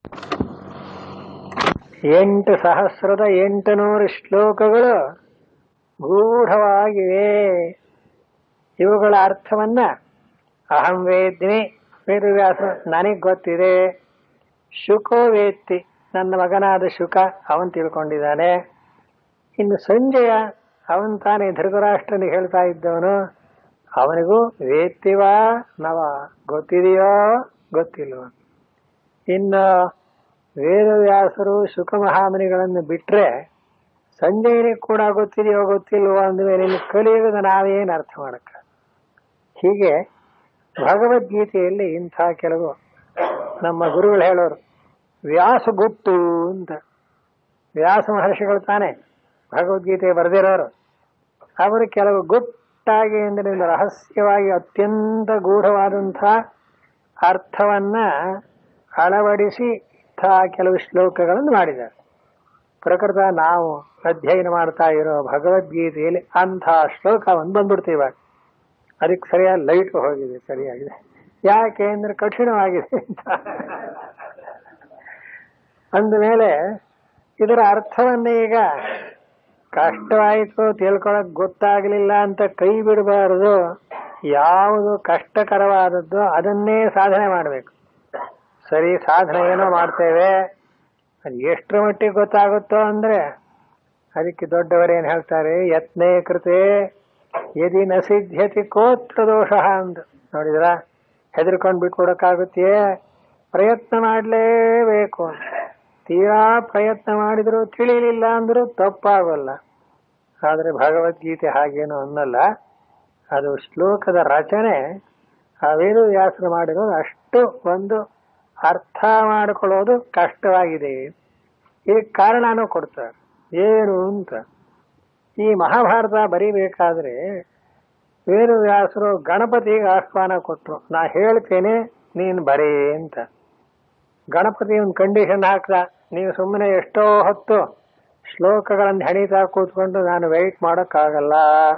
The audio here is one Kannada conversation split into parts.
ಎಂಟು ಸಹಸ್ರದ ಎಂಟು ನೂರು ಶ್ಲೋಕಗಳು ಗೂಢವಾಗಿವೆ ಇವುಗಳ ಅರ್ಥವನ್ನ ಅಹಂ ವೇದ್ಮಿ ವೇದವ್ಯಾಸ ನನಗೆ ಗೊತ್ತಿದೆ ಶುಕೋ ವೇತ್ತಿ ನನ್ನ ಮಗನಾದ ಶುಕ ಅವನ್ ತಿಳ್ಕೊಂಡಿದ್ದಾನೆ ಇನ್ನು ಸಂಜಯ ಅವನ್ ತಾನೇ ಧೃತರಾಷ್ಟ್ರನಿಗೆ ಹೇಳ್ತಾ ಇದ್ದವನು ಅವನಿಗೂ ವೇತ್ತಿವಾ ನವ ಗೊತ್ತಿದೆಯೋ ಗೊತ್ತಿಲ್ವೋ ಇನ್ನು ವೇದವ್ಯಾಸರು ಶುಕ ಮಹಾಮನಿಗಳನ್ನು ಬಿಟ್ರೆ ಸಂಜಯನಿಗೆ ಕೂಡ ಗೊತ್ತಿದೆಯೋ ಗೊತ್ತಿಲ್ವೋ ಅಂದಮೇಲೆ ಇನ್ನು ಕಲಿಯುಗದ ನಾವೇನು ಅರ್ಥ ಮಾಡಕ್ಕ ಹೀಗೆ ಭಗವದ್ಗೀತೆಯಲ್ಲಿ ಇಂಥ ಕೆಲವು ನಮ್ಮ ಗುರುಗಳು ಹೇಳೋರು ವ್ಯಾಸ ಗುಟ್ಟು ಅಂತ ವ್ಯಾಸ ಮಹರ್ಷಿಗಳು ತಾನೆ ಭಗವದ್ಗೀತೆ ಬರೆದಿರೋರು ಅವರು ಕೆಲವು ಗುಟ್ಟಾಗಿ ಅಂದರೆ ಒಂದು ರಹಸ್ಯವಾಗಿ ಅತ್ಯಂತ ಗೂಢವಾದಂಥ ಅರ್ಥವನ್ನ ಅಳವಡಿಸಿ ಇಂಥ ಕೆಲವು ಶ್ಲೋಕಗಳನ್ನು ಮಾಡಿದ್ದಾರೆ ಪ್ರಕೃತ ನಾವು ಅಧ್ಯಯನ ಮಾಡ್ತಾ ಇರೋ ಭಗವದ್ಗೀತೆಯಲ್ಲಿ ಅಂಥ ಶ್ಲೋಕ ಒಂದು ಬಂದ್ಬಿಡ್ತೀವಿ ಅದಕ್ಕೆ ಸರಿಯಾಗಿ ಲೈಟ್ ಹೋಗಿದೆ ಸರಿಯಾಗಿದೆ ಯಾಕೆ ಅಂದ್ರೆ ಕಠಿಣವಾಗಿದೆ ಅಂತ ಅಂದಮೇಲೆ ಇದರ ಅರ್ಥವನ್ನ ಈಗ ಕಷ್ಟವಾಯಿತು ತಿಳ್ಕೊಳಕ್ ಗೊತ್ತಾಗ್ಲಿಲ್ಲ ಅಂತ ಕೈ ಬಿಡಬಾರದು ಯಾವುದು ಕಷ್ಟಕರವಾದದ್ದು ಅದನ್ನೇ ಸಾಧನೆ ಮಾಡಬೇಕು ಸರಿ ಸಾಧನೆ ಏನೋ ಮಾಡ್ತೇವೆ ಅದು ಎಷ್ಟರ ಮಟ್ಟಿಗೆ ಗೊತ್ತಾಗುತ್ತೋ ಅಂದ್ರೆ ಅದಕ್ಕೆ ದೊಡ್ಡವರೇನು ಹೇಳ್ತಾರೆ ಯತ್ನೇ ಕೃತೆ ಯದಿ ನ ಸಿದ್ಧ್ಯತಿ ಕೋತ್ರ ದೋಷ ಅಂತ ನೋಡಿದ್ರ ಹೆದರ್ಕೊಂಡು ಬಿಟ್ಕೊಡಕ್ಕಾಗುತ್ತೆ ಪ್ರಯತ್ನ ಮಾಡಲೇಬೇಕು ತೀರಾ ಪ್ರಯತ್ನ ಮಾಡಿದ್ರು ತಿಳಿಲಿಲ್ಲ ಅಂದ್ರೂ ತಪ್ಪಾಗಲ್ಲ ಆದರೆ ಭಗವದ್ಗೀತೆ ಹಾಗೇನು ಅನ್ನಲ್ಲ ಅದು ಶ್ಲೋಕದ ರಚನೆ ಆ ವೇದವ್ಯಾಸರು ಮಾಡಿರೋದು ಅಷ್ಟು ಒಂದು ಅರ್ಥ ಮಾಡಿಕೊಳ್ಳೋದು ಕಷ್ಟವಾಗಿದೆ ಈ ಕಾರಣನೂ ಕೊಡ್ತಾರೆ ಏನು ಅಂತ ಈ ಮಹಾಭಾರತ ಬರೀಬೇಕಾದ್ರೆ ವೇದವ್ಯಾಸರು ಗಣಪತಿಗೆ ಆಹ್ವಾನ ಕೊಟ್ರು ನಾ ಹೇಳ್ತೇನೆ ನೀನು ಬರೀ ಅಂತ ಗಣಪತಿ ಒಂದು ಕಂಡೀಷನ್ ಹಾಕ್ದ ನೀವು ಸುಮ್ಮನೆ ಎಷ್ಟೋ ಹೊತ್ತು ಶ್ಲೋಕಗಳನ್ನು ಹೆಣಿತಾ ಕೂತ್ಕೊಂಡು ನಾನು ವೆಯ್ಟ್ ಮಾಡೋಕ್ಕಾಗಲ್ಲ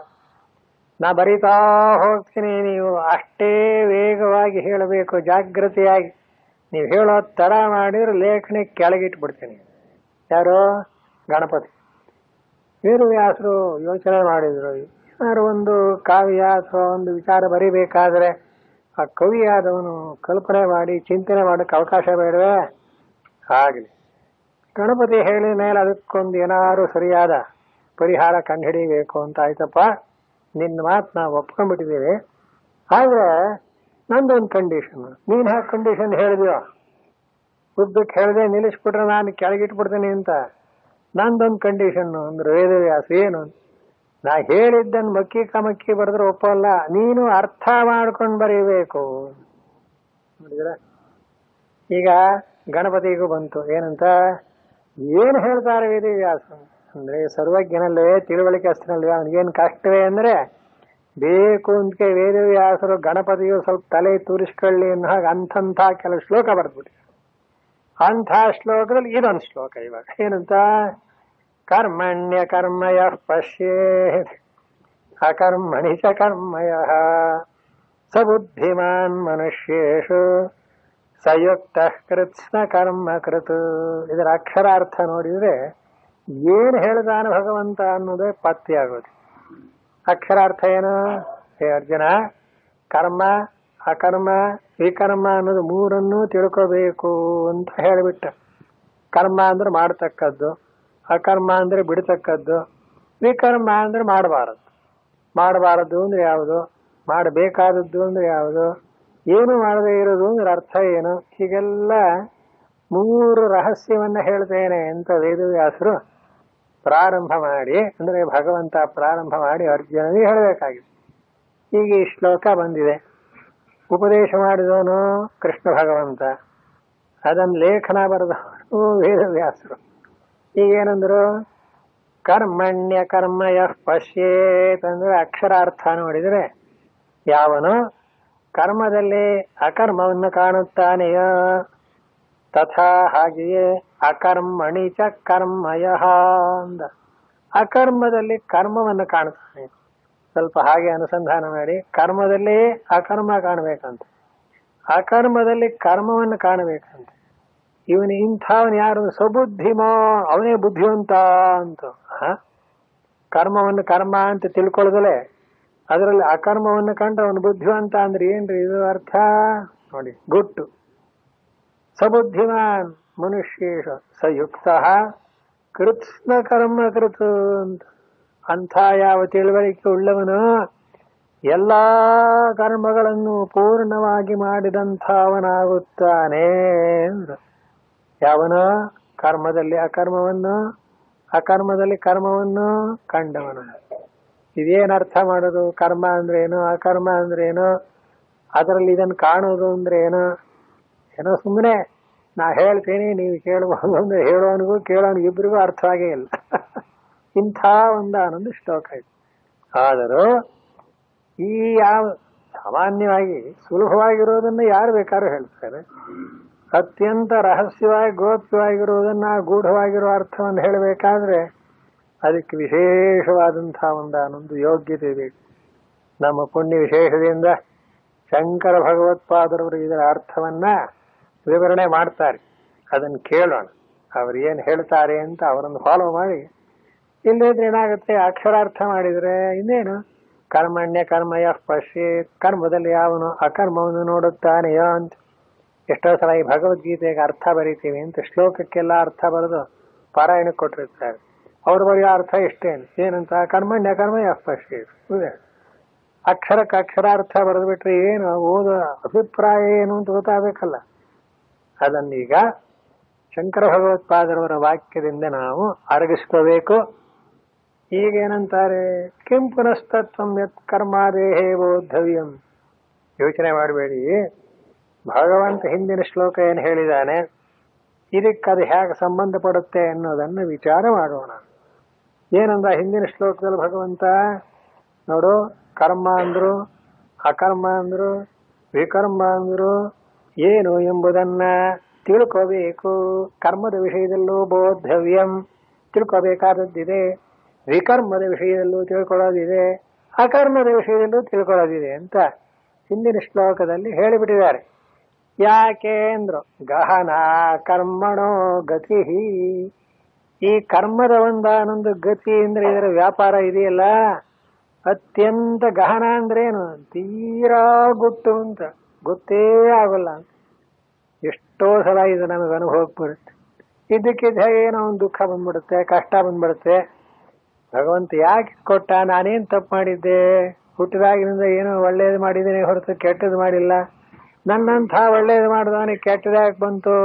ನಾ ಬರೀತಾ ಹೋಗ್ತೀನಿ ನೀವು ಅಷ್ಟೇ ವೇಗವಾಗಿ ಹೇಳಬೇಕು ಜಾಗೃತಿಯಾಗಿ ನೀವು ಹೇಳೋ ತಡ ಮಾಡಿದ್ರೆ ಲೇಖನಿ ಕೆಳಗಿಟ್ಬಿಡ್ತೀನಿ ಯಾರು ಗಣಪತಿ ವೇದವ್ಯಾಸರು ಯೋಚನೆ ಮಾಡಿದ್ರು ಏನಾದ್ರು ಒಂದು ಕಾವ್ಯ ಅಥವಾ ಒಂದು ವಿಚಾರ ಬರಿಬೇಕಾದ್ರೆ ಆ ಕವಿಯಾದವನು ಕಲ್ಪನೆ ಮಾಡಿ ಚಿಂತನೆ ಮಾಡೋಕ್ಕೆ ಅವಕಾಶ ಬೇಡವೇ ಆಗಲಿ ಗಣಪತಿ ಹೇಳಿದ ಮೇಲೆ ಅದಕ್ಕೊಂದು ಏನಾದ್ರು ಸರಿಯಾದ ಪರಿಹಾರ ಕಂಡುಹಿಡಿಬೇಕು ಅಂತ ಆಯ್ತಪ್ಪ ನಿನ್ನ ಮಾತು ನಾವು ಒಪ್ಕೊಂಡ್ಬಿಟ್ಟಿದ್ದೀವಿ ಆದ್ರೆ ನಂದೊಂದು ಕಂಡೀಷನ್ ನೀನ್ ಹ್ಯಾಕ್ ಕಂಡೀಷನ್ ಹೇಳಿದ್ಯೋ ಉದ್ದಕ್ಕೆ ಹೇಳಿದೆ ನಿಲ್ಲಿಸ್ಬಿಟ್ರೆ ನಾನು ಕೆಳಗಿಟ್ಬಿಡ್ತೀನಿ ಅಂತ ನಂದೊಂದು ಕಂಡೀಷನ್ ಅಂದ್ರೆ ವೇದವ್ಯಾಸ ಏನು ನಾ ಹೇಳಿದ್ದನ್ನು ಮಕ್ಕಿ ಕಮಕ್ಕಿ ಬರೆದ್ರೆ ಒಪ್ಪಲ್ಲ ನೀನು ಅರ್ಥ ಮಾಡ್ಕೊಂಡು ಬರೀಬೇಕು ನೋಡಿದ್ರ ಈಗ ಗಣಪತಿಗೂ ಬಂತು ಏನಂತ ಏನು ಹೇಳ್ತಾರೆ ವೇದವ್ಯಾಸ ಅಂದ್ರೆ ಸರ್ವಜ್ಞನಲ್ಲವೇ ತಿಳುವಳಿಕೆ ಅಷ್ಟನಲ್ವೇ ಅವನಿಗೇನು ಕಷ್ಟವೇ ಅಂದ್ರೆ ಬೇಕು ಅಂತ ವೇದವ್ಯಾಸರು ಗಣಪತಿಯು ಸ್ವಲ್ಪ ತಲೆ ತೂರಿಸ್ಕೊಳ್ಳಿ ಅನ್ನೋ ಹಾಗೆ ಅಂಥಂಥ ಕೆಲವು ಶ್ಲೋಕ ಬರ್ದ್ಬಿಟ್ಟು ಅಂಥ ಶ್ಲೋಕದಲ್ಲಿ ಇದೊಂದು ಶ್ಲೋಕ ಇವಾಗ ಏನಂತ ಕರ್ಮಣ್ಯ ಕರ್ಮಯ ಪಶ್ಯೇ ಅಕರ್ಮಣಿ ಚ ಕರ್ಮಯ ಸಬುದ್ಧಿಮಾನ್ ಮನುಷ್ಯೇಶು ಸಯುಕ್ತ ಕೃತ್ಸ್ನ ಕರ್ಮ ಕೃತ್ ಇದರ ಅಕ್ಷರಾರ್ಥ ನೋಡಿದ್ರೆ ಏನು ಹೇಳ್ದಾನ ಭಗವಂತ ಅನ್ನೋದೇ ಪತ್ತೆ ಆಗೋದು ಅಕ್ಷರಾರ್ಥ ಏನು ಹೇ ಅರ್ಜುನ ಕರ್ಮ ಅಕರ್ಮ ವಿಕರ್ಮ ಅನ್ನೋದು ಮೂರನ್ನು ತಿಳ್ಕೋಬೇಕು ಅಂತ ಹೇಳಿಬಿಟ್ಟ ಕರ್ಮ ಅಂದ್ರೆ ಮಾಡ್ತಕ್ಕದ್ದು ಅಕರ್ಮ ಅಂದ್ರೆ ಬಿಡ್ತಕ್ಕದ್ದು ವಿಕರ್ಮ ಅಂದ್ರೆ ಮಾಡಬಾರದು ಮಾಡಬಾರದು ಅಂದ್ರೆ ಯಾವುದು ಮಾಡಬೇಕಾದದ್ದು ಅಂದ್ರೆ ಯಾವುದು ಏನು ಮಾಡದೇ ಇರೋದು ಅಂದ್ರೆ ಅರ್ಥ ಏನು ಹೀಗೆಲ್ಲ ಮೂರು ರಹಸ್ಯವನ್ನ ಹೇಳ್ತೇನೆ ಅಂತ ವೇದವ್ಯಾಸರು ಪ್ರಾರಂಭ ಮಾಡಿ ಅಂದ್ರೆ ಭಗವಂತ ಪ್ರಾರಂಭ ಮಾಡಿ ಅರ್ಜುನನಿಗೆ ಹೇಳಬೇಕಾಗಿದೆ ಈಗ ಈ ಶ್ಲೋಕ ಬಂದಿದೆ ಉಪದೇಶ ಮಾಡಿದವನು ಕೃಷ್ಣ ಭಗವಂತ ಅದನ್ನ ಲೇಖನ ಬರೆದವನು ವೇದವ್ಯಾಸರು ಈಗೇನಂದ್ರು ಕರ್ಮಣ್ಯ ಕರ್ಮಯ ಪಶ್ಯೇತ್ ಅಂದ್ರೆ ಅಕ್ಷರಾರ್ಥ ನೋಡಿದ್ರೆ ಯಾವನು ಕರ್ಮದಲ್ಲಿ ಅಕರ್ಮವನ್ನು ಕಾಣುತ್ತಾನೆಯೋ ತಥಾ ಹಾಗೆಯೇ ಅಕರ್ಮಣಿ ಚ ಕರ್ಮಯ ಅಂದ ಅಕರ್ಮದಲ್ಲಿ ಕರ್ಮವನ್ನು ಕಾಣುತ್ತಾನೆ ಸ್ವಲ್ಪ ಹಾಗೆ ಅನುಸಂಧಾನ ಮಾಡಿ ಕರ್ಮದಲ್ಲಿ ಅಕರ್ಮ ಕಾಣಬೇಕಂತ ಅಕರ್ಮದಲ್ಲಿ ಕರ್ಮವನ್ನು ಕಾಣಬೇಕಂತ ಇವನು ಇಂಥವನು ಯಾರು ಸಬುದ್ಧಿಮೋ ಅವನೇ ಬುದ್ಧಿವಂತ ಅಂತ ಹ? ಕರ್ಮವನ್ನು ಕರ್ಮ ಅಂತ ತಿಳ್ಕೊಳ್ಳೋದಲೆ ಅದರಲ್ಲಿ ಅಕರ್ಮವನ್ನು ಕಂಡು ಅವನು ಬುದ್ಧಿವಂತ ಅಂದ್ರೆ ಏನ್ರಿ ಇದು ಅರ್ಥ ನೋಡಿ ಗುಟ್ಟು ಸಬುದ್ಧಿಮಾನ್ ಮನುಷ್ಯೇಶ ಸಯುಕ್ತ ಕೃತ್ಸ್ನ ಕರ್ಮ ಕೃತ ಅಂತ ಅಂಥ ಯಾವ ತಿಳುವಳಿಕೆ ಉಳ್ಳವನು ಎಲ್ಲಾ ಕರ್ಮಗಳನ್ನು ಪೂರ್ಣವಾಗಿ ಮಾಡಿದಂಥವನಾಗುತ್ತಾನೆ ಅಂದ್ರು. ಯಾವನು ಕರ್ಮದಲ್ಲಿ ಅಕರ್ಮವನ್ನು ಅಕರ್ಮದಲ್ಲಿ ಕರ್ಮವನ್ನು ಕಂಡವನು ಇದೇನ್ ಅರ್ಥ ಮಾಡೋದು ಕರ್ಮ ಅಂದ್ರೆ ಏನು ಅಕರ್ಮ ಅಂದ್ರೆ ಏನು ಅದರಲ್ಲಿ ಇದನ್ನು ಕಾಣೋದು ಅಂದ್ರೆ ಏನು ಏನೋ ಸುಮ್ಮನೆ ನಾ ಹೇಳ್ತೀನಿ ನೀವು ಕೇಳಬಹುದು ಅಂದ್ರೆ ಹೇಳೋನಿಗೂ ಕೇಳೋನಿಗೂ ಇಬ್ಬರಿಗೂ ಅರ್ಥವಾಗೇ ಇಲ್ಲ ಇಂಥ ಒಂದು ಆನಂದ ಶ್ಲೋಕ ಇದೆ ಆದರೂ ಈ ಯಾವ ಸಾಮಾನ್ಯವಾಗಿ ಸುಲಭವಾಗಿರೋದನ್ನ ಯಾರು ಬೇಕಾದ್ರೂ ಹೇಳ್ತಾರೆ ಅತ್ಯಂತ ರಹಸ್ಯವಾಗಿ ಗೋಪ್ಯವಾಗಿರುವುದನ್ನ ಗೂಢವಾಗಿರೋ ಅರ್ಥವನ್ನು ಹೇಳಬೇಕಾದ್ರೆ ಅದಕ್ಕೆ ವಿಶೇಷವಾದಂತಹ ಒಂದು ಆನೊಂದು ಯೋಗ್ಯತೆ ಬೇಕು ನಮ್ಮ ಪುಣ್ಯ ವಿಶೇಷದಿಂದ ಶಂಕರ ಭಗವತ್ಪಾದರವರು ಇದರ ಅರ್ಥವನ್ನ ವಿವರಣೆ ಮಾಡ್ತಾರೆ ಅದನ್ನು ಕೇಳೋಣ ಅವ್ರು ಏನು ಹೇಳ್ತಾರೆ ಅಂತ ಅವರನ್ನು ಫಾಲೋ ಮಾಡಿ ಇಲ್ಲದ್ರೆ ಏನಾಗುತ್ತೆ ಅಕ್ಷರಾರ್ಥ ಮಾಡಿದ್ರೆ ಇನ್ನೇನು ಕರ್ಮಣ್ಯ ಕರ್ಮಯ ಪಶ್ಯೆ ಕರ್ಮದಲ್ಲಿ ಯಾವನು ಅಕರ್ಮವನ್ನು ನೋಡುತ್ತಾನೆಯೋ ಅಂತ ಎಷ್ಟೋ ಸಲ ಈ ಭಗವದ್ಗೀತೆಗೆ ಅರ್ಥ ಬರೀತೀವಿ ಅಂತ ಶ್ಲೋಕಕ್ಕೆಲ್ಲ ಅರ್ಥ ಬರೆದು ಪಾರಾಯಣ ಕೊಟ್ಟಿರ್ತಾರೆ ಅವ್ರ ಬರೆಯೋ ಅರ್ಥ ಇಷ್ಟೇನು ಏನಂತ ಕರ್ಮಣ್ಯ ಕರ್ಮಯ ಪಶ್ಯೆ ಅಕ್ಷರಕ್ಕೆ ಅಕ್ಷರಾರ್ಥ ಬರೆದು ಬಿಟ್ರೆ ಏನು ಓದ ಅಭಿಪ್ರಾಯ ಏನು ಅಂತ ಗೊತ್ತಾಗಬೇಕಲ್ಲ ಅದನ್ನೀಗ ಶಂಕರ ಭಗವತ್ಪಾದರವರ ವಾಕ್ಯದಿಂದ ನಾವು ಅರಗಿಸ್ಕೋಬೇಕು ಈಗ ಏನಂತಾರೆ ಕಿಂ ಪುನಸ್ತತ್ವಂ ಯತ್ ಕರ್ಮಾದೇಹೇ ಬೋಧವ್ಯಂ ಯೋಚನೆ ಮಾಡಬೇಡಿ ಭಗವಂತ ಹಿಂದಿನ ಶ್ಲೋಕ ಏನು ಹೇಳಿದಾನೆ ಇದಕ್ಕೆ ಅದು ಹೇಗೆ ಸಂಬಂಧಪಡುತ್ತೆ ಅನ್ನೋದನ್ನು ವಿಚಾರ ಮಾಡೋಣ ಏನಂದ ಹಿಂದಿನ ಶ್ಲೋಕದಲ್ಲಿ ಭಗವಂತ ನೋಡು ಕರ್ಮ ಅಂದ್ರು ಅಕರ್ಮ ಅಂದ್ರು ವಿಕರ್ಮ ಅಂದ್ರು ಏನು ಎಂಬುದನ್ನ ತಿಳ್ಕೋಬೇಕು ಕರ್ಮದ ವಿಷಯದಲ್ಲೂ ಬೋಧವ್ಯಂ ತಿಳ್ಕೋಬೇಕಾದದ್ದಿದೆ ವಿಕರ್ಮದ ವಿಷಯದಲ್ಲೂ ತಿಳ್ಕೊಳ್ಳೋದಿದೆ ಅಕರ್ಮದ ವಿಷಯದಲ್ಲೂ ತಿಳ್ಕೊಳ್ಳೋದಿದೆ ಅಂತ ಹಿಂದಿನ ಶ್ಲೋಕದಲ್ಲಿ ಹೇಳಿಬಿಟ್ಟಿದ್ದಾರೆ ಯಾಕೆ ಅಂದ್ರು ಗಹನ ಕರ್ಮಣೋ ಗತಿ ಈ ಕರ್ಮದ ಒಂದಾನೊಂದು ಗತಿ ಅಂದ್ರೆ ಇದರ ವ್ಯಾಪಾರ ಇದೆಯಲ್ಲ ಅತ್ಯಂತ ಗಹನ ಅಂದ್ರೇನು ತೀರಾ ಗುಟ್ಟು ಅಂತ ಗೊತ್ತೇ ಆಗೋಲ್ಲ ಅಂತ ಎಷ್ಟೋ ಸಲ ಇದು ನಮಗೆ ಅನುಭವಕ್ಕೆ ಬರುತ್ತೆ ಇದಕ್ಕಿದ್ದ ಏನೋ ಒಂದು ದುಃಖ ಬಂದ್ಬಿಡುತ್ತೆ ಕಷ್ಟ ಬಂದ್ಬಿಡುತ್ತೆ ಭಗವಂತ ಯಾಕೆ ಕೊಟ್ಟ ನಾನೇನ್ ತಪ್ಪು ಮಾಡಿದ್ದೆ ಹುಟ್ಟಿದಾಗಿನಿಂದ ಏನೋ ಒಳ್ಳೇದು ಮಾಡಿದ್ದೇನೆ ಹೊರತು ಕೆಟ್ಟದ್ದು ಮಾಡಿಲ್ಲ ನನ್ನಂಥ ಒಳ್ಳೇದು ಮಾಡಿದವನಿಗೆ ಕೆಟ್ಟದಾಗಿ ಬಂತು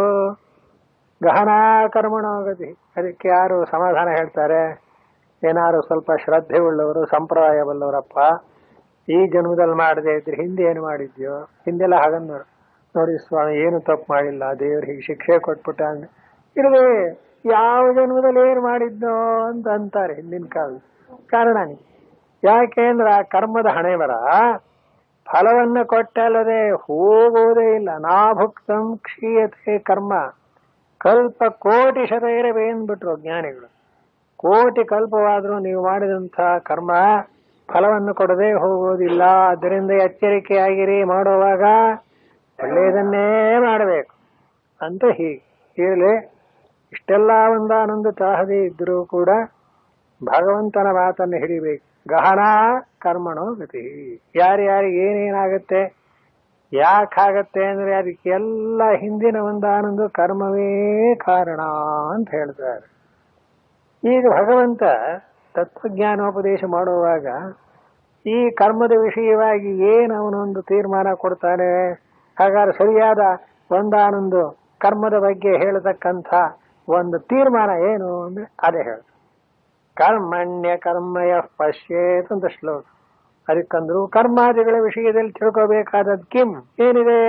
ಗಹನ ಕರ್ಮಣೋಗತಿ ಅದಕ್ಕೆ ಯಾರು ಸಮಾಧಾನ ಹೇಳ್ತಾರೆ ಏನಾರು ಸ್ವಲ್ಪ ಶ್ರದ್ಧೆ ಉಳ್ಳವರು ಸಂಪ್ರದಾಯ ಬಲ್ಲವರಪ್ಪ ಈ ಜನ್ಮದಲ್ಲಿ ಮಾಡದೆ ಇದ್ರೆ ಹಿಂದೆ ಏನು ಮಾಡಿದ್ಯೋ ಹಿಂದೆಲ್ಲ ಹಾಗಂದು ನೋಡಿ ಸ್ವಾಮಿ ಏನು ತಪ್ಪು ಮಾಡಿಲ್ಲ ದೇವ್ರು ಹೀಗೆ ಶಿಕ್ಷೆ ಕೊಟ್ಬಿಟ್ಟ ಅಂದ್ರೆ ಇಲ್ಲವೇ ಯಾವ ಜನ್ಮದಲ್ಲಿ ಏನು ಮಾಡಿದ್ನೋ ಅಂತ ಅಂತಾರೆ ಹಿಂದಿನ ಕಾಲ ಕಾರಣ ಯಾಕೆ ಅಂದ್ರೆ ಆ ಕರ್ಮದ ಹಣೆ ಬರ ಫಲವನ್ನ ಕೊಟ್ಟಲ್ಲದೆ ಹೋಗುವುದೇ ಇಲ್ಲ ನಾಭುಕ್ತಂ ಕ್ಷೀಯತೆ ಕರ್ಮ ಕಲ್ಪ ಕೋಟಿ ಶತ ಇರವೆ ಅಂದ್ಬಿಟ್ರು ಜ್ಞಾನಿಗಳು ಕೋಟಿ ಕಲ್ಪವಾದರೂ ನೀವು ಮಾಡಿದಂಥ ಕರ್ಮ ಫಲವನ್ನು ಕೊಡದೆ ಹೋಗುವುದಿಲ್ಲ ಅದರಿಂದ ಎಚ್ಚರಿಕೆಯಾಗಿರಿ ಮಾಡುವಾಗ ಒಳ್ಳೆಯದನ್ನೇ ಮಾಡಬೇಕು ಅಂತ ಹೀಗೆ ಹೇಳಿ ಇಷ್ಟೆಲ್ಲ ಒಂದಾನೊಂದು ತಾಹದೆ ಇದ್ರೂ ಕೂಡ ಭಗವಂತನ ಮಾತನ್ನು ಹಿಡಿಬೇಕು ಗಹನ ಕರ್ಮಣೋ ಗತಿ ಯಾರ್ಯಾರಿಗೆ ಏನೇನಾಗತ್ತೆ ಯಾಕಾಗತ್ತೆ ಅಂದ್ರೆ ಅದಕ್ಕೆಲ್ಲ ಹಿಂದಿನ ಒಂದಾನೊಂದು ಕರ್ಮವೇ ಕಾರಣ ಅಂತ ಹೇಳ್ತಾರೆ ಈಗ ಭಗವಂತ ತತ್ವಜ್ಞಾನೋಪದೇಶ ಮಾಡುವಾಗ ಈ ಕರ್ಮದ ವಿಷಯವಾಗಿ ಏನು ಅವನೊಂದು ತೀರ್ಮಾನ ಕೊಡ್ತಾನೆ ಹಾಗಾದ್ರೆ ಸರಿಯಾದ ಒಂದಾನೊಂದು ಕರ್ಮದ ಬಗ್ಗೆ ಹೇಳತಕ್ಕಂಥ ಒಂದು ತೀರ್ಮಾನ ಏನು ಅಂದ್ರೆ ಅದೇ ಹೇಳ್ತಾರೆ ಕರ್ಮಣ್ಯ ಕರ್ಮಯ ಪಶ್ಯೇತ್ ಅಂತ ಶ್ಲೋಕ ಅದಕ್ಕಂದ್ರು ಕರ್ಮಾದಿಗಳ ವಿಷಯದಲ್ಲಿ ತಿಳ್ಕೋಬೇಕಾದದ್ ಕಿಂ ಏನಿದೆ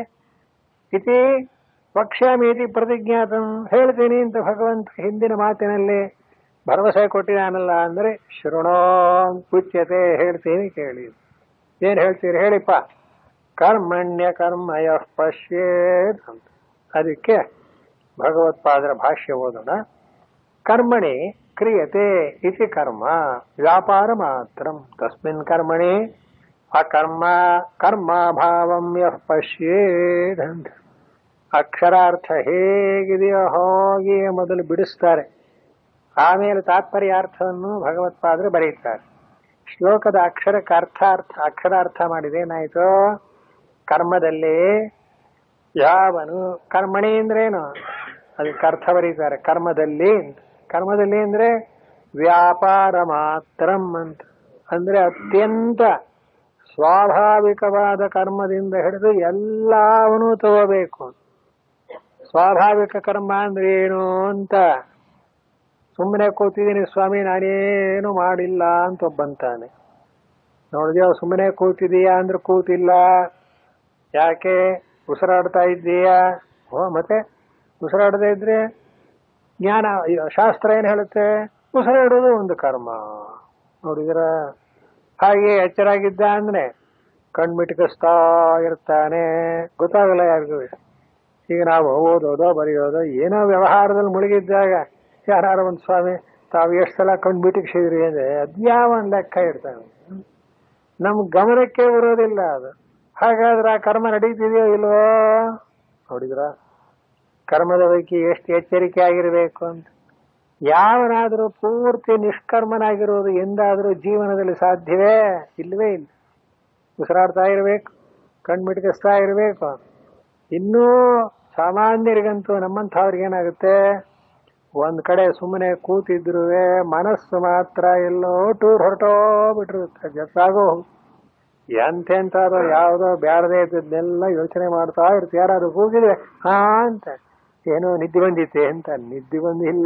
ಇತಿ ವಕ್ಷ್ಯಾಮೀತಿ ಪ್ರತಿಜ್ಞಾತಂ ಹೇಳ್ತೀನಿ ಅಂತ ಭಗವಂತ ಹಿಂದಿನ ಮಾತಿನಲ್ಲಿ ಭರವಸೆ ಕೊಟ್ಟಿದಾನಲ್ಲ ಅಂದ್ರೆ ಶೃಣೋ ಉಚ್ಯತೆ ಹೇಳ್ತೀನಿ ಕೇಳಿ ಏನ್ ಹೇಳ್ತೀರಿ ಹೇಳಿಪ್ಪ ಕರ್ಮಣ್ಯ ಕರ್ಮಯ ಪಶ್ಯೇತ್ ಅಂತ ಅದಕ್ಕೆ ಭಗವತ್ಪಾದರ ಭಾಷ್ಯ ಓದೋಣ ಕರ್ಮಣಿ ಕ್ರಿಯತೆ ಇತಿ ಕರ್ಮ ವ್ಯಾಪಾರ ಮಾತ್ರ ತಸ್ಮಿನ್ ಕರ್ಮಣಿ ಅಕರ್ಮ ಕರ್ಮಾಭಾವಂ ಯಃ ಪಶ್ಯೇದ್ ಅಂತ ಅಕ್ಷರಾರ್ಥ ಹೇಗಿದೆಯೋ ಹೋಗಿ ಮೊದಲು ಬಿಡಿಸ್ತಾರೆ ಆಮೇಲೆ ತಾತ್ಪರ್ಯಾರ್ಥವನ್ನು ಭಗವತ್ಪಾದರು ಬರೆಯುತ್ತಾರೆ ಶ್ಲೋಕದ ಅಕ್ಷರಕ್ಕೆ ಅರ್ಥಾರ್ಥ ಅಕ್ಷರಾರ್ಥ ಮಾಡಿದೆ ಏನಾಯ್ತು ಕರ್ಮದಲ್ಲಿ ಯಾವನು ಕರ್ಮಣಿ ಅಂದ್ರೇನು ಅದಕ್ಕೆ ಅರ್ಥ ಬರೀತಾರೆ ಕರ್ಮದಲ್ಲಿ ಅಂತ. ಕರ್ಮದಲ್ಲಿ ಅಂದ್ರೆ ವ್ಯಾಪಾರ ಮಾತ್ರಂ ಅಂತ ಅಂದ್ರೆ ಅತ್ಯಂತ ಸ್ವಾಭಾವಿಕವಾದ ಕರ್ಮದಿಂದ ಹಿಡಿದು ಎಲ್ಲವನ್ನೂ ತಗೋಬೇಕು ಸ್ವಾಭಾವಿಕ ಕರ್ಮ ಅಂದ್ರೆ ಏನು ಅಂತ ಸುಮ್ಮನೆ ಕೂತಿದ್ದೀನಿ ಸ್ವಾಮಿ ನಾನೇನು ಮಾಡಿಲ್ಲ ಅಂತ ಒಬ್ಬಂತಾನೆ ನೋಡಿದ್ಯೋ ಸುಮ್ಮನೆ ಕೂತಿದೀಯಾ ಅಂದ್ರೆ ಕೂತಿಲ್ಲ ಯಾಕೆ ಉಸಿರಾಡ್ತಾ ಇದ್ದೀಯಾ ಓ ಮತ್ತೆ ಉಸಿರಾಡದೇ ಇದ್ರೆ ಜ್ಞಾನ ಶಾಸ್ತ್ರ ಏನ್ ಹೇಳುತ್ತೆ ಉಸಿರಾಡೋದು ಒಂದು ಕರ್ಮ ನೋಡಿದ್ರ ಹಾಗೆ ಎಚ್ಚರಾಗಿದ್ದ ಅಂದ್ರೆ ಕಣ್ಮಿಟ್ಕಿಸ್ತಾ ಇರ್ತಾನೆ ಗೊತ್ತಾಗಲ್ಲ ಯಾರಿಗೂ ಈಗ ನಾವು ಓದೋದೋ ಬರೆಯೋದೋ ಏನೋ ವ್ಯವಹಾರದಲ್ಲಿ ಮುಳುಗಿದ್ದಾಗ ಯಾರು ಒಂದು ಸ್ವಾಮಿ ತಾವು ಎಷ್ಟು ಸಲ ಕಣ್ಬಿಟ್ಟಿಸಿದ್ರಿ ಅಂದ್ರೆ ಅದ್ಯಾವ ಒಂದ್ ಲೆಕ್ಕ ಇರ್ತಾನೆ ನಮ್ ಗಮನಕ್ಕೆ ಬರೋದಿಲ್ಲ ಅದು ಹಾಗಾದ್ರೆ ಆ ಕರ್ಮ ನಡೀತಿದೆಯೋ ಇಲ್ವೋ ನೋಡಿದ್ರ ಕರ್ಮದ ಬಗ್ಗೆ ಎಷ್ಟು ಎಚ್ಚರಿಕೆ ಆಗಿರಬೇಕು ಅಂತ ಯಾವನಾದರೂ ಪೂರ್ತಿ ನಿಷ್ಕರ್ಮನಾಗಿರೋದು ಎಂದಾದರೂ ಜೀವನದಲ್ಲಿ ಸಾಧ್ಯವೇ ಇಲ್ಲವೇ ಇಲ್ಲ ಉಸಿರಾಡ್ತಾ ಇರಬೇಕು ಕಣ್ಮಿಟ್ಕಿಸ್ತಾ ಇರಬೇಕು ಇನ್ನೂ ಸಾಮಾನ್ಯರಿಗಂತೂ ನಮ್ಮಂಥವ್ರಿಗೆ ಏನಾಗುತ್ತೆ ಒಂದ್ ಕಡೆ ಸುಮ್ಮನೆ ಕೂತಿದ್ರು ಮನಸ್ಸು ಮಾತ್ರ ಎಲ್ಲೋ ಟೂರ್ ಹೊರಟೋ ಬಿಟ್ಟಿರುತ್ತೆ ಜೊತ್ತಾಗೋ ಎಂತೆಂತಾದೋ ಯಾವುದೋ ಬ್ಯಾಡದೇ ಇದ್ದನ್ನೆಲ್ಲ ಯೋಚನೆ ಮಾಡ್ತಾ ಇರ್ತೀವಿ ಯಾರಾದ್ರು ಹೋಗಿದ್ರೆ ಹಾ ಅಂತ ಏನೋ ನಿದ್ದೆ ಬಂದಿತ್ತೆ ಅಂತ ನಿದ್ದೆ ಬಂದಿಲ್ಲ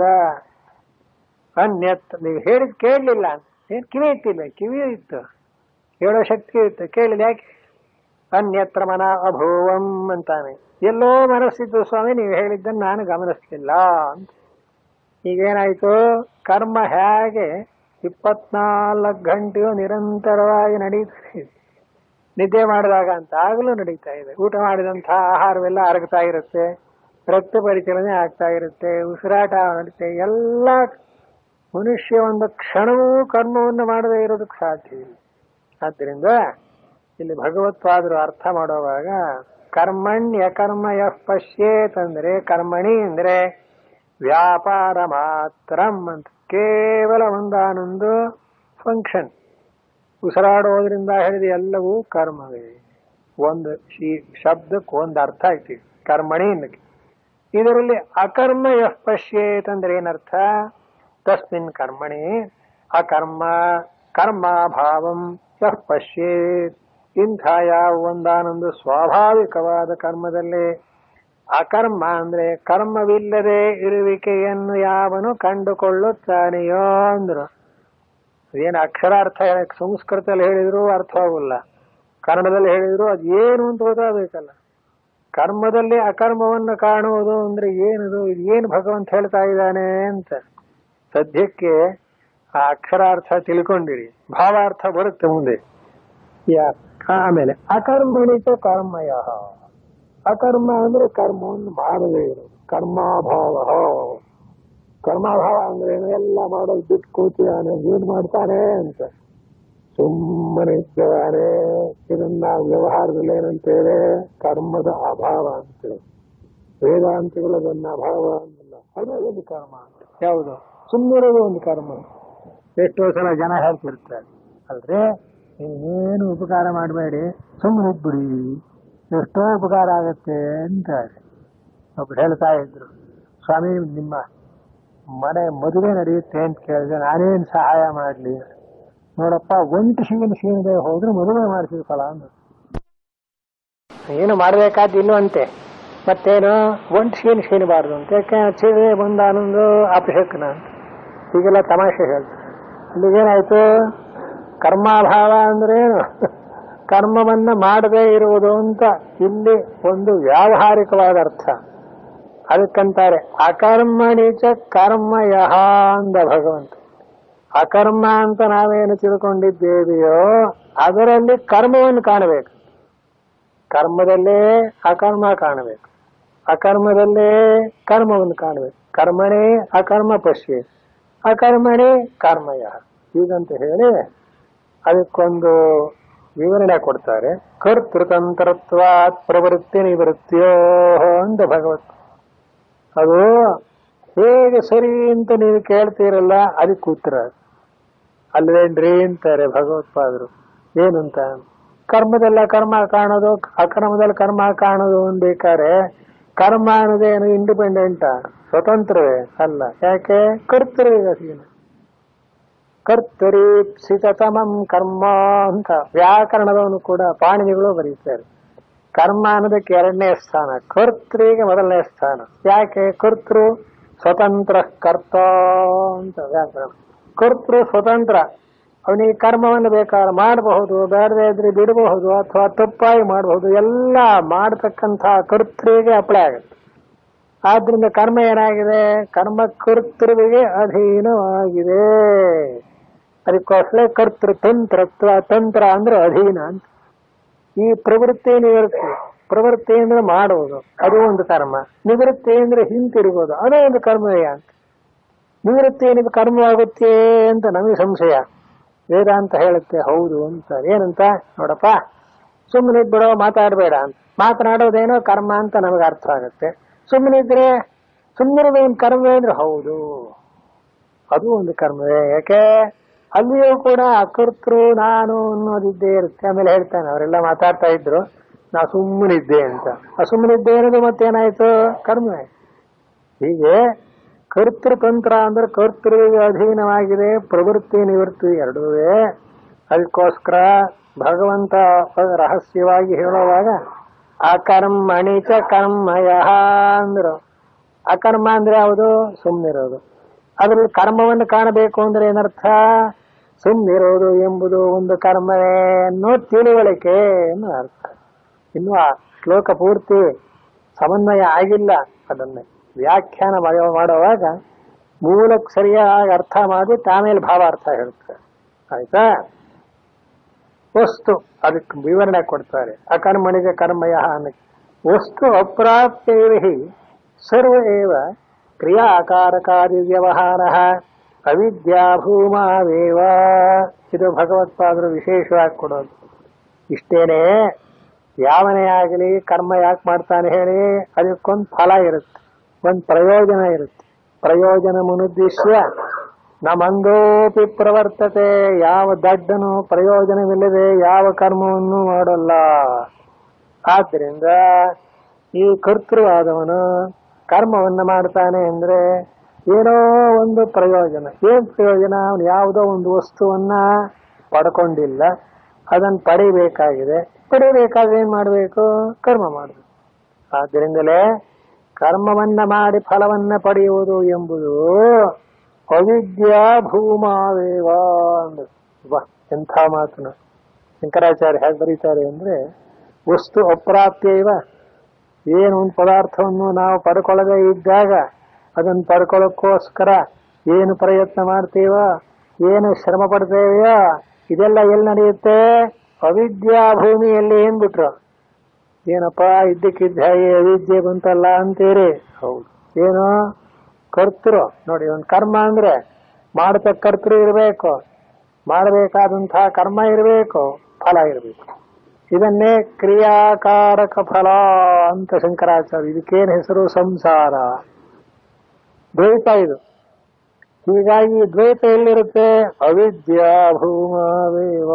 ಅನ್ಯತ್ ನೀವು ಹೇಳಿದ್ ಕೇಳಲಿಲ್ಲ ಅಂತ ಏನ್ ಕಿವಿ ಇಟ್ಟಿಲ್ಲ ಕಿವಿ ಇತ್ತು ಹೇಳೋ ಶಕ್ತಿ ಇತ್ತು ಕೇಳಿಲ್ಲ ಯಾಕೆ ಅನ್ಯತ್ರ ಮನ ಅಭೂವಂ ಅಂತಾನೆ ಎಲ್ಲೋ ಮನಸ್ಸಿದ್ದು ಸ್ವಾಮಿ ನೀವು ಹೇಳಿದ್ದನ್ನು ನಾನು ಗಮನಿಸ್ಲಿಲ್ಲ ಅಂತ ಈಗೇನಾಯ್ತು ಕರ್ಮ ಹೇಗೆ ಇಪ್ಪತ್ನಾಲ್ಕು ಗಂಟೆಯೂ ನಿರಂತರವಾಗಿ ನಡೀತಾ ಇದೆ ನಿದ್ದೆ ಮಾಡಿದಾಗ ಅಂತ ಆಗಲೂ ನಡೀತಾ ಇದೆ ಊಟ ಮಾಡಿದಂತಹ ಆಹಾರವೆಲ್ಲ ಅರಗ್ತಾ ಇರುತ್ತೆ ರಕ್ತ ಪರಿಚಲನೆ ಆಗ್ತಾ ಇರುತ್ತೆ ಉಸಿರಾಟ ನಡೀತೆ ಎಲ್ಲ ಮನುಷ್ಯ ಒಂದು ಕ್ಷಣವೂ ಕರ್ಮವನ್ನು ಮಾಡದೇ ಇರೋದಕ್ಕೆ ಸಾಧ್ಯ ಇಲ್ಲ ಆದ್ದರಿಂದ ಇಲ್ಲಿ ಭಗವತ್ಪಾದರು ಅರ್ಥ ಮಾಡುವಾಗ ಕರ್ಮಣ್ಯ ಕರ್ಮ ಯಃ ಪಶ್ಯೇತ್ ಅಂದ್ರೆ ಕರ್ಮಣಿ ಅಂದ್ರೆ ವ್ಯಾಪಾರ ಮಾತ್ರಂ ಅಂತ ಕೇವಲ ಒಂದಾನೊಂದು ಫಂಕ್ಷನ್ ಉಸಿರಾಡೋದ್ರಿಂದ ಹಿಡಿದು ಎಲ್ಲವೂ ಕರ್ಮವೇ ಒಂದು ಶಿ ಶಬ್ದಕ್ಕೆ ಒಂದು ಅರ್ಥ ಐತಿ ಕರ್ಮಣಿ ಅನ್ನಕ್ಕೆ ಇದರಲ್ಲಿ ಅಕರ್ಮ ಯಃ ಪಶ್ಯೇತ್ ಅಂದ್ರೆ ಏನರ್ಥ ತಸ್ಮಿನ್ ಕರ್ಮಣಿ ಅಕರ್ಮ ಕರ್ಮಾಭಾವಂ ಯಃ ಪಶ್ಯೇತ್ ಇಂಥ ಯಾವ ಒಂದಾನೊಂದು ಸ್ವಾಭಾವಿಕವಾದ ಕರ್ಮದಲ್ಲಿ ಅಕರ್ಮ ಅಂದ್ರೆ ಕರ್ಮವಿಲ್ಲದೆ ಇರುವಿಕೆಯನ್ನು ಯಾವನು ಕಂಡುಕೊಳ್ಳುತ್ತಾನೆಯೋ ಅಂದ್ರು ಅದೇನು ಅಕ್ಷರಾರ್ಥ ಹೇಳಕ್ ಸಂಸ್ಕೃತದಲ್ಲಿ ಹೇಳಿದ್ರು ಅರ್ಥವಾಗಲ್ಲ ಕನ್ನಡದಲ್ಲಿ ಹೇಳಿದ್ರು ಅದು ಏನು ಅಂತ ಗೊತ್ತಾಗಬೇಕಲ್ಲ ಕರ್ಮದಲ್ಲಿ ಅಕರ್ಮವನ್ನು ಕಾಣುವುದು ಅಂದ್ರೆ ಏನದು ಇದು ಏನು ಭಗವಂತ ಹೇಳ್ತಾ ಇದ್ದಾನೆ ಅಂತ ಸದ್ಯಕ್ಕೆ ಆ ಅಕ್ಷರಾರ್ಥ ತಿಳ್ಕೊಂಡಿರಿ ಭಾವಾರ್ಥ ಬರುತ್ತೆ ಮುಂದೆ ಯಾ ಆಮೇಲೆ ಅಕರ್ಮಣಿತ ಕರ್ಮಯ ಅಕರ್ಮ ಅಂದ್ರೆ ಕರ್ಮವನ್ನು ಮಾಡದೇ ಇರೋದು ಕರ್ಮಾಭಾವ ಕರ್ಮಾಭಾವ ಅಂದ್ರೆ ಏನು ಎಲ್ಲ ಮಾಡೋದು ಬಿಟ್ಟು ಕೂತಿದ್ದಾನೆ ಏನ್ ಮಾಡ್ತಾನೆ ಅಂತ ಸುಮ್ಮನೆ ಇದ್ದಾನೆ ಇದನ್ನ ನಾವು ವ್ಯವಹಾರದಲ್ಲಿ ಏನಂತೇವೆ ಕರ್ಮದ ಅಭಾವ ಅಂತೇವೆ ವೇದಾಂತಗಳದನ್ನ ಅಭಾವ ಅನ್ನಲ್ಲ ಅದೇ ಒಂದು ಕರ್ಮ ಅಂತ ಯಾವುದು ಸುಮ್ಮನಿರೋದು ಒಂದು ಕರ್ಮ ಎಷ್ಟೋ ಸಲ ಜನ ಹೇಳ್ತಿರ್ತಾರೆ ಅಲ್ರಿ ನೀವೇನು ಉಪಕಾರ ಮಾಡಬೇಡಿ ಸುಮ್ಮನೆ ಇದ್ಬಿಡಿ ಎಷ್ಟೋ ಉಪಕಾರ ಆಗತ್ತೆ ಅಂತ ಒಬ್ರು ಹೇಳ್ತಾ ಇದ್ರು ಸ್ವಾಮಿ ನಿಮ್ಮ ಮನೆ ಮದುವೆ ನಡೆಯುತ್ತೆ ಅಂತ ಕೇಳಿದ್ರೆ ನಾನೇನ್ ಸಹಾಯ ಮಾಡ್ಲಿ ನೋಡಪ್ಪ ಒಂಟು ಶಿವನ ಸೀನದೆ ಹೋದ್ರೆ ಮದುವೆ ಮಾಡ್ತೀವಿ ಫಲ ಅಂದ್ರು ಏನು ಮಾಡ್ಬೇಕಾದ್ದು ಇಲ್ವಂತೆ ಮತ್ತೇನು ಒಂಟು ಸೀನ್ ಸೀನಬಾರ್ದು ಅಂತ ಯಾಕೆ ಸೀರೆ ಬಂದ ಅನ್ನೊಂದು ಅಪಶಕ್ನ ಅಂತ ಹೀಗೆಲ್ಲ ತಮಾಷೆ ಹೇಳ್ತಾರೆ ಅಲ್ಲಿಗೇನಾಯ್ತು ಕರ್ಮಾಭಾವ ಅಂದ್ರೆ ಏನು ಕರ್ಮವನ್ನ ಮಾಡದೇ ಇರುವುದು ಅಂತ ಇಲ್ಲಿ ಒಂದು ವ್ಯಾವಹಾರಿಕವಾದ ಅರ್ಥ ಅದಕ್ಕಂತಾರೆ ಅಕರ್ಮಣಿ ಚ ಕರ್ಮ ಯಹ ಅಂದ ಭಗವಂತ ಅಕರ್ಮ ಅಂತ ನಾವೇನು ತಿಳ್ಕೊಂಡಿದ್ದೇವೆಯೋ ಅದರಲ್ಲಿ ಕರ್ಮವನ್ನು ಕಾಣಬೇಕು ಕರ್ಮದಲ್ಲೇ ಅಕರ್ಮ ಕಾಣಬೇಕು ಅಕರ್ಮದಲ್ಲೇ ಕರ್ಮವನ್ನು ಕಾಣಬೇಕು ಕರ್ಮಣೇ ಅಕರ್ಮ ಪಶ್ಯ ಅಕರ್ಮಣೇ ಕರ್ಮಯ ಹೀಗಂತ ಹೇಳಿ ಅದಕ್ಕೊಂದು ವಿವರಣೆ ಕೊಡ್ತಾರೆ ಕರ್ತೃತಂತ್ರತ್ವಾತ್ ಪ್ರವೃತ್ತಿ ನಿವೃತ್ತಿಯೋ ಅಂತ ಭಗವತ್ ಅದು ಹೇಗೆ ಸರಿ ಅಂತ ನೀವು ಕೇಳ್ತೀರಲ್ಲ ಅದಕ್ಕೆ ಉತ್ತರ ಅಲ್ವೇನ್ರಿ ಅಂತಾರೆ ಭಗವತ್ಪಾದರು ಏನಂತ ಕರ್ಮದಲ್ಲ ಕರ್ಮ ಕಾಣೋದು ಅಕರ್ಮದಲ್ಲಿ ಕರ್ಮ ಕಾಣೋದು ಬೇಕಾದ್ರೆ ಕರ್ಮ ಅನ್ನೋದೇನು ಇಂಡಿಪೆಂಡೆಂಟ ಸ್ವತಂತ್ರವೇ ಅಲ್ಲ ಯಾಕೆ ಕರ್ತೃವಿಗೆ ಅಧೀನ ಕರ್ತರೀಪ್ಸಿತಮಂ ಕರ್ಮ ಅಂತ ವ್ಯಾಕರಣದವನು ಕೂಡ ಪಾಣಿನಿಗಳು ಬರೀತಾರೆ ಕರ್ಮ ಅನ್ನೋದಕ್ಕೆ ಎರಡನೇ ಸ್ಥಾನ ಕರ್ತೃಗೆ ಮೊದಲನೇ ಸ್ಥಾನ ಯಾಕೆ ಕರ್ತೃ ಸ್ವತಂತ್ರ ಕರ್ತ ಅಂತ ವ್ಯಾಕರಣ ಕರ್ತೃ ಸ್ವತಂತ್ರ ಅವನಿಗೆ ಕರ್ಮವನ್ನು ಬೇಕಾದ್ರೆ ಮಾಡಬಹುದು ಬೇಡದೇ ಇದ್ರೆ ಬಿಡಬಹುದು ಅಥವಾ ತಪ್ಪಾಗಿ ಮಾಡಬಹುದು ಎಲ್ಲ ಮಾಡತಕ್ಕಂಥ ಕರ್ತೃಗೆ ಅಪ್ಲೈ ಆಗುತ್ತೆ ಆದ್ರಿಂದ ಕರ್ಮ ಏನಾಗಿದೆ ಕರ್ಮ ಕರ್ತೃವಿಗೆ ಅಧೀನವಾಗಿದೆ ಅದಕ್ಕೋಸ್ಕರ ಕರ್ತೃ ತಂತ್ರತ್ವ ತಂತ್ರ ಅಂದ್ರೆ ಅಧೀನ ಅಂತ ಈ ಪ್ರವೃತ್ತಿ ನಿವೃತ್ತಿ ಪ್ರವೃತ್ತಿ ಅಂದ್ರೆ ಮಾಡುವುದು ಅದು ಒಂದು ಕರ್ಮ ನಿವೃತ್ತಿ ಅಂದ್ರೆ ಹಿಂತಿರುಗೋದು ಅದೇ ಒಂದು ಕರ್ಮವೇ ಅಂತ ನಿವೃತ್ತಿ ಏನಿದು ಕರ್ಮವಾಗುತ್ತೆ ಅಂತ ನಮಗೆ ಸಂಶಯ ವೇದಾಂತ ಹೇಳುತ್ತೆ ಹೌದು ಅಂತ ಏನಂತ ನೋಡಪ್ಪ ಸುಮ್ಮನೆ ಬಿಡೋ ಮಾತಾಡಬೇಡ ಅಂತ ಮಾತನಾಡೋದೇನೋ ಕರ್ಮ ಅಂತ ನಮಗೆ ಅರ್ಥ ಆಗುತ್ತೆ ಸುಮ್ಮನಿದ್ರೆ ಸುಮ್ಮನಿರೋದೇನು ಕರ್ಮವೇ ಅಂದ್ರೆ ಹೌದು ಅದು ಒಂದು ಕರ್ಮವೇ ಯಾಕೆ ಅಲ್ಲಿಯೂ ಕೂಡ ಅಕರ್ತೃ ನಾನು ಅನ್ನೋದಿದ್ದೇ ಇರುತ್ತೆ ಆಮೇಲೆ ಹೇಳ್ತಾನೆ ಅವರೆಲ್ಲ ಮಾತಾಡ್ತಾ ಇದ್ರು ನಾ ಸುಮ್ಮನಿದ್ದೆ ಅಂತ ಆ ಸುಮ್ಮನಿದ್ದೆ ಅನ್ನೋದು ಮತ್ತೇನಾಯ್ತು ಕರ್ಮವೇ ಹೀಗೆ ಕರ್ತೃತಂತ್ರ ಅಂದ್ರೆ ಕರ್ತೃವಿಗೆ ಅಧೀನವಾಗಿದೆ ಪ್ರವೃತ್ತಿ ನಿವೃತ್ತಿ ಎರಡೂವೇ ಅದಕ್ಕೋಸ್ಕರ ಭಗವಂತ ರಹಸ್ಯವಾಗಿ ಹೇಳುವಾಗ ಅಕರ್ಮಣಿ ಚ ಕರ್ಮಯ ಅಂದ್ರು ಅಕರ್ಮ ಅಂದ್ರೆ ಯಾವುದು ಸುಮ್ಮನಿರೋದು ಅದ್ರಲ್ಲಿ ಕರ್ಮವನ್ನು ಕಾಣಬೇಕು ಅಂದ್ರೆ ಏನರ್ಥ ಸುಮ್ಮನಿರೋದು ಎಂಬುದು ಒಂದು ಕರ್ಮವೇ ಅನ್ನೋ ತಿಳುವಳಿಕೆ ಅನ್ನೋ ಅರ್ಥ ಇನ್ನು ಆ ಶ್ಲೋಕ ಪೂರ್ತಿ ಸಮನ್ವಯ ಆಗಿಲ್ಲ ಅದನ್ನೇ ವ್ಯಾಖ್ಯಾನ ಮಾಡ- ಮಾಡುವಾಗ ಮೂಲಕ್ಕೆ ಸರಿಯಾಗಿ ಅರ್ಥ ಮಾಡಿಬಿಟ್ಟು ಆಮೇಲೆ ಭಾವಾರ್ಥ ಹೇಳ್ತಾರೆ ಆಯ್ತಾ ವಸ್ತು ಅದಕ್ಕೆ ವಿವರಣೆ ಕೊಡ್ತಾರೆ ಅಕರ್ಮಣಿಗೆ ಕರ್ಮಯ ಅನ್ನಕ್ಕೆ ವಸ್ತು ಅಪ್ರಾಪ್ತೈಹಿ ಸರ್ವ ಏವ ಕ್ರಿಯಾಕಾರಕಾರಿ ವ್ಯವಹಾರ ಅವಿದ್ಯಾ ಭೂಮಾವೇವ ಇದು ಭಗವತ್ಪಾದರು ವಿಶೇಷವಾಗಿ ಕೊಡೋದು ಇಷ್ಟೇನೆ ಯಾವನೇ ಆಗಲಿ ಕರ್ಮ ಯಾಕೆ ಮಾಡ್ತಾನೆ ಹೇಳಿ ಅದಕ್ಕೊಂದು ಫಲ ಇರುತ್ತೆ ಒಂದು ಪ್ರಯೋಜನ ಇರುತ್ತೆ ಪ್ರಯೋಜನ ಮುನುದ್ದೇಶ್ಯ ನಮಂದೋಪಿ ಪ್ರವರ್ತತೆ ಯಾವ ದಡ್ಡನು ಪ್ರಯೋಜನವಿಲ್ಲದೆ ಯಾವ ಕರ್ಮವನ್ನು ಮಾಡಲ್ಲ ಆದ್ರಿಂದ ಈ ಕರ್ತೃವಾದವನು ಕರ್ಮವನ್ನ ಮಾಡ್ತಾನೆ ಅಂದ್ರೆ ಏನೋ ಒಂದು ಪ್ರಯೋಜನ ಏನ್ ಪ್ರಯೋಜನ ಅವನು ಯಾವುದೋ ಒಂದು ವಸ್ತುವನ್ನ ಪಡ್ಕೊಂಡಿಲ್ಲ ಅದನ್ನ ಪಡಿಬೇಕಾಗಿದೆ ಪಡಿಬೇಕಾದ್ರೆ ಏನ್ ಮಾಡ್ಬೇಕು ಕರ್ಮ ಮಾಡಬೇಕು ಆದ್ರಿಂದಲೇ ಕರ್ಮವನ್ನ ಮಾಡಿ ಫಲವನ್ನ ಪಡೆಯುವುದು ಎಂಬುದು ಅವಿದ್ಯಾ ಭೂಮಾವೇವ ಅಂದ್ರು ವಾ ಎಂಥ ಮಾತನ ಶಂಕರಾಚಾರ್ಯ ಹೇಗೆ ಬರೀತಾರೆ ಅಂದ್ರೆ ವಸ್ತು ಅಪ್ರಾಪ್ತಿಯವ ಏನು ಒಂದು ಪದಾರ್ಥವನ್ನು ನಾವು ಪಡ್ಕೊಳ್ಳದೆ ಇದ್ದಾಗ ಅದನ್ನು ಪಡ್ಕೊಳ್ಳೋಕ್ಕೋಸ್ಕರ ಏನು ಪ್ರಯತ್ನ ಮಾಡ್ತೀವ ಏನು ಶ್ರಮ ಪಡ್ತೇವೆಯೋ ಇದೆಲ್ಲ ಎಲ್ಲಿ ನಡೆಯುತ್ತೆ ಅವಿದ್ಯಾ ಭೂಮಿಯಲ್ಲಿ ಏನ್ಬಿಟ್ರು ಏನಪ್ಪ ಇದ್ದಕ್ಕಿದ್ದ ಹಾಗೆ ಅವಿದ್ಯೆ ಬಂತಲ್ಲ ಅಂತೀರಿ ಹೌದು ಏನು ಕರ್ತೃ ನೋಡಿ ಒಂದು ಕರ್ಮ ಅಂದ್ರೆ ಮಾಡತಕ್ಕ ಕರ್ತೃ ಇರಬೇಕು ಮಾಡಬೇಕಾದಂತಹ ಕರ್ಮ ಇರಬೇಕು ಫಲ ಇರಬೇಕು ಇದನ್ನೇ ಕ್ರಿಯಾಕಾರಕ ಫಲ ಅಂತ ಶಂಕರಾಚಾರ್ಯ ಇದಕ್ಕೇನು ಹೆಸರು ಸಂಸಾರ ದ್ವೈತ ಇದು ಹೀಗಾಗಿ ದ್ವೈತ ಎಲ್ಲಿರುತ್ತೆ ಅವಿದ್ಯಾ ಭೂಮಾವೇವ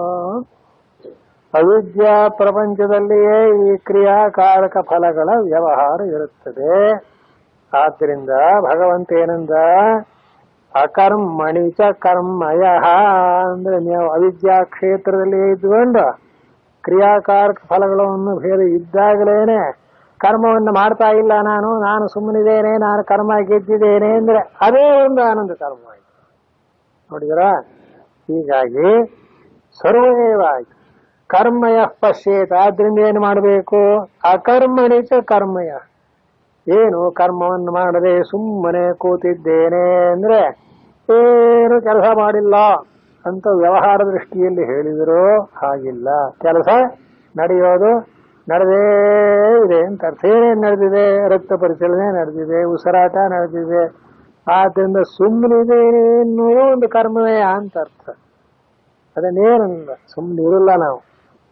ಅವಿದ್ಯಾ ಪ್ರಪಂಚದಲ್ಲಿಯೇ ಈ ಕ್ರಿಯಾಕಾರಕ ಫಲಗಳ ವ್ಯವಹಾರ ಇರುತ್ತದೆ ಆದ್ದರಿಂದ ಭಗವಂತ ಏನಂದ ಅಕರ್ಮಣಿ ಚ ಕರ್ಮಯ ಅಂದ್ರೆ ನೀವು ಅವಿದ್ಯಾ ಕ್ಷೇತ್ರದಲ್ಲಿ ಇದ್ಕೊಂಡು ಕ್ರಿಯಾಕಾರಕ ಫಲಗಳನ್ನು ಭೇದ ಇದ್ದಾಗಲೇನೆ ಕರ್ಮವನ್ನು ಮಾಡ್ತಾ ಇಲ್ಲ ನಾನು ನಾನು ಸುಮ್ಮನಿದ್ದೇನೆ ನಾನು ಕರ್ಮ ಗೆದ್ದಿದ್ದೇನೆ ಅಂದ್ರೆ ಅದೇ ಒಂದು ಆನಂದ ಕರ್ಮ ಆಯ್ತು ನೋಡಿದ್ರ ಹೀಗಾಗಿ ಸರ್ವೇವಾಗಿ ಕರ್ಮಯ ಪಶ್ಯೇತ ಆದ್ರಿಂದ ಏನು ಮಾಡಬೇಕು ಅಕರ್ಮಣಿ ಚ ಕರ್ಮಯ ಏನು ಕರ್ಮವನ್ನು ಮಾಡದೆ ಸುಮ್ಮನೆ ಕೂತಿದ್ದೇನೆ ಅಂದ್ರೆ ಏನು ಕೆಲಸ ಮಾಡಿಲ್ಲ ಅಂತ ವ್ಯವಹಾರ ದೃಷ್ಟಿಯಲ್ಲಿ ಹೇಳಿದ್ರು ಹಾಗಿಲ್ಲ ಕೆಲಸ ನಡೆಯೋದು ನಡೆದೇ ಇದೆ ಅಂತ ಅರ್ಥ ಏನೇನು ನಡೆದಿದೆ ರಕ್ತ ಪರಿಚಲನೆ ನಡೆದಿದೆ ಉಸಿರಾಟ ನಡೆದಿದೆ ಆದ್ರಿಂದ ಸುಮ್ಮನಿದೆ ಎನ್ನುವುದು ಒಂದು ಕರ್ಮವೇ ಅಂತ ಅರ್ಥ ಅದನ್ನೇನಲ್ಲ ಸುಮ್ಮನೆ ಇರಲ್ಲ ನಾವು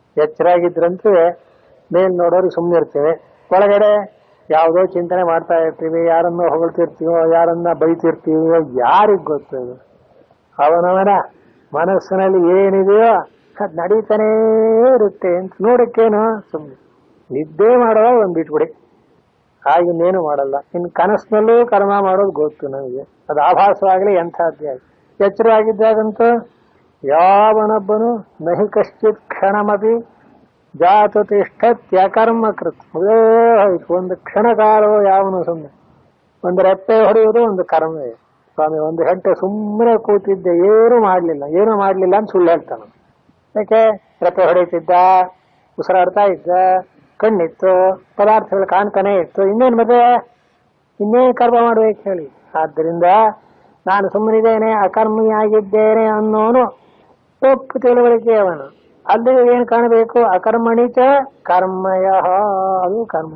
ಎಚ್ಚರಾಗಿದ್ರಂತೂ ಮೇಲ್ ನೋಡೋರು ಸುಮ್ಮನೆ ಇರ್ತೇವೆ ಒಳಗಡೆ ಯಾವುದೋ ಚಿಂತನೆ ಮಾಡ್ತಾ ಇರ್ತೀವಿ ಯಾರನ್ನೋ ಹೊಗಳ್ತಿರ್ತೀವೋ ಯಾರನ್ನ ಬೈತಿರ್ತೀವೋ ಯಾರಿಗ್ ಗೊತ್ತದು ಅವನವನ ಮನಸ್ಸಿನಲ್ಲಿ ಏನಿದೆಯೋ ಅದ್ ನಡೀತಾನೇ ಇರುತ್ತೆ ಅಂತ ನೋಡಕ್ಕೇನು ಸುಮ್ಮನೆ ನಿದ್ದೆ ಮಾಡೋವಾಗ ಒಂದ್ ಬಿಟ್ಬಿಡಿ ಆಗಿನ್ನೇನು ಮಾಡಲ್ಲ ಇನ್ನು ಕನಸಿನಲ್ಲೂ ಕರ್ಮ ಮಾಡೋದು ಗೊತ್ತು ನನಗೆ ಅದು ಆಭಾಸವಾಗಲಿ ಎಂಥದ್ದೇ ಆಗಲಿ ಎಚ್ಚರವಾಗಿದ್ದಾಗಂತೂ ಯಾವನೊಬ್ಬನು ನಹಿ ಕಶ್ಚಿತ್ ಕ್ಷಣಮಪಿ ಜಾತು ತಿಷ್ಠತ್ಯಕರ್ಮ ಕೃತ್ ಅದೇ ಹೋಯ್ತು ಒಂದು ಕ್ಷಣಕಾಲವೋ ಯಾವನು ಸುಮ್ಮನೆ ಒಂದು ರೆಪ್ಪೆ ಹೊಡೆಯುವುದು ಒಂದು ಕರ್ಮವೇ ಸ್ವಾಮಿ ಒಂದು ಗಂಟೆ ಸುಮ್ಮನೆ ಕೂತಿದ್ದೆ ಏನು ಮಾಡಲಿಲ್ಲ ಏನು ಮಾಡಲಿಲ್ಲ ಅಂತ ಸುಳ್ಳು ಹೇಳ್ತಾನೆ ಯಾಕೆ ರೆಪ್ಪೆ ಹೊಡೆಯುತ್ತಿದ್ದ ಉಸಿರಾಡ್ತಾ ಇದ್ದ ಕಣ್ಣಿತ್ತು ಪದಾರ್ಥಗಳು ಕಾಣ್ತಾನೆ ಇತ್ತು ಇನ್ನೇನು ಮತ್ತೆ ಇನ್ನೇನು ಕರ್ಮ ಮಾಡ್ಬೇಕು ಹೇಳಿ ಆದ್ದರಿಂದ ನಾನು ಸುಮ್ಮನಿದ್ದೇನೆ ಅಕರ್ಮಿಯಾಗಿದ್ದೇನೆ ಅನ್ನೋನು ತಪ್ಪು ತಿಳುವಳಿಕೆ ಅವನು ಅಲ್ಲಿ ಏನು ಕಾಣಬೇಕು ಅಕರ್ಮಣಿ ಚ ಕರ್ಮಯ ಅದು ಕರ್ಮ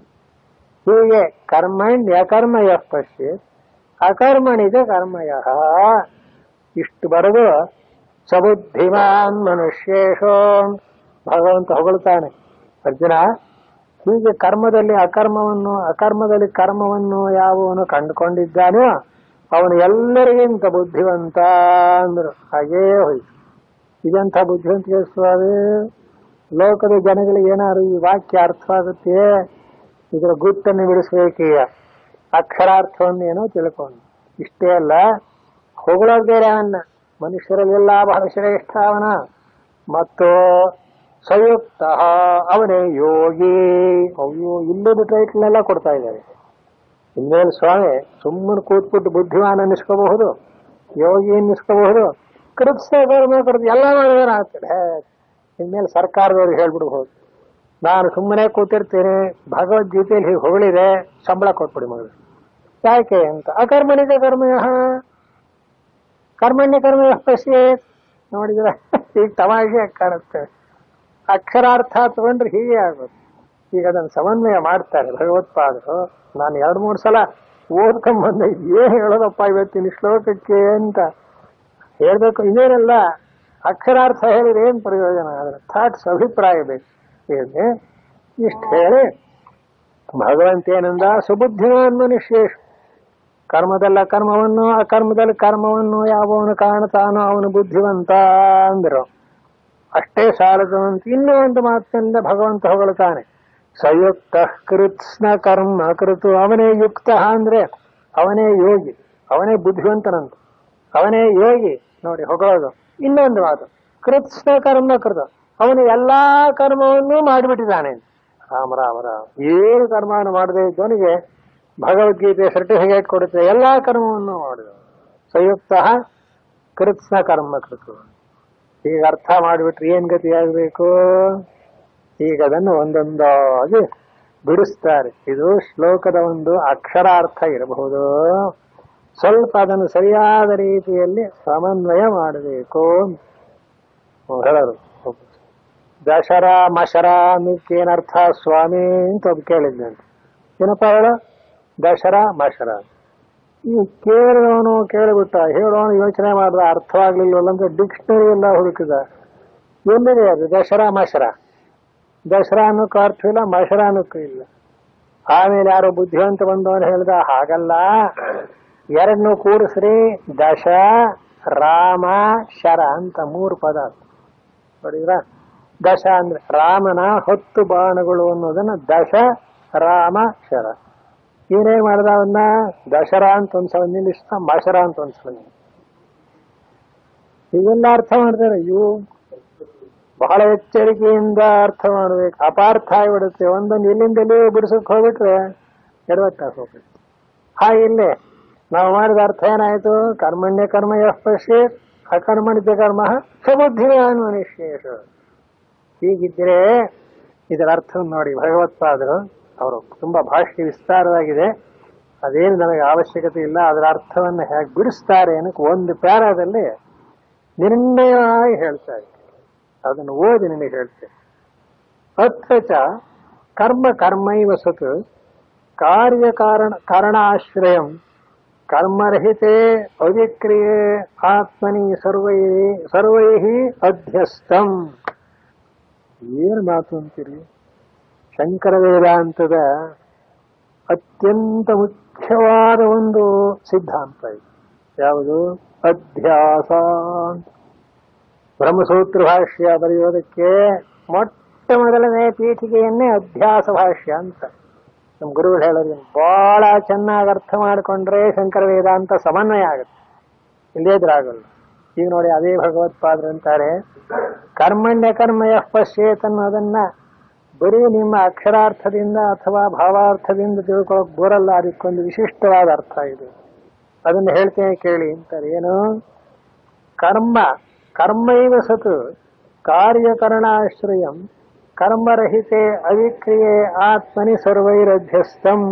ಹೀಗೆ ಕರ್ಮಣ್ಯ ಕರ್ಮಯ ಪಶ್ಯ ಅಕರ್ಮಣಿ ಚ ಕರ್ಮಯ ಇಷ್ಟು ಬರೆದು ಸಬುದ್ಧಿಮಾನ್ ಮನುಷ್ಯೇಶೋ ಭಗವಂತ ಹೊಗಳ್ತಾನೆ ಅರ್ಜುನ ಹೀಗೆ ಕರ್ಮದಲ್ಲಿ ಅಕರ್ಮವನ್ನು ಅಕರ್ಮದಲ್ಲಿ ಕರ್ಮವನ್ನು ಯಾವನು ಕಂಡುಕೊಂಡಿದ್ದಾನೋ ಅವನು ಎಲ್ಲರಿಗಿಂತ ಬುದ್ಧಿವಂತ ಅಂದ್ರು ಹಾಗೇ ಹೋಯ್ತು ಇದೆಂಥ ಬುದ್ಧಿವಂತಿಕೆ ಸ್ವಾಮಿ ಲೋಕದ ಜನಗಳಿಗೆ ಏನಾದ್ರು ಈ ವಾಕ್ಯ ಅರ್ಥವಾಗುತ್ತೆ ಇದರ ಗುಟ್ಟನ್ನು ಬಿಡಿಸ್ಬೇಕೀಗ ಅಕ್ಷರಾರ್ಥವನ್ನು ಏನೋ ತಿಳ್ಕೊಂಡು ಇಷ್ಟೇ ಅಲ್ಲ ಹೊಗಳೋದು ಬೇರೆ ಅವನ್ನ ಮನುಷ್ಯರಲ್ಲೆಲ್ಲ ಬಹಳ ಶ್ರೇಷ್ಠ ಅವನ ಮತ್ತು ಸಂಯುಕ್ತ ಅವನೇ ಯೋಗಿ ಅಯ್ಯೋ ಇಲ್ಲದ ಟೈಟ್ಲೆಲ್ಲ ಕೊಡ್ತಾ ಇದ್ದಾರೆ ಇನ್ಮೇಲೆ ಸ್ವಾಮಿ ಸುಮ್ಮನೆ ಕೂತ್ಬಿಟ್ಟು ಬುದ್ಧಿಮಾನ ಅನ್ನಿಸ್ಕೋಬಹುದು ಯೋಗಿ ಅನ್ನಿಸ್ಕೋಬಹುದು ಕೃತ್ಸ ಕರ್ಮ ಕೃತ್ ಎಲ್ಲ ಮಾಡಿದ್ರೆ ಆಗ್ತದೆ ಇನ್ಮೇಲೆ ಸರ್ಕಾರದವ್ರಿಗೆ ಹೇಳ್ಬಿಡ್ಬೋದು ನಾನು ಸುಮ್ಮನೆ ಕೂತಿರ್ತೀನಿ ಭಗವದ್ಗೀತೆಯಲ್ಲಿ ಹೀಗೆ ಹೊಗಳಿದೆ ಸಂಬಳ ಕೊಟ್ಬಿಡಿ ಮಗಳು ಯಾಕೆ ಅಂತ ಅಕರ್ಮಣಿಕ ಕರ್ಮಯ ಕರ್ಮಣ್ಯ ಕರ್ಮ ಪಶ್ಯೇ ನೋಡಿದ್ರ ಈಗ ತಮಾಷೆ ಕಾಣುತ್ತೆ ಅಕ್ಷರಾರ್ಥ ತಗೊಂಡ್ರೆ ಹೀಗೆ ಆಗೋದು ಈಗ ಅದನ್ನು ಸಮನ್ವಯ ಮಾಡ್ತಾರೆ ಭಗವತ್ಪಾದರು ನಾನು ಎರಡು ಮೂರು ಸಲ ಓದ್ಕೊಂಬಂದೆ ಏನ್ ಹೇಳೋದಪ್ಪ ಇವತ್ತಿನ ಶ್ಲೋಕಕ್ಕೆ ಅಂತ ಹೇಳ್ಬೇಕು ಇನ್ನೇನಲ್ಲ ಅಕ್ಷರಾರ್ಥ ಹೇಳಿದ್ರೆ ಏನ್ ಪ್ರಯೋಜನ ಅದರ ಥಾಟ್ಸ್ ಅಭಿಪ್ರಾಯ ಬೇಕು ಹೇಳಿ ಇಷ್ಟು ಹೇಳಿ ಭಗವಂತ ಏನಂದ ಸುಬುದ್ಧಿಮಾನ್ ಮನುಷ್ಯೇಶು ಕರ್ಮದಲ್ಲ ಕರ್ಮವನ್ನು ಅಕರ್ಮದಲ್ಲಿ ಕರ್ಮವನ್ನು ಯಾವವನು ಕಾಣ್ತಾನೋ ಅವನು ಬುದ್ಧಿವಂತ ಅಂದರು ಅಷ್ಟೇ ಸಾಲದಂತ ಇನ್ನೂ ಒಂದು ಮಾತಿನಿಂದ ಭಗವಂತ ಹೊಗಳುತ್ತಾನೆ ಸಂಯುಕ್ತ ಕೃತ್ಸ್ನ ಕರ್ಮ ಕೃತು ಅವನೇ ಯುಕ್ತ ಅಂದ್ರೆ ಅವನೇ ಯೋಗಿ ಅವನೇ ಬುದ್ಧಿವಂತನಂತ ಅವನೇ ಯೋಗಿ ನೋಡಿ ಹೊಗಳೋದು ಇನ್ನೊಂದು ಮಾತು ಕೃತ್ಸ್ನ ಕರ್ಮ ಕೃತ ಅವನು ಎಲ್ಲಾ ಕರ್ಮವನ್ನು ಮಾಡಿಬಿಟ್ಟಿದ್ದಾನೆ ರಾಮ ರಾಮ ರಾಮ ಏನು ಕರ್ಮವನ್ನು ಮಾಡದೇ ಇದ್ದವನಿಗೆ ಭಗವದ್ಗೀತೆ ಸರ್ಟಿಫಿಕೇಟ್ ಕೊಡುತ್ತೆ ಎಲ್ಲಾ ಕರ್ಮವನ್ನು ಮಾಡಿದ ಸಂಯುಕ್ತ ಕೃತ್ಸ್ನ ಕರ್ಮ ಕೃತು ಈಗ ಅರ್ಥ ಮಾಡಿಬಿಟ್ರೆ ಏನ್ ಗತಿ ಆಗ್ಬೇಕು ಈಗ ಅದನ್ನು ಒಂದೊಂದಾಗಿ ಬಿಡಿಸ್ತಾರೆ ಇದು ಶ್ಲೋಕದ ಒಂದು ಅಕ್ಷರಾರ್ಥ ಇರಬಹುದು ಸ್ವಲ್ಪ ಅದನ್ನು ಸರಿಯಾದ ರೀತಿಯಲ್ಲಿ ಸಮನ್ವಯ ಮಾಡಬೇಕು ಹೇಳೋರು ದಶರ ಮಶರ ಏನರ್ಥ ಸ್ವಾಮಿ ಅಂತ ಒಬ್ಬ ಕೇಳಿದ್ದಂತೆ ಏನಪ್ಪ ಹೇಳ ದಶರ ಮಶರ ಈ ಕೇಳಿದವನು ಕೇಳಿಬಿಟ್ಟ ಹೇಳೋನು ಯೋಚನೆ ಮಾಡಿದ ಅರ್ಥವಾಗ್ಲಿಲ್ವಲ್ಲ ಅಂತ ಡಿಕ್ಷನರಿ ಎಲ್ಲ ಹುಡುಕಿದ ಎಲ್ಲಿದೆ ಅದು ದಶರಾ ಮಶರ ದಸರಾ ಅನ್ನೋಕ್ಕೂ ಅರ್ಥವಿಲ್ಲ ಮಶರ ಅನ್ನೋಕ್ಕೂ ಇಲ್ಲ ಆಮೇಲೆ ಯಾರೋ ಬುದ್ಧಿವಂತ ಬಂದವನು ಹೇಳ್ದ ಹಾಗಲ್ಲ ಎರಡನ್ನೂ ಕೂಡಿಸ್ರಿ ದಶ ರಾಮ ಶರ ಅಂತ ಮೂರು ಪದ ನೋಡಿದ್ರ ದಶ ಅಂದ್ರೆ ರಾಮನ ಹತ್ತು ಬಾಣಗಳು ಅನ್ನೋದನ್ನ ದಶ ರಾಮ ಶರ ಇವನೇನ್ ಮಾಡ್ದ ಅವನ್ನ ದಶರಾ ಅಂತ ಒಂದ್ಸಲ ನಿಲ್ಲಿಸ್ತಾ ಮಶರ ಅಂತ ಒಂದ್ಸಲ ಹೀಗೆಲ್ಲ ಅರ್ಥ ಮಾಡ್ತಾರೆ ಇವು ಬಹಳ ಎಚ್ಚರಿಕೆಯಿಂದ ಅರ್ಥ ಮಾಡ್ಬೇಕು ಅಪಾರ್ಥ ಆಗಿಬಿಡುತ್ತೆ ಒಂದೊಂದು ಎಲ್ಲಿಂದಲೇ ಬಿಡಿಸಕ್ ಹೋಗ್ಬಿಟ್ರೆ ಎಡವಟ್ಟಾಗ ಹೋಗ್ಬೇಕು ಹಾಗೆ ಇಲ್ಲೇ ನಾವು ಮಾಡಿದ ಅರ್ಥ ಏನಾಯ್ತು ಕರ್ಮಣ್ಯ ಕರ್ಮ ಯಶ್ಪಶ್ಯ ಅಕರ್ಮಣಿತ ಕರ್ಮ ಸಬುದ್ಧಿವಾನ್ ಮನುಷ್ಯೇಶ ಹೀಗಿದ್ರೆ ಇದರ ಅರ್ಥ ನೋಡಿ ಭಗವತ್ಪಾದರು ಅವರು ತುಂಬಾ ಭಾಷೆ ವಿಸ್ತಾರವಾಗಿದೆ ಅದೇನು ನಮಗೆ ಅವಶ್ಯಕತೆ ಇಲ್ಲ ಅದರ ಅರ್ಥವನ್ನು ಹೇಗೆ ಬಿಡಿಸ್ತಾರೆ ಅನ್ನಕ್ಕೆ ಒಂದು ಪ್ಯಾರಾದಲ್ಲಿ ನಿರ್ಣಯವಾಗಿ ಹೇಳ್ತಾರೆ ಅದನ್ನು ಓದಿ ನಿನಗೆ ಹೇಳ್ತೇನೆ ಅತ್ರ ಚ ಕರ್ಮ ಕರ್ಮೈವ ಸತ್ ಕಾರ್ಯಕಾರಣ ಕಾರಣಾಶ್ರಯಂ ಕರ್ಮರಹಿತೆ ಏನು ಮಾತು ಅಂತೀರಿ ಶಂಕರ ವೇದಾಂತದ ಅತ್ಯಂತ ಮುಖ್ಯವಾದ ಒಂದು ಸಿದ್ಧಾಂತ ಇದು ಯಾವುದು ಅಧ್ಯಾಸ ಅಂತ ಬ್ರಹ್ಮಸೂತ್ರ ಭಾಷ್ಯ ಬರೆಯೋದಕ್ಕೆ ಮೊಟ್ಟ ಮೊದಲನೇ ಪೀಠಿಗೆಯನ್ನೇ ಅಧ್ಯಾಸ ಭಾಷ್ಯ ಅಂತ ನಮ್ಮ ಗುರುಗಳು ಹೇಳೋದು ಬಹಳ ಚೆನ್ನಾಗಿ ಅರ್ಥ ಮಾಡಿಕೊಂಡ್ರೆ ಶಂಕರ ವೇದಾಂತ ಸಮನ್ವಯ ಆಗುತ್ತೆ ಇಲ್ಲೇ ಇದ್ರಾಗಲ್ಲ ಈಗ ನೋಡಿ ಅದೇ ಭಗವತ್ಪಾದರು ಅಂತಾರೆ ಕರ್ಮಣ್ಯ ಕರ್ಮಯ ಪಶ್ಯೇತ್ ಅನ್ನೋದನ್ನ ಬರೀ ನಿಮ್ಮ ಅಕ್ಷರಾರ್ಥದಿಂದ ಅಥವಾ ಭಾವಾರ್ಥದಿಂದ ತಿಳ್ಕೊಳಕ್ ಬರಲ್ಲ ಅದಕ್ಕೊಂದು ವಿಶಿಷ್ಟವಾದ ಅರ್ಥ ಇದೆ ಅದನ್ನು ಹೇಳ್ತೇನೆ ಕೇಳಿ ಅಂತಾರೆ ಏನು ಕರ್ಮ ಕರ್ಮೈವ ಸತ್ ಕಾರ್ಯಕರಣಾಶ್ರಯಂ ಕರ್ಮರಹಿತೆ ಅವಿಕ್ರಿಯೆ ಆತ್ಮನಿ ಸರ್ವೈರಧ್ಯಸ್ಥಂ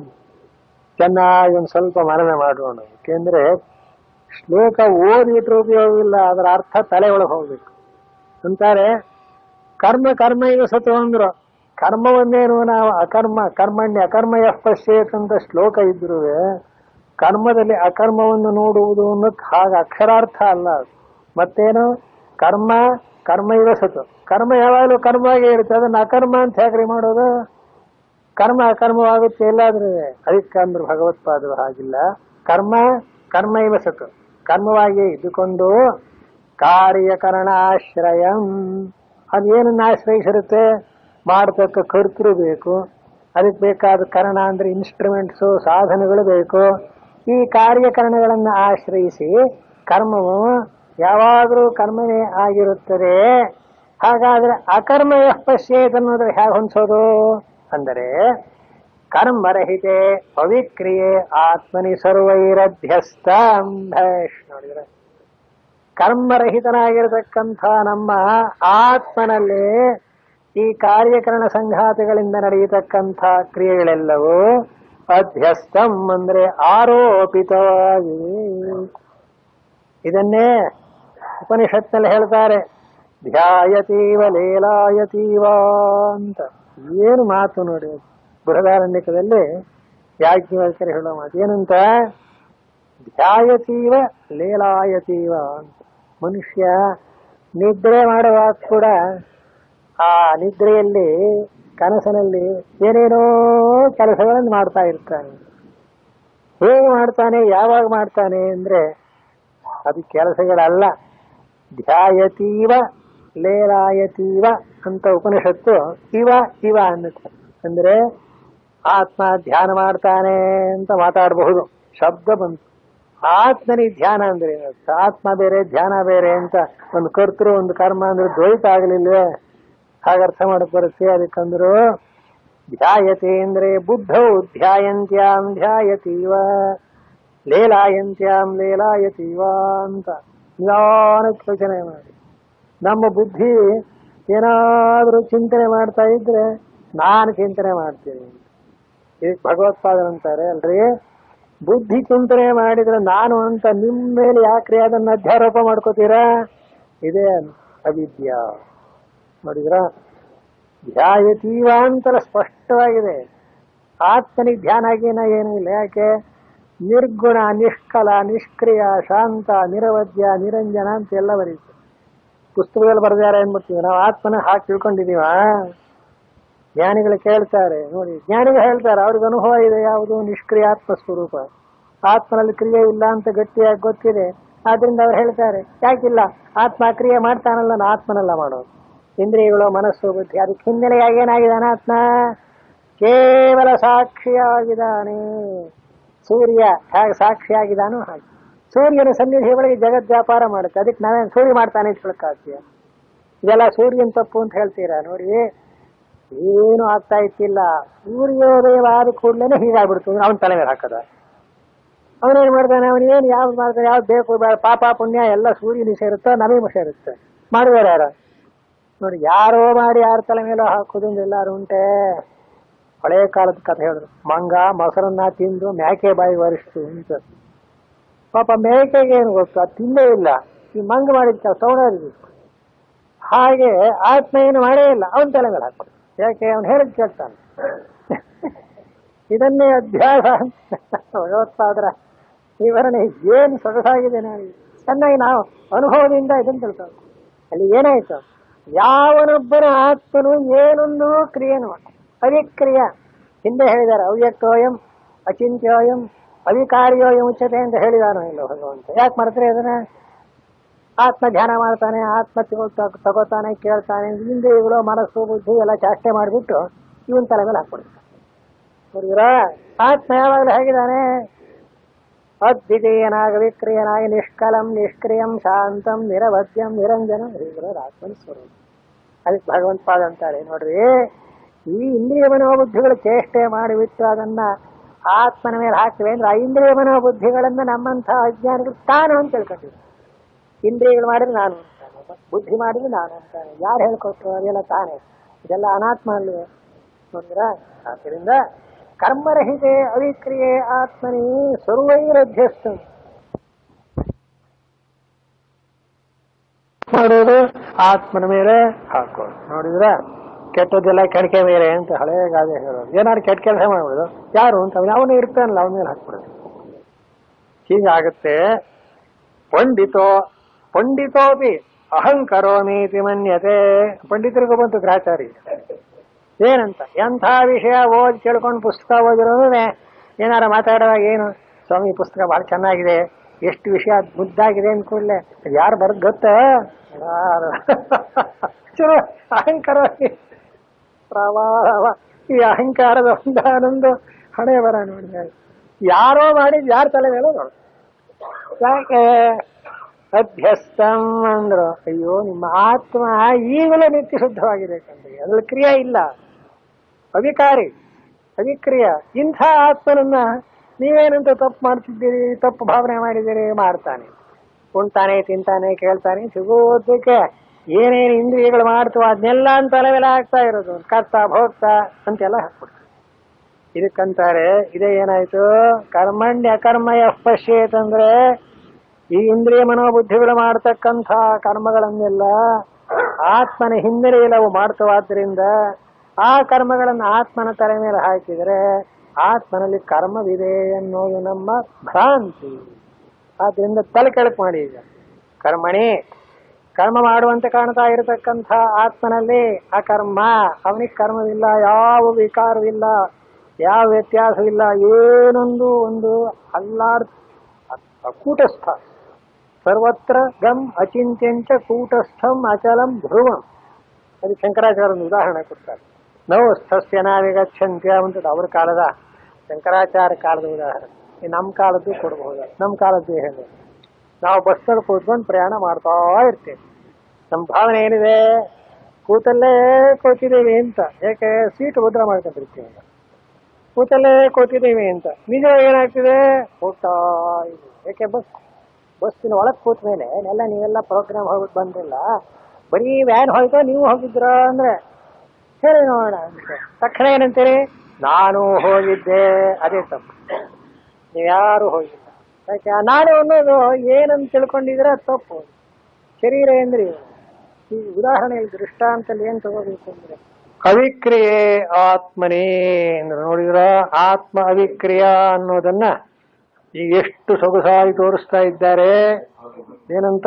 ಚೆನ್ನಾಗಿ ಒಂದು ಸ್ವಲ್ಪ ಮನನ ಮಾಡೋಣ ಯಾಕೆಂದ್ರೆ ಶ್ಲೋಕ ಓದಿಟ್ರೆ ಉಪಯೋಗವಿಲ್ಲ ಅದರ ಅರ್ಥ ತಲೆ ಒಳಗೆ ಹೋಗ್ಬೇಕು ಅಂತಾರೆ ಕರ್ಮ ಕರ್ಮ ಇವ ಸತು ಅಂದ್ರು ಕರ್ಮವನ್ನೇನು ನಾವು ಅಕರ್ಮ ಕರ್ಮಣ್ಯ ಅಕರ್ಮ ಯಃ ಪಶ್ಯೇತ್ ಅಂತ ಶ್ಲೋಕ ಇದ್ರು ಕರ್ಮದಲ್ಲಿ ಅಕರ್ಮವನ್ನು ನೋಡುವುದು ಅನ್ನೋದು ಹಾಗೆ ಅಕ್ಷರಾರ್ಥ ಅಲ್ಲ ಅದು. ಮತ್ತೇನು ಕರ್ಮ ಕರ್ಮ ಇವ ಸತು ಕರ್ಮ ಯಾವಾಗಲೂ ಕರ್ಮಾಗೆ ಇರುತ್ತೆ ಅದನ್ನ ಅಕರ್ಮ ಅಂತ ಹೇಗ್ರಿ ಮಾಡೋದು ಕರ್ಮ ಅಕರ್ಮವಾಗುತ್ತೆ ಎಲ್ಲಾದ್ರೂ ಅದಕ್ಕಂದ್ರೆ ಭಗವತ್ಪಾದರು ಹಾಗಿಲ್ಲ ಕರ್ಮ ಕರ್ಮ ಇವ ಸತು ಕರ್ಮವಾಗಿ ಇದ್ದುಕೊಂಡು ಕಾರ್ಯಕರಣಾಶ್ರಯಂ ಅದೇನನ್ನ ಆಶ್ರಯಿಸಿರುತ್ತೆ ಮಾಡತಕ್ಕ ಕರ್ತೃ ಬೇಕು ಅದಕ್ಕೆ ಬೇಕಾದ ಕರಣ ಅಂದ್ರೆ ಇನ್ಸ್ಟ್ರೂಮೆಂಟ್ಸು ಸಾಧನಗಳು ಬೇಕು ಈ ಕಾರ್ಯಕರಣಗಳನ್ನು ಆಶ್ರಯಿಸಿ ಕರ್ಮವು ಯಾವಾಗಲೂ ಕರ್ಮವೇ ಆಗಿರುತ್ತದೆ ಹಾಗಾದ್ರೆ ಅಕರ್ಮ ಪಶ್ಯೇತ್ ಅನ್ನೋದ್ರೆ ಹೇಗೆ ಹೊಂದಿಸೋದು ಅಂದರೆ ಕರ್ಮರಹಿತೆ ಅವಿಕ್ರಿಯೆ ಆತ್ಮನಿ ಸರ್ವೈರಧ್ಯಸ್ತ ನೋಡಿದ್ರೆ ಕರ್ಮರಹಿತನಾಗಿರತಕ್ಕಂಥ ನಮ್ಮ ಆತ್ಮನಲ್ಲಿ ಈ ಕಾರ್ಯಕರಣ ಸಂಘಾತಗಳಿಂದ ನಡೆಯತಕ್ಕಂಥ ಕ್ರಿಯೆಗಳೆಲ್ಲವೂ ಅಧ್ಯಸ್ಥಂ ಅಂದ್ರೆ ಆರೋಪಿತವಾಗಿವೆ ಇದನ್ನೇ ಉಪನಿಷತ್ನಲ್ಲಿ ಹೇಳ್ತಾರೆ ಧ್ಯಾಯತೀವ ಲೇಲಾಯತೀವ ಅಂತ ಏನು ಮಾತು ನೋಡಿ ಬೃಹದಾರಣ್ಯಕದಲ್ಲಿ ಯಾಜ್ಞವಲ್ಕರು ಹೇಳೋ ಮಾತು ಏನಂತ ಧ್ಯಾಯತೀವ ಲೇಲಾಯತೀವ ಅಂತ ಮನುಷ್ಯ ನಿದ್ರೆ ಮಾಡುವಾಗ ಕೂಡ ಆ ನಿದ್ರೆಯಲ್ಲಿ ಕನಸಿನಲ್ಲಿ ಏನೇನೋ ಕೆಲಸಗಳನ್ನು ಮಾಡ್ತಾ ಇರ್ತಾನೆ ಹೇಗೆ ಮಾಡ್ತಾನೆ ಯಾವಾಗ ಮಾಡ್ತಾನೆ ಅಂದ್ರೆ ಅದು ಕೆಲಸಗಳಲ್ಲ ಧ್ಯಾಯತೀವ ಲೇಲಾಯತೀವ ಅಂತ ಉಪನಿಷತ್ತು ಇವ ಇವ ಅನ್ನುತ್ತೆ ಅಂದ್ರೆ ಆತ್ಮ ಧ್ಯಾನ ಮಾಡ್ತಾನೆ ಅಂತ ಮಾತಾಡಬಹುದು ಶಬ್ದ ಬಂತು ಆತ್ಮನಿಗೆ ಧ್ಯಾನ ಅಂದ್ರೆ ಏನು? ಆತ್ಮ ಬೇರೆ ಧ್ಯಾನ ಬೇರೆ ಅಂತ ಒಂದು ಕರ್ತೃ ಒಂದು ಕರ್ಮ ಅಂದ್ರೆ ದ್ವೈತ ಆಗಲಿಲ್ವೇ ಹಾಗೆ ಅರ್ಥ ಮಾಡಕ್ ಬರುತ್ತೆ ಅದಕ್ಕಂದ್ರು ಧ್ಯಾಯತೆ ಅಂದ್ರೆ ಬುದ್ಧೌ ಧ್ಯಾಯಂತ್ಯಾಂ ಧ್ಯಾಯತೀವ ಲೇಲಾಯಂತ್ಯಾಂ ಲೇಲಾಯತೀವ ಅಂತ ನಿಧಾನಕ್ಕೆ ಯೋಚನೆ ಮಾಡಿ ನಮ್ಮ ಬುದ್ಧಿ ಏನಾದರೂ ಚಿಂತನೆ ಮಾಡ್ತಾ ಇದ್ರೆ ನಾನು ಚಿಂತನೆ ಮಾಡ್ತೀನಿ ಇದಕ್ಕೆ ಭಗವತ್ಪಾದನ ಅಂತಾರೆ ಅಲ್ರಿ ಬುದ್ಧಿ ಚಿಂತನೆ ಮಾಡಿದ್ರೆ ನಾನು ಅಂತ ನಿಮ್ಮ ಮೇಲೆ ಯಾಕ್ರಿ ಅದನ್ನ ಅಧ್ಯಾರೋಪ ಮಾಡ್ಕೋತೀರಾ ಇದೇ ಅವಿದ್ಯಾ ನೋಡಿದ್ರ ಧ್ಯಾಯತೀವ ಅಂತಲ್ಲ ಸ್ಪಷ್ಟವಾಗಿದೆ ಆತ್ಮನಿಗೆ ಧ್ಯಾನ ಗೀನ ಏನೂ ಇಲ್ಲ ಯಾಕೆ ನಿರ್ಗುಣ ನಿಷ್ಕಲ ನಿಷ್ಕ್ರಿಯ ಶಾಂತ ನಿರವಧ್ಯ ನಿರಂಜನ ಅಂತ ಎಲ್ಲ ಬರೀತು ಪುಸ್ತಕದಲ್ಲಿ ಬರೆದಾರೆ ಅಂದ್ಬಿಡ್ತೀವಿ ನಾವು ಆತ್ಮನ ಹಾಕಿ ತಿಳ್ಕೊಂಡಿದೀವ ಜ್ಞಾನಿಗಳು ಕೇಳ್ತಾರೆ ನೋಡಿ ಜ್ಞಾನಿಗಳು ಹೇಳ್ತಾರೆ ಅವ್ರಿಗೆ ಅನುಭವ ಇದೆ ಯಾವುದು ನಿಷ್ಕ್ರಿಯ ಆತ್ಮ ಸ್ವರೂಪ ಆತ್ಮನಲ್ಲಿ ಕ್ರಿಯೆ ಇಲ್ಲ ಅಂತ ಗಟ್ಟಿಯಾಗಿ ಗೊತ್ತಿದೆ ಆದ್ರಿಂದ ಅವ್ರು ಹೇಳ್ತಾರೆ ಯಾಕಿಲ್ಲ ಆತ್ಮ ಕ್ರಿಯೆ ಮಾಡ್ತಾನಲ್ಲ ನಾನು ಆತ್ಮನಲ್ಲ ಮಾಡೋದು ಇಂದ್ರಿಯಗಳು ಮನಸ್ಸು ಬುದ್ಧಿ ಅದಕ್ಕೆ ಹಿನ್ನೆಲೆಯಾಗಿ ಏನಾಗಿದ್ದಾನೆ ಆತ್ಮ ಕೇವಲ ಸಾಕ್ಷಿಯಾಗಿದ್ದಾನೆ ಸೂರ್ಯ ಹೇಗೆ ಸಾಕ್ಷಿಯಾಗಿದ್ದಾನೋ ಹಾಗೆ ಸೂರ್ಯನ ಸನ್ನಿಧಿ ಒಳಗೆ ಜಗತ್ ವ್ಯಾಪಾರ ಮಾಡುತ್ತೆ ಅದಕ್ಕೆ ನಾವೇನು ಸೂರ್ಯ ಮಾಡ್ತಾನೆ ಅಂತ ಹೇಳಕ್ಕಾಗ್ತೀಯ ಇದೆಲ್ಲ ಸೂರ್ಯನ ತಪ್ಪು ಅಂತ ಹೇಳ್ತೀರಾ ನೋಡಿ ಏನು ಆಗ್ತಾ ಇತ್ತಿಲ್ಲ ಸೂರ್ಯೋದಯವಾದ ಕೂಡಲೇ ಹೀಗಾಗ್ಬಿಡ್ತು ಅವನ ತಲೆ ಮೇಲೆ ಹಾಕದ ಅವನೇನ್ ಮಾಡ್ತಾನೆ ಅವನೇನು ಯಾವ್ದು ಮಾಡ್ತಾನೆ ಯಾವ್ದು ಬೇಕು ಬೇಡ ಪಾಪ ಪುಣ್ಯ ಎಲ್ಲ ಸೂರ್ಯನಿಗೆ ಸೇರುತ್ತೆ ನಮಗೆ ಸೇರುತ್ತೆ ಮಾಡಿದಾರೆ ಯಾರ ನೋಡಿ ಯಾರೋ ಮಾಡಿ ಯಾರ ತಲೆ ಮೇಲೆ ಹಾಕುವುದಿಂದ ಎಲ್ಲಾರು ಉಂಟೆ ಹಳೆ ಕಾಲದ ಕಥೆ ಹೇಳಿದ್ರು ಮಂಗ ಮೊಸರನ್ನ ತಿಂದು ಮೇಕೆ ಬಾಯಿ ಒರೆಸ್ತು ಅಂತ ಪಾಪ ಮೇಕೆಗೆ ಏನು ಗೊತ್ತು ಅದು ತಿನ್ನೇ ಇಲ್ಲ ಈ ಮಂಗ ಮಾಡಿದ ಕೆಲಸ ಅವನಾಗಿತ್ತು ಹಾಗೆ ಆತ್ಮ ಏನು ಮಾಡೇ ಇಲ್ಲ ಅವನ ತಲೆ ಮೇಲೆ ಹಾಕೋದು ಯಾಕೆ ಅವನು ಹೇಳಿದ್ ಕೇಳ್ತಾನೆ ಇದನ್ನೇ ಅಧ್ಯಾಸ ಭಗವತ್ಪಾದರ ವಿವರಣೆ ಏನು ಸೊಗಸಾಗಿದೆ ನೋಡಿ ಚೆನ್ನಾಗಿ ನಾವು ಅನುಭವದಿಂದ ಇದನ್ನು ತಿಳ್ಕೊಂಡು ಅಲ್ಲಿ ಏನಾಯ್ತು ಯಾವನೊಬ್ಬನ ಆತ್ಮನು ಏನೊಂದು ಕ್ರಿಯೆನು ಅವಿಕ್ರಿಯ ಹಿಂದೆ ಹೇಳಿದ್ದಾರೆ ಅವ್ಯಕ್ತೋಯಂ ಅಚಿಂತ್ಯೋಯಂ ಅವಿಕಾರ್ಯೋಯಂ ಉಚ್ಚತೆ ಅಂತ ಹೇಳಿದಾನು ಇಲ್ಲ ಭಗವಂತ ಯಾಕೆ ಮಾಡ್ತಾರೆ ಅದನ್ನ ಆತ್ಮ ಧ್ಯಾನ ಮಾಡ್ತಾನೆ ಆತ್ಮ ತಗೋ- ತಗೋತಾನೆ ಕೇಳ್ತಾನೆ ಇಂದ್ರಿಯಗಳು ಮನಸ್ಸು ಬುದ್ಧಿ ಎಲ್ಲ ಚಾಷ್ಟೆ ಮಾಡಿಬಿಟ್ಟು ಇವನ್ ತಲೆ ಮೇಲೆ ಹಾಕ್ಬಿಡ್ತಾರೆ ನೋಡಿದ್ರಾ ಆತ್ಮ ಯಾವಾಗಲೂ ಹೇಗಿದ್ದಾನೆ ಅದ್ವಿತೀಯನಾಗ ವಿಕ್ರಿಯನಾಗಿ ನಿಷ್ಕಲಂ ನಿಷ್ಕ್ರಿಯಂ ಶಾಂತಂ ನಿರವದ್ಯಂ ನಿರಂಜನಂ ಹೀಗಿರೋದು ಆತ್ಮನ ಸ್ವರೂಪ ಅದಕ್ಕೆ ಭಗವಂತ ಪಾದ ಅಂತಾರೆ ನೋಡ್ರಿ ಈ ಇಂದ್ರಿಯ ಮನೋಬುದ್ಧಿಗಳು ಚೇಷ್ಟೆ ಮಾಡಿಬಿಟ್ಟು ಅದನ್ನ ಆತ್ಮನ ಮೇಲೆ ಹಾಕ್ತಿವೆ ಅಂದ್ರೆ ಆ ಇಂದ್ರಿಯ ಮನೋಬುದ್ಧಿಗಳನ್ನ ನಮ್ಮಂಥ ಅಜ್ಞಾನಿಗಳು ತಾನು ಅಂತ ತಿಳ್ಕೊಂಡಿದ್ರು ಇಂದ್ರಿಯಗಳು ಮಾಡಿದ್ರೆ ನಾನು ಅಂತಾನೆ ಬುದ್ಧಿ ಮಾಡಿದ್ರೆ ನಾನು ಅಂತಾನೆ ಯಾರು ಹೇಳ್ಕೊಟ್ರು ಅದೆಲ್ಲ ತಾನೇ ಇದೆಲ್ಲ ಅನಾತ್ಮ ಅಲ್ವೇ ನೋಡಿದ್ರ ಆದ್ದರಿಂದ ಕರ್ಮರಹಿತೆ ಅವಿಕ್ರಿಯೆ ಆತ್ಮನಿ ಸರ್ವೈರಧ್ಯಸ್ತ ಮಾಡೋದು ಆತ್ಮನ ಮೇಲೆ ಹಾಕೋದು ನೋಡಿದ್ರ ಕೆಟ್ಟದ್ದೆಲ್ಲ ಕೆಡಕೆ ಮೇಲೆ ಅಂತ ಹಳೆ ಗಾದೆ ಹೇಳೋದು ಏನಾದ್ರು ಕೆಟ್ಟ ಕೆಲಸ ಮಾಡ್ಬಿಡೋದು ಯಾರು ಅಂತ ಅವನು ಅವನೇ ಇರ್ತಾನಲ್ಲ ಅವನ ಮೇಲೆ ಹಾಕ್ಬಿಡೋದು ಹೀಗಾಗುತ್ತೆ ಪಂಡಿತೋ ಪಂಡಿತೋಪಿ ಅಹಂಕರೋಮೀತಿ ಮನ್ಯತೆ ಪಂಡಿತರಿಗೂ ಬಂತು ಗ್ರಾಚಾರಿ ಏನಂತ ಎಂಥ ವಿಷಯ ಓದಿ ಕೇಳ್ಕೊಂಡು ಪುಸ್ತಕ ಓದಿರೋನೇ ಏನಾರ ಮಾತಾಡುವಾಗ ಏನು ಸ್ವಾಮಿ ಈ ಪುಸ್ತಕ ಬಹಳ ಚೆನ್ನಾಗಿದೆ ಎಷ್ಟು ವಿಷಯ ಮುದ್ದಾಗಿದೆ ಅಂದ್ಕೂಡ್ಲೆ ಯಾರು ಬರ್ದ್ ಗೊತ್ತ ಯಾರು? ಚಲೋ ಅಹಂಕಾರ ಪ್ರವಾಹ ಈ ಅಹಂಕಾರದ ಒಂದಾನೊಂದು ಹಣೆ ಬರ ನೋಡಿ ಯಾರೋ ಮಾಡಿದ್ ಯಾರ ತಲೆ ಮೇಲೆ ನೋಡು ಯಾಕೆ ಅಧ್ಯಸ್ತಂ ಅಂದ್ರು ಅಯ್ಯೋ ನಿಮ್ಮ ಆತ್ಮ ಈಗಲೂ ನಿತ್ಯ ಶುದ್ಧವಾಗಿದೆ ಕಂಡ್ರಿ ಅದ್ರಲ್ಲಿ ಕ್ರಿಯೆ ಇಲ್ಲ ಅವಿಕಾರಿ ಅವಿಕ್ರಿಯ ಇಂಥ ಆತ್ಮನನ್ನ ನೀವೇನಂತ ತಪ್ಪು ಮಾಡ್ತಿದ್ದೀರಿ ತಪ್ಪು ಭಾವನೆ ಮಾಡಿದ್ದೀರಿ ಮಾಡ್ತಾನೆ ಉಣ್ತಾನೆ ತಿಂತಾನೆ ಕೇಳ್ತಾನೆ ಸಿಗೋದಕ್ಕೆ ಏನೇನು ಇಂದ್ರಿಯಗಳು ಮಾಡ್ತವೋ ಅದನ್ನೆಲ್ಲ ಅಂತ ತಲೆಮೇಲೆ ಆಗ್ತಾ ಇರೋದು ಕರ್ತ ಭೋಕ್ತ ಅಂತೆಲ್ಲ ಹಾಕ್ಬಿಡ್ತಾರೆ ಇದಕ್ಕಂತಾರೆ ಇದೇ ಏನಾಯ್ತು ಕರ್ಮಣ್ಯ ಕರ್ಮ ಯಃ ಪಶ್ಯೇತ್ ಅಂದ್ರೆ ಈ ಇಂದ್ರಿಯ ಮನೋಬುದ್ಧಿಗಳು ಮಾಡತಕ್ಕಂಥ ಕರ್ಮಗಳನ್ನೆಲ್ಲ ಆತ್ಮನ ಹಿನ್ನೆಲೆಯಲ್ಲಿ ಅವು ಮಾಡ್ತವಾದ್ರಿಂದ ಆ ಕರ್ಮಗಳನ್ನು ಆತ್ಮನ ತಲೆ ಮೇಲೆ ಹಾಕಿದರೆ ಆತ್ಮನಲ್ಲಿ ಕರ್ಮವಿದೆ ಅನ್ನೋದು ನಮ್ಮ ಭ್ರಾಂತಿ ಆದ್ರಿಂದ ತಲೆ ಕೆಳಕ್ ಮಾಡಿ ಈಗ ಕರ್ಮಣಿ ಕರ್ಮ ಮಾಡುವಂತೆ ಕಾಣ್ತಾ ಇರತಕ್ಕಂಥ ಆತ್ಮನಲ್ಲಿ ಆ ಕರ್ಮ ಅವನಿಗೆ ಕರ್ಮವಿಲ್ಲ ಯಾವ ವಿಕಾರವಿಲ್ಲ ಯಾವ ವ್ಯತ್ಯಾಸವಿಲ್ಲ ಏನೊಂದು ಒಂದು ಅಲ್ಲಾಡ್ ಕೂಟಸ್ಥ ಸರ್ವತ್ರ ಗಮ್ ಅಚಿಂತ್ಯಂಚ ಕೂಟಸ್ಥಂ ಅಚಲಂ ಧ್ರುವಂ ಅದು ಶಂಕರಾಚಾರ್ಯ ಒಂದು ಉದಾಹರಣೆ ಕೊಡ್ತಾರೆ ನಾವು ಸ್ಥಸ್ಯ ನಾವಿಗಚ್ಚಂತ್ಯ ಅಂತ ಅವ್ರ ಕಾಲದ ಶಂಕರಾಚಾರ್ಯ ಕಾಲದ ಉದಾಹರಣೆ ಈ ನಮ್ಮ ಕಾಲದ್ದು ಕೊಡಬಹುದು ನಮ್ಮ ಕಾಲದ್ದು ಹೇಳಿ ನಾವು ಬಸ್ಸಲ್ಲಿ ಕೂತ್ಕೊಂಡು ಪ್ರಯಾಣ ಮಾಡ್ತಾ ಇರ್ತೇವೆ ನಮ್ಮ ಭಾವನೆ ಏನಿದೆ ಕೂತಲ್ಲೇ ಕೂತಿದ್ದೀವಿ ಅಂತ ಯಾಕೆ ಸೀಟ್ ಭದ್ರ ಮಾಡ್ಕೊಂಡಿರ್ತೀವಿ ಕೂತಲ್ಲೇ ಕೂತಿದ್ದೀವಿ ಅಂತ ನಿಜ ಏನಾಗ್ತಿದೆ ಹೋಗ್ತಾ ಇದೆ ಯಾಕೆ ಬಸ್ ಬಸ್ಸಿನ ಒಳಗೆ ಕೂತ ಮೇಲೆ ಎಲ್ಲ ನೀವೆಲ್ಲ ಪ್ರೋಗ್ರಾಮ್ ಹೋಗ್ಬಿಟ್ಟು ಬಂದಿಲ್ಲ ಬರೀ ವ್ಯಾನ್ ಹೋಯ್ತೋ ನೀವು ಹೋಗಿದ್ರ ಅಂದ್ರೆ ಹೇಳಿ ನೋಡೋಣ ಅಂತ ತಕ್ಷಣ ಏನಂತೀರಿ ನಾನು ಹೋಗಿದ್ದೆ ಅದೇ ತಪ್ಪು ನೀವ್ಯಾರು ಹೋಗಿಲ್ಲ ಯಾಕೆ ಆ ನಾನು ಅನ್ನೋದು ಏನಂತ ತಿಳ್ಕೊಂಡಿದ್ರೆ ಅದು ತಪ್ಪು ಶರೀರ ಎಂದ್ರಿ ಈ ಉದಾಹರಣೆ ದೃಷ್ಟಾಂತಲ್ಲಿ ಏನ್ ತಗೋಬೇಕು ಅಂದ್ರೆ ಅವಿಕ್ರಿಯೆ ಆತ್ಮನೇ ಅಂದ್ರೆ ನೋಡಿದ್ರ ಆತ್ಮ ಅವಿಕ್ರಿಯ ಅನ್ನೋದನ್ನ ಈಗ ಎಷ್ಟು ಸೊಗಸಾಗಿ ತೋರಿಸ್ತಾ ಇದ್ದಾರೆ ಏನಂತ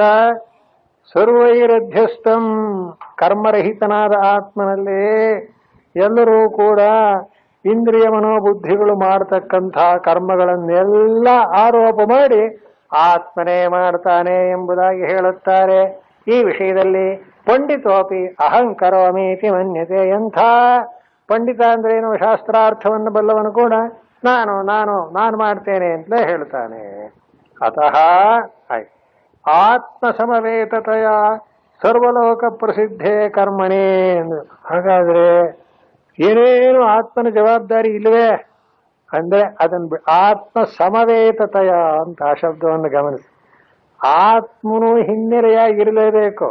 ಸರ್ವೈರಧ್ಯಸ್ಥಂ ಕರ್ಮರಹಿತನಾದ ಆತ್ಮನಲ್ಲಿ ಎಲ್ಲರೂ ಕೂಡ ಇಂದ್ರಿಯ ಮನೋಬುದ್ಧಿಗಳು ಮಾಡತಕ್ಕಂಥ ಕರ್ಮಗಳನ್ನೆಲ್ಲ ಆರೋಪ ಮಾಡಿ ಆತ್ಮನೇ ಮಾಡ್ತಾನೆ ಎಂಬುದಾಗಿ ಹೇಳುತ್ತಾರೆ ಈ ವಿಷಯದಲ್ಲಿ ಪಂಡಿತೋಪಿ ಅಹಂಕರೋಮೀತಿ ಮನ್ಯತೆ ಎಂಥ ಪಂಡಿತ ಅಂದ್ರೆ ಏನು ಶಾಸ್ತ್ರಾರ್ಥವನ್ನು ಬಲ್ಲವನು ಕೂಡ ನಾನು ನಾನು ನಾನು ಮಾಡ್ತೇನೆ ಅಂತಲೇ ಹೇಳ್ತಾನೆ ಅತಃ ಆಯ್ತು ಆತ್ಮ ಸಮವೇತತೆಯ ಸರ್ವಲೋಕ ಪ್ರಸಿದ್ಧೇ ಕರ್ಮಣೇ ಅಂದ್ರು ಹಾಗಾದ್ರೆ ಏನೇನು ಆತ್ಮನ ಜವಾಬ್ದಾರಿ ಇಲ್ವೇ ಅಂದ್ರೆ ಅದನ್ನ ಬಿ- ಆತ್ಮ ಸಮವೇತತೆಯ ಅಂತ ಆ ಶಬ್ದವನ್ನು ಗಮನಿಸಿ ಆತ್ಮನು ಹಿನ್ನೆಲೆಯಾಗಿರಲೇಬೇಕು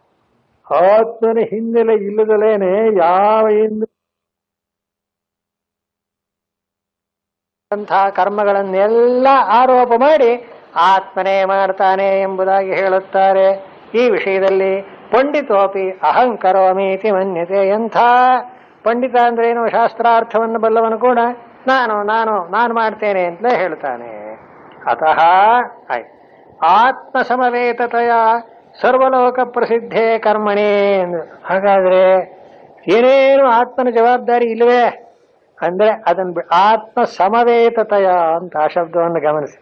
ಆತ್ಮನ ಹಿನ್ನೆಲೆ ಇಲ್ಲದಲೇನೆ ಯಾವ ಇಂದ್ರ ಅಂತಹ ಕರ್ಮಗಳನ್ನೆಲ್ಲ ಆರೋಪ ಮಾಡಿ ಆತ್ಮನೇ ಮಾಡ್ತಾನೆ ಎಂಬುದಾಗಿ ಹೇಳುತ್ತಾರೆ ಈ ವಿಷಯದಲ್ಲಿ ಪಂಡಿತೋಪಿ ಅಹಂಕರೋಮೀತಿ ಮನ್ಯತೆ ಎಂಥ ಪಂಡಿತ ಅಂದ್ರೆ ಏನು ಶಾಸ್ತ್ರಾರ್ಥವನ್ನು ಬಲ್ಲವನು ಕೂಡ ನಾನು ನಾನು ನಾನು ಮಾಡ್ತೇನೆ ಅಂತಲೇ ಹೇಳ್ತಾನೆ ಅತಃ ಆಯ್ತು ಆತ್ಮ ಸಮವೇತತೆಯ ಸರ್ವಲೋಕ ಪ್ರಸಿದ್ಧೇ ಕರ್ಮಣಿ ಅಂದ್ರು. ಹಾಗಾದ್ರೆ ಏನೇನು ಆತ್ಮನ ಜವಾಬ್ದಾರಿ ಇಲ್ವೇ ಅಂದ್ರೆ ಅದನ್ನ ಬಿ- ಆತ್ಮ ಸಮವೇತತೆಯ ಅಂತ ಆ ಶಬ್ದವನ್ನು ಗಮನಿಸಿ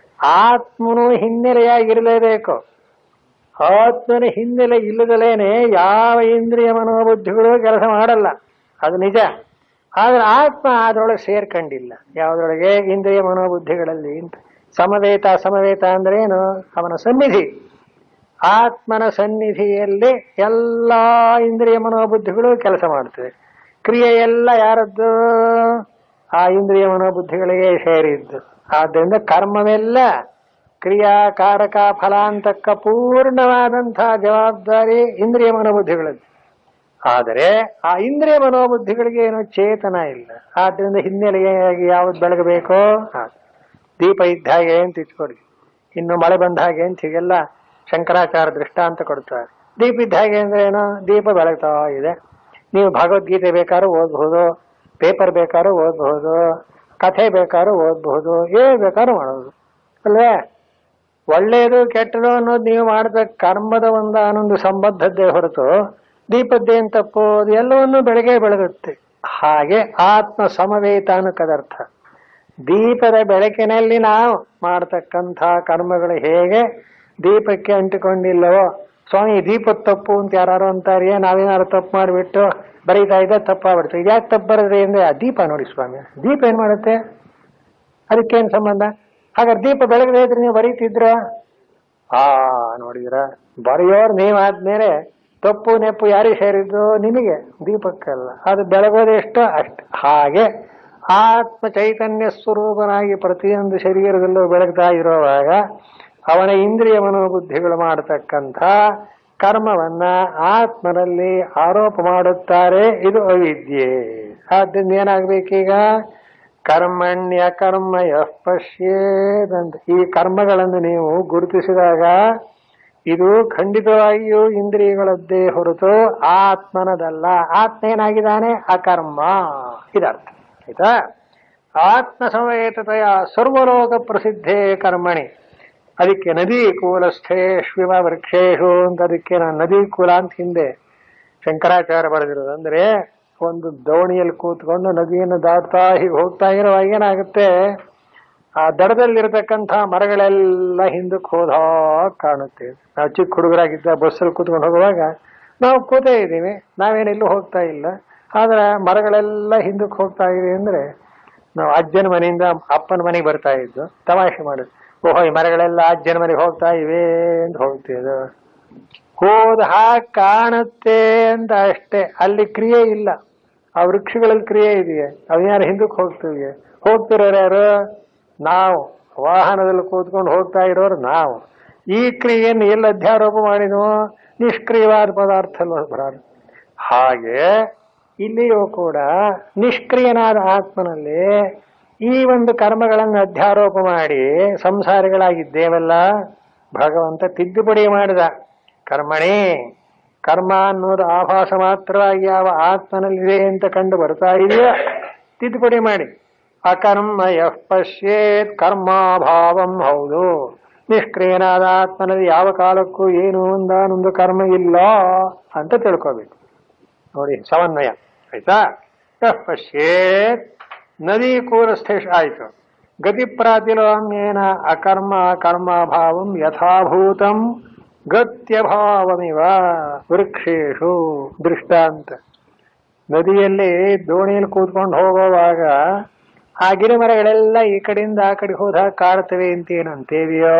ಆತ್ಮನು ಹಿನ್ನೆಲೆಯಾಗಿರಲೇಬೇಕು ಆತ್ಮನ ಹಿನ್ನೆಲೆ ಇಲ್ಲದಲೇನೆ ಯಾವ ಇಂದ್ರಿಯ ಮನೋಬುದ್ಧಿಗಳು ಕೆಲಸ ಮಾಡಲ್ಲ ಅದು ನಿಜ ಆದ್ರೆ ಆತ್ಮ ಅದರೊಳಗೆ ಸೇರ್ಕೊಂಡಿಲ್ಲ ಯಾವುದ್ರೊಳಗೆ ಇಂದ್ರಿಯ ಮನೋಬುದ್ಧಿಗಳಲ್ಲಿ ಅಂತ ಸಮವೇತ ಸಮವೇತ ಅಂದ್ರೆ ಏನು ಅವನ ಸನ್ನಿಧಿ ಆತ್ಮನ ಸನ್ನಿಧಿಯಲ್ಲಿ ಎಲ್ಲ ಇಂದ್ರಿಯ ಮನೋಬುದ್ಧಿಗಳು ಕೆಲಸ ಮಾಡ್ತದೆ ಕ್ರಿಯೆ ಎಲ್ಲ ಯಾರದ್ದು ಆ ಇಂದ್ರಿಯ ಮನೋಬುದ್ಧಿಗಳಿಗೆ ಸೇರಿದ್ದು ಆದ್ದರಿಂದ ಕರ್ಮವೆಲ್ಲ ಕ್ರಿಯಾಕಾರಕ ಫಲಾಂತಕ್ಕ ಪೂರ್ಣವಾದಂತಹ ಜವಾಬ್ದಾರಿ ಇಂದ್ರಿಯ ಮನೋಬುದ್ಧಿಗಳದ್ದು ಆದರೆ ಆ ಇಂದ್ರಿಯ ಮನೋಬುದ್ಧಿಗಳಿಗೆ ಏನೋ ಚೇತನ ಇಲ್ಲ ಆದ್ರಿಂದ ಹಿನ್ನೆಲೆಯಾಗಿ ಯಾವ್ದು ಬೆಳಗಬೇಕೋ ಆ, ದೀಪ ಇದ್ದ ಹಾಗೆ ಅಂತ ಇಟ್ಕೊಡಿ ಇನ್ನು ಮಳೆ ಬಂದ ಹಾಗೆ ಅಂತ ಹೀಗೆಲ್ಲ ಶಂಕರಾಚಾರ್ಯ ದೃಷ್ಟಾಂತ ಕೊಡ್ತಾರೆ ದೀಪ ಇದ್ದ ಹಾಗೆ ಅಂದ್ರೆ ಏನೋ ದೀಪ ಬೆಳಗ್ತಾ ಇದೆ ನೀವು ಭಗವದ್ಗೀತೆ ಬೇಕಾದ್ರೂ ಓದ್ಬಹುದು ಪೇಪರ್ ಬೇಕಾದ್ರೂ ಓದ್ಬಹುದು ಕಥೆ ಬೇಕಾದ್ರೂ ಓದ್ಬಹುದು ಏನ್ ಬೇಕಾದ್ರೂ ಮಾಡೋದು ಅಲ್ವೇ ಒಳ್ಳೆಯದು ಕೆಟ್ಟದು ಅನ್ನೋದು ನೀವು ಮಾಡಿದ ಕರ್ಮದ ಒಂದು ಆನೊಂದು ಸಂಬದ್ಧದ್ದೇ ಹೊರತು ದೀಪದ್ದೇನ್ ತಪ್ಪು ಅದು ಎಲ್ಲವನ್ನೂ ಬೆಳಗ್ಗೆ ಬೆಳಗುತ್ತೆ ಹಾಗೆ ಆತ್ಮ ಸಮವೇತ ಅನ್ನೋಕದರ್ಥ ದೀಪದ ಬೆಳಕಿನಲ್ಲಿ ನಾವು ಮಾಡತಕ್ಕಂಥ ಕರ್ಮಗಳು ಹೇಗೆ ದೀಪಕ್ಕೆ ಅಂಟಿಕೊಂಡಿಲ್ಲವೋ ಸ್ವಾಮಿ ದೀಪದ ತಪ್ಪು ಅಂತ ಯಾರು ಅಂತಾರೆ ನಾವೇನಾದ್ರು ತಪ್ಪು ಮಾಡಿಬಿಟ್ಟು ಬರೀತಾ ಇದ್ದ ತಪ್ಪಾಗ್ಬಿಡ್ತು ಇದ್ಯಾಕೆ ತಪ್ಪು ಬರೋದ್ರಿ ಅಂದ್ರೆ ಆ ದೀಪ ನೋಡಿ ಸ್ವಾಮಿ ದೀಪ ಏನ್ ಮಾಡುತ್ತೆ ಅದಕ್ಕೇನ್ ಸಂಬಂಧ ಹಾಗಾದ್ರೆ ದೀಪ ಬೆಳಗದೆ ಇದ್ರೆ ನೀವು ಬರೀತಿದ್ರ ಆ ನೋಡಿದ್ರ ಬರೆಯೋರ್ ನೀವಾದ್ಮೇಲೆ ತಪ್ಪು ನೆಪ್ಪು ಯಾರಿಗೆ ಸೇರಿದ್ದು ನಿಮಗೆ ದೀಪಕ್ಕಲ್ಲ ಅದು ಬೆಳಗೋದು ಎಷ್ಟೋ ಅಷ್ಟು ಹಾಗೆ ಆತ್ಮ ಚೈತನ್ಯ ಸ್ವರೂಪನಾಗಿ ಪ್ರತಿಯೊಂದು ಶರೀರದಲ್ಲೂ ಬೆಳಗ್ತಾ ಇರುವಾಗ ಅವನ ಇಂದ್ರಿಯ ಮನೋಬುದ್ಧಿಗಳು ಮಾಡತಕ್ಕಂಥ ಕರ್ಮವನ್ನ ಆತ್ಮನಲ್ಲಿ ಆರೋಪ ಮಾಡುತ್ತಾರೆ ಇದು ಅವಿದ್ಯೆ ಆದ್ದರಿಂದ ಏನಾಗ್ಬೇಕೀಗ ಕರ್ಮಣ್ಯ ಕರ್ಮ ಯಃ ಪಶ್ಯೇದಂತ ಈ ಕರ್ಮಗಳನ್ನು ನೀವು ಗುರುತಿಸಿದಾಗ ಇದು ಖಂಡಿತವಾಗಿಯೂ ಇಂದ್ರಿಯಗಳದ್ದೇ ಹೊರತು ಆತ್ಮನದಲ್ಲ ಆತ್ಮ ಏನಾಗಿದ್ದಾನೆ ಅಕರ್ಮ ಇದರ್ಥ ಆಯ್ತಾ ಆತ್ಮ ಸಮವೇತತೆಯ ಸರ್ವಲೋಕ ಪ್ರಸಿದ್ಧೇ ಕರ್ಮಣಿ ಅದಕ್ಕೆ ನದಿ ಕೂಲಸ್ಥೇಶ್ವಿಮ ವೃಕ್ಷೇಶು ಅಂತ ಅದಕ್ಕೆ ನಾನು ನದಿ ಕೂಲ ಅಂತ ಹಿಂದೆ ಶಂಕರಾಚಾರ್ಯ ಬರೆದಿರೋದು ಅಂದ್ರೆ ಒಂದು ದೋಣಿಯಲ್ಲಿ ಕೂತ್ಕೊಂಡು ನದಿಯನ್ನು ದಾಟ್ತಾ ಹೀಗೆ ಹೋಗ್ತಾ ಇರುವಾಗ ಏನಾಗುತ್ತೆ ಆ ದಡದಲ್ಲಿರತಕ್ಕಂಥ ಮರಗಳೆಲ್ಲ ಹಿಂದಕ್ಕೆ ಹೋದ ಕಾಣುತ್ತೆ ನಾವು ಚಿಕ್ಕ ಹುಡುಗರಾಗಿದ್ದ ಬಸ್ಸಲ್ಲಿ ಕೂತ್ಕೊಂಡು ಹೋಗುವಾಗ ನಾವು ಕೂತೇ ಇದ್ದೀವಿ ನಾವೇನೆಲ್ಲೂ ಹೋಗ್ತಾ ಇಲ್ಲ ಆದ್ರೆ ಮರಗಳೆಲ್ಲ ಹಿಂದಕ್ಕೆ ಹೋಗ್ತಾ ಇದೆ ಅಂದ್ರೆ ನಾವು ಅಜ್ಜನ ಮನೆಯಿಂದ ಅಪ್ಪನ ಮನೆಗೆ ಬರ್ತಾ ಇದ್ದು ತಮಾಷೆ ಮಾಡುದು ಓಹೋ ಈ ಮರಗಳೆಲ್ಲ ಅಜ್ಜನ ಮನೆಗೆ ಹೋಗ್ತಾ ಇವೆ ಅಂತ ಹೋಗ್ತಿದ್ದು ಹೋದ ಹಾಗೆ ಕಾಣುತ್ತೆ ಅಂತ ಅಷ್ಟೇ ಅಲ್ಲಿ ಕ್ರಿಯೆ ಇಲ್ಲ ಆ ವೃಕ್ಷಗಳಲ್ಲಿ ಕ್ರಿಯೆ ಇದೆಯೇ ಯಾರು ಹಿಂದಕ್ಕೆ ಹೋಗ್ತೀವಿ ಹೋಗ್ತಿರೋರು ಯಾರು ನಾವು ವಾಹನದಲ್ಲಿ ಕೂತ್ಕೊಂಡು ಹೋಗ್ತಾ ಇರೋರು ನಾವು ಈ ಕ್ರಿಯೆಯನ್ನು ಎಲ್ಲಿ ಅಧ್ಯಾರೋಪ ಮಾಡಿದ್ವು ನಿಷ್ಕ್ರಿಯವಾದ ಪದಾರ್ಥ ಅಲ್ವಾ ಬರೋದು ಹಾಗೆ ಇಲ್ಲಿಯೂ ಕೂಡ ನಿಷ್ಕ್ರಿಯನಾದ ಆತ್ಮನಲ್ಲಿ ಈ ಒಂದು ಕರ್ಮಗಳನ್ನು ಅಧ್ಯಾರೋಪ ಮಾಡಿ ಸಂಸಾರಿಗಳಾಗಿದ್ದೇವಲ್ಲ ಭಗವಂತ ತಿದ್ದುಪಡಿ ಮಾಡಿದ ಕರ್ಮಣಿ ಕರ್ಮ ಅನ್ನೋದು ಆಭಾಸ ಮಾತ್ರವಾಗಿ ಯಾವ ಆತ್ಮನಲ್ಲಿದೆ ಅಂತ ಕಂಡು ಬರ್ತಾ ಇದೆಯೋ ತಿದ್ದುಪಡಿ ಮಾಡಿ ಅಕರ್ಮ ಯಃ ಪಶ್ಯೇತ್ ಕರ್ಮಾಭಾವಂ ಹೌದು ನಿಷ್ಕ್ರಿಯನಾದ ಆತ್ಮನಲ್ಲಿ ಯಾವ ಕಾಲಕ್ಕೂ ಏನು ಒಂದಾನೊಂದು ಕರ್ಮ ಇಲ್ಲ ಅಂತ ತಿಳ್ಕೋಬೇಕು ನೋಡಿ ಸಮನ್ವಯ ಆಯ್ತಾ ಯಃ ಪಶ್ಯೇತ್ ನದಿ ಕೂರಸ್ಥೇಶ ಆಯ್ತು ಗತಿ ಪ್ರಾತಿಲೋಮ್ಯೇನ ಅಕರ್ಮ ಕರ್ಮಾಭಾವಂ ಯಥಾಭೂತಂ ಗತ್ಯಭಾವಮಿವ ವೃಕ್ಷೇಶು ದೃಷ್ಟಾಂತ ನದಿಯಲ್ಲಿ ದೋಣಿಯಲ್ಲಿ ಕೂತ್ಕೊಂಡು ಹೋಗುವಾಗ ಆ ಗಿಡ ಮರಗಳೆಲ್ಲ ಈ ಕಡೆಯಿಂದ ಆ ಕಡೆ ಹೋದ ಕಾಡ್ತವೆ ಅಂತ ಏನಂತೇವಿಯೋ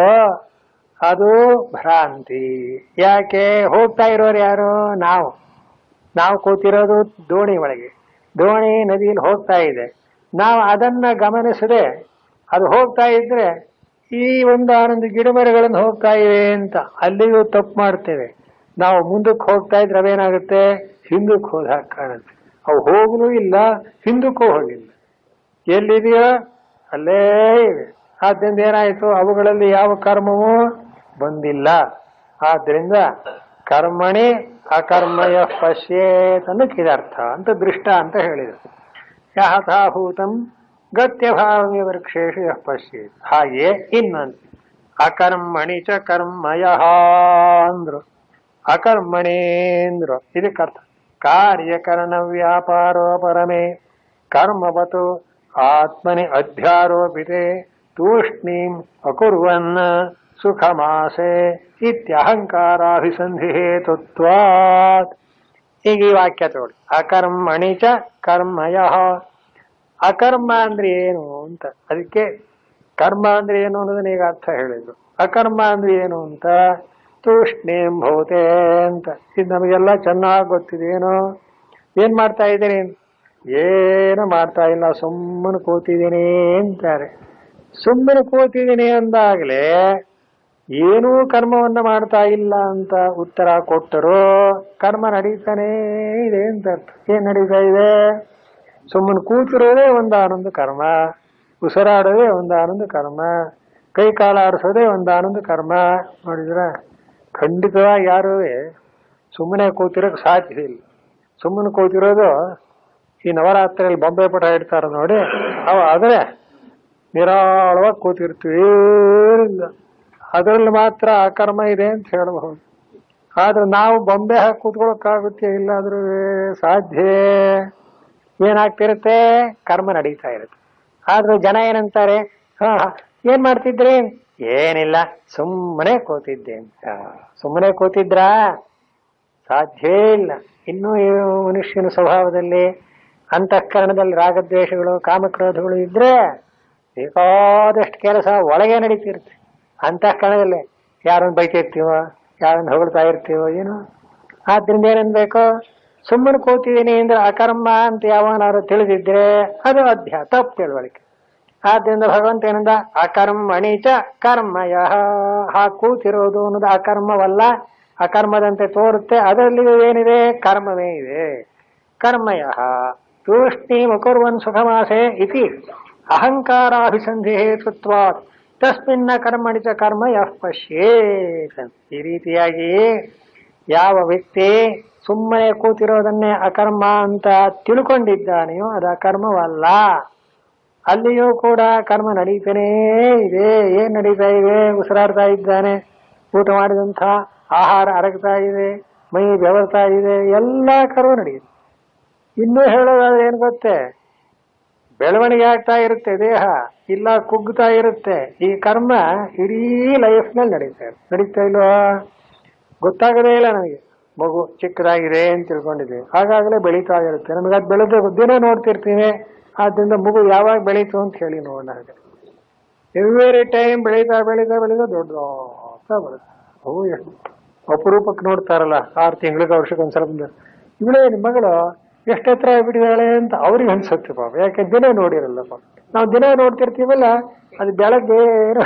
ಅದು ಭ್ರಾಂತಿ ಯಾಕೆ ಹೋಗ್ತಾ ಇರೋರು ಯಾರು ನಾವು ನಾವು ಕೂತಿರೋದು ದೋಣಿ ಒಳಗೆ ದೋಣಿ ನದಿಯಲ್ಲಿ ಹೋಗ್ತಾ ಇದೆ ನಾವು ಅದನ್ನ ಗಮನಿಸದೆ ಅದು ಹೋಗ್ತಾ ಇದ್ರೆ ಈ ಒಂದು ಆನಂದ ಗಿಡ ಮರಗಳನ್ನು ಹೋಗ್ತಾ ಇವೆ ಅಂತ ಅಲ್ಲಿಯೂ ತಪ್ಪು ಮಾಡ್ತೇವೆ ನಾವು ಮುಂದಕ್ಕೆ ಹೋಗ್ತಾ ಇದ್ರೆ ಅವೇನಾಗುತ್ತೆ ಹಿಂದಕ್ಕೆ ಹೋದ ಹಾಗೆ ಕಾಣುತ್ತೆ ಅವು ಹೋಗಲೂ ಇಲ್ಲ ಹಿಂದಕ್ಕೂ ಹೋಗಿಲ್ಲ ಎಲ್ಲಿದೆಯೋ ಅಲ್ಲೇ ಇವೆ ಆದ್ದರಿಂದ ಏನಾಯ್ತು ಅವುಗಳಲ್ಲಿ ಯಾವ ಕರ್ಮವೂ ಬಂದಿಲ್ಲ ಆದ್ರಿಂದ ಕರ್ಮಣಿ ಅಕರ್ಮಯ ಪಶ್ಯೇತ್ ಅನ್ನಕ್ಕೆ ಇದರ್ಥ ಅಂತ ದೃಷ್ಟ ಅಂತ ಹೇಳಿದರು ಯಹತಾಭೂತಂ ಗತ್ಯಭಾವಮಿ ವೃಕ್ಷೇಶು ಯಃ ಪಶ್ಯೇತ್ ಹಾಗೆಯೇ ಇನ್ನೊಂದು ಅಕರ್ಮಣಿ ಚ ಕರ್ಮಯ ಅಂದ್ರು ಅಕರ್ಮಣಿ ಅಂದ್ರು ಇದಕ್ಕೆ ಅರ್ಥ ಕಾರ್ಯಕರಣ ವ್ಯಾಪಾರೋ ಪರಮೇ ಕರ್ಮವತು ಆತ್ಮನಿ ಅಧ್ಯಾರೋಪಿತೆ ತೂಷ್ಣೀಂ ಅಕುರ್ವನ್ ಸುಖಮಾಸೆ ಇತ್ಯಹಂಕಾರಾಭಿಸಂಧಿ ಹೇತುತ್ವಾತ್ ಈಗ ಈ ವಾಕ್ಯ ತಗೊಳ್ಳಿ ಅಕರ್ಮಣಿ ಚ ಕರ್ಮಯ ಅಕರ್ಮ ಅಂದ್ರೆ ಏನು ಅಂತ ಅದಕ್ಕೆ ಕರ್ಮ ಅಂದ್ರೆ ಏನು ಅನ್ನೋದನ್ನ ಈಗ ಅರ್ಥ ಹೇಳಿದ್ರು ಅಕರ್ಮ ಅಂದ್ರೆ ಏನು ಅಂತ ತೂಷ್ಣೇಂ ಭೂತೆ ಅಂತ ಇದು ನಮಗೆಲ್ಲ ಚೆನ್ನಾಗಿ ಗೊತ್ತಿದೆ ಏನು ಏನ್ ಮಾಡ್ತಾ ಇದ್ದೀನಿ ಏನು ಮಾಡ್ತಾ ಇಲ್ಲ ಸುಮ್ಮನೆ ಕೂತಿದ್ದೀನಿ ಅಂತಾರೆ ಸುಮ್ಮನೆ ಕೂತಿದ್ದೀನಿ ಅಂದಾಗಲೇ ಏನೂ ಕರ್ಮವನ್ನ ಮಾಡ್ತಾ ಇಲ್ಲ ಅಂತ ಉತ್ತರ ಕೊಟ್ಟರು ಕರ್ಮ ನಡೀತಾನೇ ಇದೆ ಅಂತ ಅರ್ಥ ಏನ್ ನಡೀತಾ ಇದೆ ಸುಮ್ಮನೆ ಕೂತಿರೋದೇ ಒಂದು ಆನಂದ ಕರ್ಮ ಉಸಿರಾಡೋದೇ ಒಂದು ಆನಂದ ಕರ್ಮ ಕೈ ಕಾಲು ಆಡಿಸೋದೇ ಒಂದು ಆನಂದ ಕರ್ಮ ನೋಡಿದ್ರ ಖಂಡಿತವಾಗಿ ಯಾರೂ ಸುಮ್ಮನೆ ಕೂತಿರೋಕೆ ಸಾಧ್ಯ ಇಲ್ಲ ಸುಮ್ಮನೆ ಕೂತಿರೋದು ಈ ನವರಾತ್ರಿಯಲ್ಲಿ ಬೊಂಬೆ ಪಟ ಇಡ್ತಾರ ನೋಡಿ ಅವ ಆದರೆ ನಿರಾಳವಾಗಿ ಕೂತಿರ್ತೀವಿ ಏನಿಲ್ಲ ಅದರಲ್ಲಿ ಮಾತ್ರ ಆ ಕರ್ಮ ಇದೆ ಅಂತ ಹೇಳಬಹುದು ಆದ್ರೆ ನಾವು ಬೊಂಬೆ ಹಾಕಿ ಕೂತ್ಕೊಳ್ಳೋಕ್ಕಾಗುತ್ತೆ ಇಲ್ಲಾದ್ರೂ ಸಾಧ್ಯ ಏನಾಗ್ತಿರುತ್ತೆ ಕರ್ಮ ನಡೀತಾ ಇರುತ್ತೆ ಆದ್ರೆ ಜನ ಏನಂತಾರೆ ಹಾ ಏನ್ ಮಾಡ್ತಿದ್ರಿ ಏನಿಲ್ಲ ಸುಮ್ಮನೆ ಕೂತಿದ್ದೆ ಅಂತ ಸುಮ್ಮನೆ ಕೂತಿದ್ರಾ ಸಾಧ್ಯ ಇಲ್ಲ ಇನ್ನೂ ಈ ಮನುಷ್ಯನ ಸ್ವಭಾವದಲ್ಲಿ ಅಂತಃಕರಣದಲ್ಲಿ ರಾಗದ್ವೇಷಗಳು ಕಾಮಕ್ರೋಧಗಳು ಇದ್ರೆ ಬೇಕಾದಷ್ಟು ಕೆಲಸ ಒಳಗೆ ನಡೀತಿರುತ್ತೆ ಅಂತಃಕರಣದಲ್ಲಿ ಯಾರನ್ನು ಬೈತಿರ್ತೀವೋ ಯಾರನ್ನು ಹೊಗಳ್ತಾ ಇರ್ತೀವೋ ಏನು ಆದ್ರಿಂದ ಏನನ್ಬೇಕು ಸುಮ್ಮನೆ ಕೂತಿದ್ದೀನಿ ಅಂದ್ರೆ ಅಕರ್ಮ ಅಂತ ಯಾವನಾರು ತಿಳಿದಿದ್ರೆ ಅದು ಅಧ್ಯ ತಪ್ಪು ತಿಳುವಳಿಕೆ ಆದ್ರಿಂದ ಭಗವಂತ ಏನಂದ ಅಕರ್ಮಣಿ ಚ ಕರ್ಮಯ ಹಾ ಕೂತಿರೋದು ಅನ್ನೋದು ಅಕರ್ಮವಲ್ಲ ಅಕರ್ಮದಂತೆ ತೋರುತ್ತೆ ಅದರಲ್ಲಿ ಏನಿದೆ ಕರ್ಮವೇ ಇದೆ ಕರ್ಮಯ ತೂಷ್ಣಿ ಮುಕುರ್ವನ್ ಸುಖಮಾಸೆ ಇತಿ ಅಹಂಕಾರಾಭಿಸಂಧಿ ಹೇತುತ್ವಾತ್ ತಸ್ಮಿನ್ನ ಕರ್ಮಣಿ ಚ ಕರ್ಮ ಯಃ ಪಶ್ಯೇತ್ ಈ ರೀತಿಯಾಗಿ ಯಾವ ವ್ಯಕ್ತಿ ಸುಮ್ಮನೆ ಕೂತಿರೋದನ್ನೇ ಅಕರ್ಮ ಅಂತ ತಿಳ್ಕೊಂಡಿದ್ದಾನೆಯೋ ಅದು ಅಕರ್ಮವಲ್ಲ ಅಲ್ಲಿಯೂ ಕೂಡ ಕರ್ಮ ನಡೀತಾನೇ ಇದೆ ಏನ್ ನಡೀತಾ ಇದೆ ಉಸಿರಾಡ್ತಾ ಇದ್ದಾನೆ ಊಟ ಮಾಡಿದಂಥ ಆಹಾರ ಅರಗ್ತಾ ಇದೆ ಮೈ ಬೆವರ್ತಾ ಇದೆ ಎಲ್ಲ ಕರ್ಮ ನಡೆಯುತ್ತೆ ಇನ್ನೂ ಹೇಳೋದಾದ್ರೆ ಏನ್ ಗೊತ್ತೇ ಬೆಳವಣಿಗೆ ಆಗ್ತಾ ಇರುತ್ತೆ ದೇಹ ಇಲ್ಲ ಕುಗ್ಗುತ್ತಾ ಇರುತ್ತೆ ಈ ಕರ್ಮ ಇಡೀ ಲೈಫ್ ನಲ್ಲಿ ನಡೀತಾ ಇರುತ್ತೆ ನಡೀತಾ ಇಲ್ವಾ ಗೊತ್ತಾಗದೇ ಇಲ್ಲ ನನಗೆ ಮಗು ಚಿಕ್ಕದಾಗಿದೆ ಅಂತ ತಿಳ್ಕೊಂಡಿದ್ದೀವಿ ಹಾಗಾಗಲೇ ಬೆಳೀತಾ ಇರುತ್ತೆ ನಮಗೆ ಅದು ಬೆಳೆದ ದಿನ ನೋಡ್ತಿರ್ತೀವಿ ಆದ್ರಿಂದ ಮಗು ಯಾವಾಗ ಬೆಳೀತು ಅಂತ ಹೇಳಿ ನೋಡೋಣ ಹಾಗೆ ಎವ್ರಿ ಟೈಮ್ ಬೆಳೀತಾ ಬೆಳೀತಾ ಬೆಳೀತಾ ದೊಡ್ಡ ಬರುತ್ತೆ ಅವು ಎಷ್ಟು ಅಪರೂಪಕ್ಕೆ ನೋಡ್ತಾರಲ್ಲ ಆರು ತಿಂಗಳಿಗೆ ವರ್ಷಕ್ಕೆ ಒಂದ್ಸಲ ಬಂದು ಇವಳೇ ನಿಮ್ಮ ಮಗಳು ಎಷ್ಟು ಹತ್ರ ಆಗ್ಬಿಟ್ಟಿದ್ದಾಳೆ ಅಂತ ಅವ್ರಿಗೆ ಅನ್ಸುತ್ತೆ ಪಾಪ ಯಾಕೆ ದಿನ ನೋಡಿರಲ್ಲ ಪಾಪ ನಾವು ದಿನ ನೋಡ್ತಿರ್ತೀವಲ್ಲ ಅದು ಬೆಳಗ್ಗೆ ಏನೋ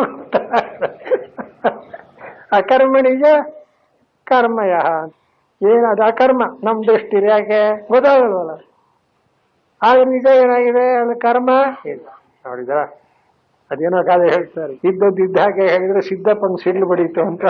ಅಕರ್ಮಣಿಗ ಕರ್ಮಯ ಏನು ಅದು ಅಕರ್ಮ ನಮ್ ದೃಷ್ಟಿ ಯಾಕೆ ಗೊತ್ತಾಗಲ್ವಲ್ಲ ಆದ್ರೆ ನಿಜ ಏನಾಗಿದೆ ಅದು ಕರ್ಮ ಇಲ್ಲ ನೋಡಿದ್ರ ಅದೇನೋ ಗಾದೆ ಹೇಳ್ತಾರೆ ಇದ್ದದ್ದು ಇದ್ದ ಹಾಗೆ ಹೇಳಿದ್ರೆ ಸಿದ್ದಪ್ಪನ ಸಿಡ್ಲು ಬಡೀತು ಅಂತ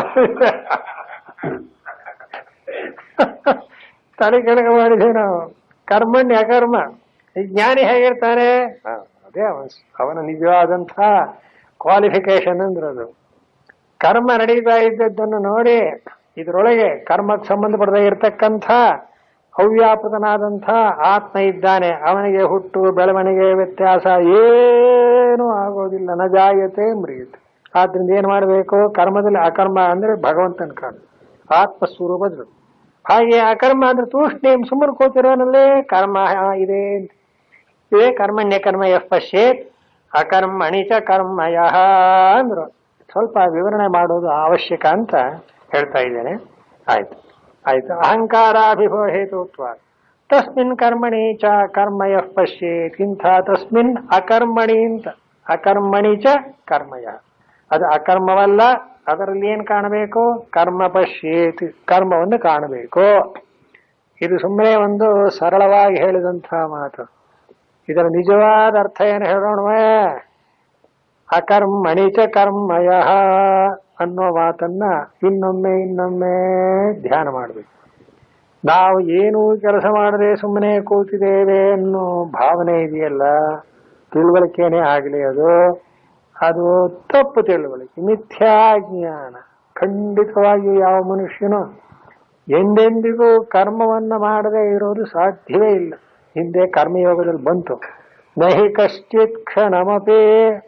ತಲೆ ಕೆಳಗೆ ಮಾಡಿದೆ ನಾವು ಕರ್ಮಣ್ಯ ಅಕರ್ಮ ಈ ಜ್ಞಾನಿ ಹೇಗಿರ್ತಾನೆ ಹ, ಅದೇ ಅವನ ಅವನ ನಿಜವಾದಂಥ ಕ್ವಾಲಿಫಿಕೇಶನ್ ಅಂದ್ರೆ ಅದು ಕರ್ಮ ನಡೀತಾ ಇದ್ದದ್ದನ್ನು ನೋಡಿ ಇದರೊಳಗೆ ಕರ್ಮಕ್ಕೆ ಸಂಬಂಧಪಡದ ಇರತಕ್ಕಂಥ ಅವ್ಯಾಪೃತನಾದಂಥ ಆತ್ಮ ಇದ್ದಾನೆ ಅವನಿಗೆ ಹುಟ್ಟು ಬೆಳವಣಿಗೆ ವ್ಯತ್ಯಾಸ ಏನೂ ಆಗೋದಿಲ್ಲ ನ ಜಾಯತೆ ಮ್ರಿಯತೆ ಆದ್ರಿಂದ ಏನ್ ಮಾಡಬೇಕು ಕರ್ಮದಲ್ಲಿ ಅಕರ್ಮ ಅಂದ್ರೆ ಭಗವಂತನ ಕಾಣ ಆತ್ಮ ಸ್ವರೂಪದ್ರು ಹಾಗೆ ಅಕರ್ಮ ಅಂದ್ರೆ ತೂಷ್ಣೀಂ ಸುಮ್ಮನೆ ಕೂತಿರೋನಲ್ಲಿ ಕರ್ಮ ಇದೆ ಅಂತ. ಇದೇ ಕರ್ಮಣ್ಯ ಕರ್ಮ ಯಃ ಪಶ್ಯೇತ್ ಅಕರ್ಮಣಿ ಚ ಕರ್ಮಯ ಅಂದ್ರು ಸ್ವಲ್ಪ ವಿವರಣೆ ಮಾಡೋದು ಅವಶ್ಯಕ ಅಂತ ಹೇಳ್ತಾ ಇದ್ದೇನೆ ಆಯ್ತು ಆಯ್ತು ಅಹಂಕಾರಾಭಿಭವ ಹೇತುತ್ವ ತಸ್ಮಿನ್ ಕರ್ಮಣಿ ಚ ಕರ್ಮಯ ಪಶ್ಯೇತ್ ಇಂಥ ತಸ್ಮಿನ್ ಅಕರ್ಮಣಿ ಅಂತ ಅಕರ್ಮಣಿ ಚ ಕರ್ಮಯ ಅದು ಅಕರ್ಮವಲ್ಲ ಅದರಲ್ಲಿ ಏನ್ ಕಾಣಬೇಕು ಕರ್ಮ ಪಶ್ಯೇತ್ ಕರ್ಮವನ್ನು ಕಾಣಬೇಕು ಇದು ಸುಮ್ಮನೆ ಒಂದು ಸರಳವಾಗಿ ಹೇಳಿದಂತಹ ಮಾತು ಇದರ ನಿಜವಾದ ಅರ್ಥ ಏನು ಹೇಳೋಣವೇ ಅಕರ್ಮಣಿ ಚ ಕರ್ಮಯ ಅನ್ನೋ ಮಾತನ್ನ ಇನ್ನೊಮ್ಮೆ ಇನ್ನೊಮ್ಮೆ ಧ್ಯಾನ ಮಾಡಬೇಕು ನಾವು ಏನೂ ಕೆಲಸ ಮಾಡದೆ ಸುಮ್ಮನೆ ಕೂತಿದ್ದೇವೆ ಅನ್ನೋ ಭಾವನೆ ಇದೆಯಲ್ಲ ತಿಳುವಳಿಕೆನೇ ಆಗಲಿ ಅದು ಅದು ತಪ್ಪು ತಿಳುವಳಿಕೆ ಮಿಥ್ಯಾಜ್ಞಾನ ಖಂಡಿತವಾಗಿಯೂ ಯಾವ ಮನುಷ್ಯನು ಎಂದೆಂದಿಗೂ ಕರ್ಮವನ್ನ ಮಾಡದೇ ಇರೋದು ಸಾಧ್ಯವೇ ಇಲ್ಲ ಹಿಂದೆ ಕರ್ಮಯೋಗದಲ್ಲಿ ಬಂತು ನಹಿ ಕಶ್ಚಿತ್ ಕ್ಷಣಮಪಿ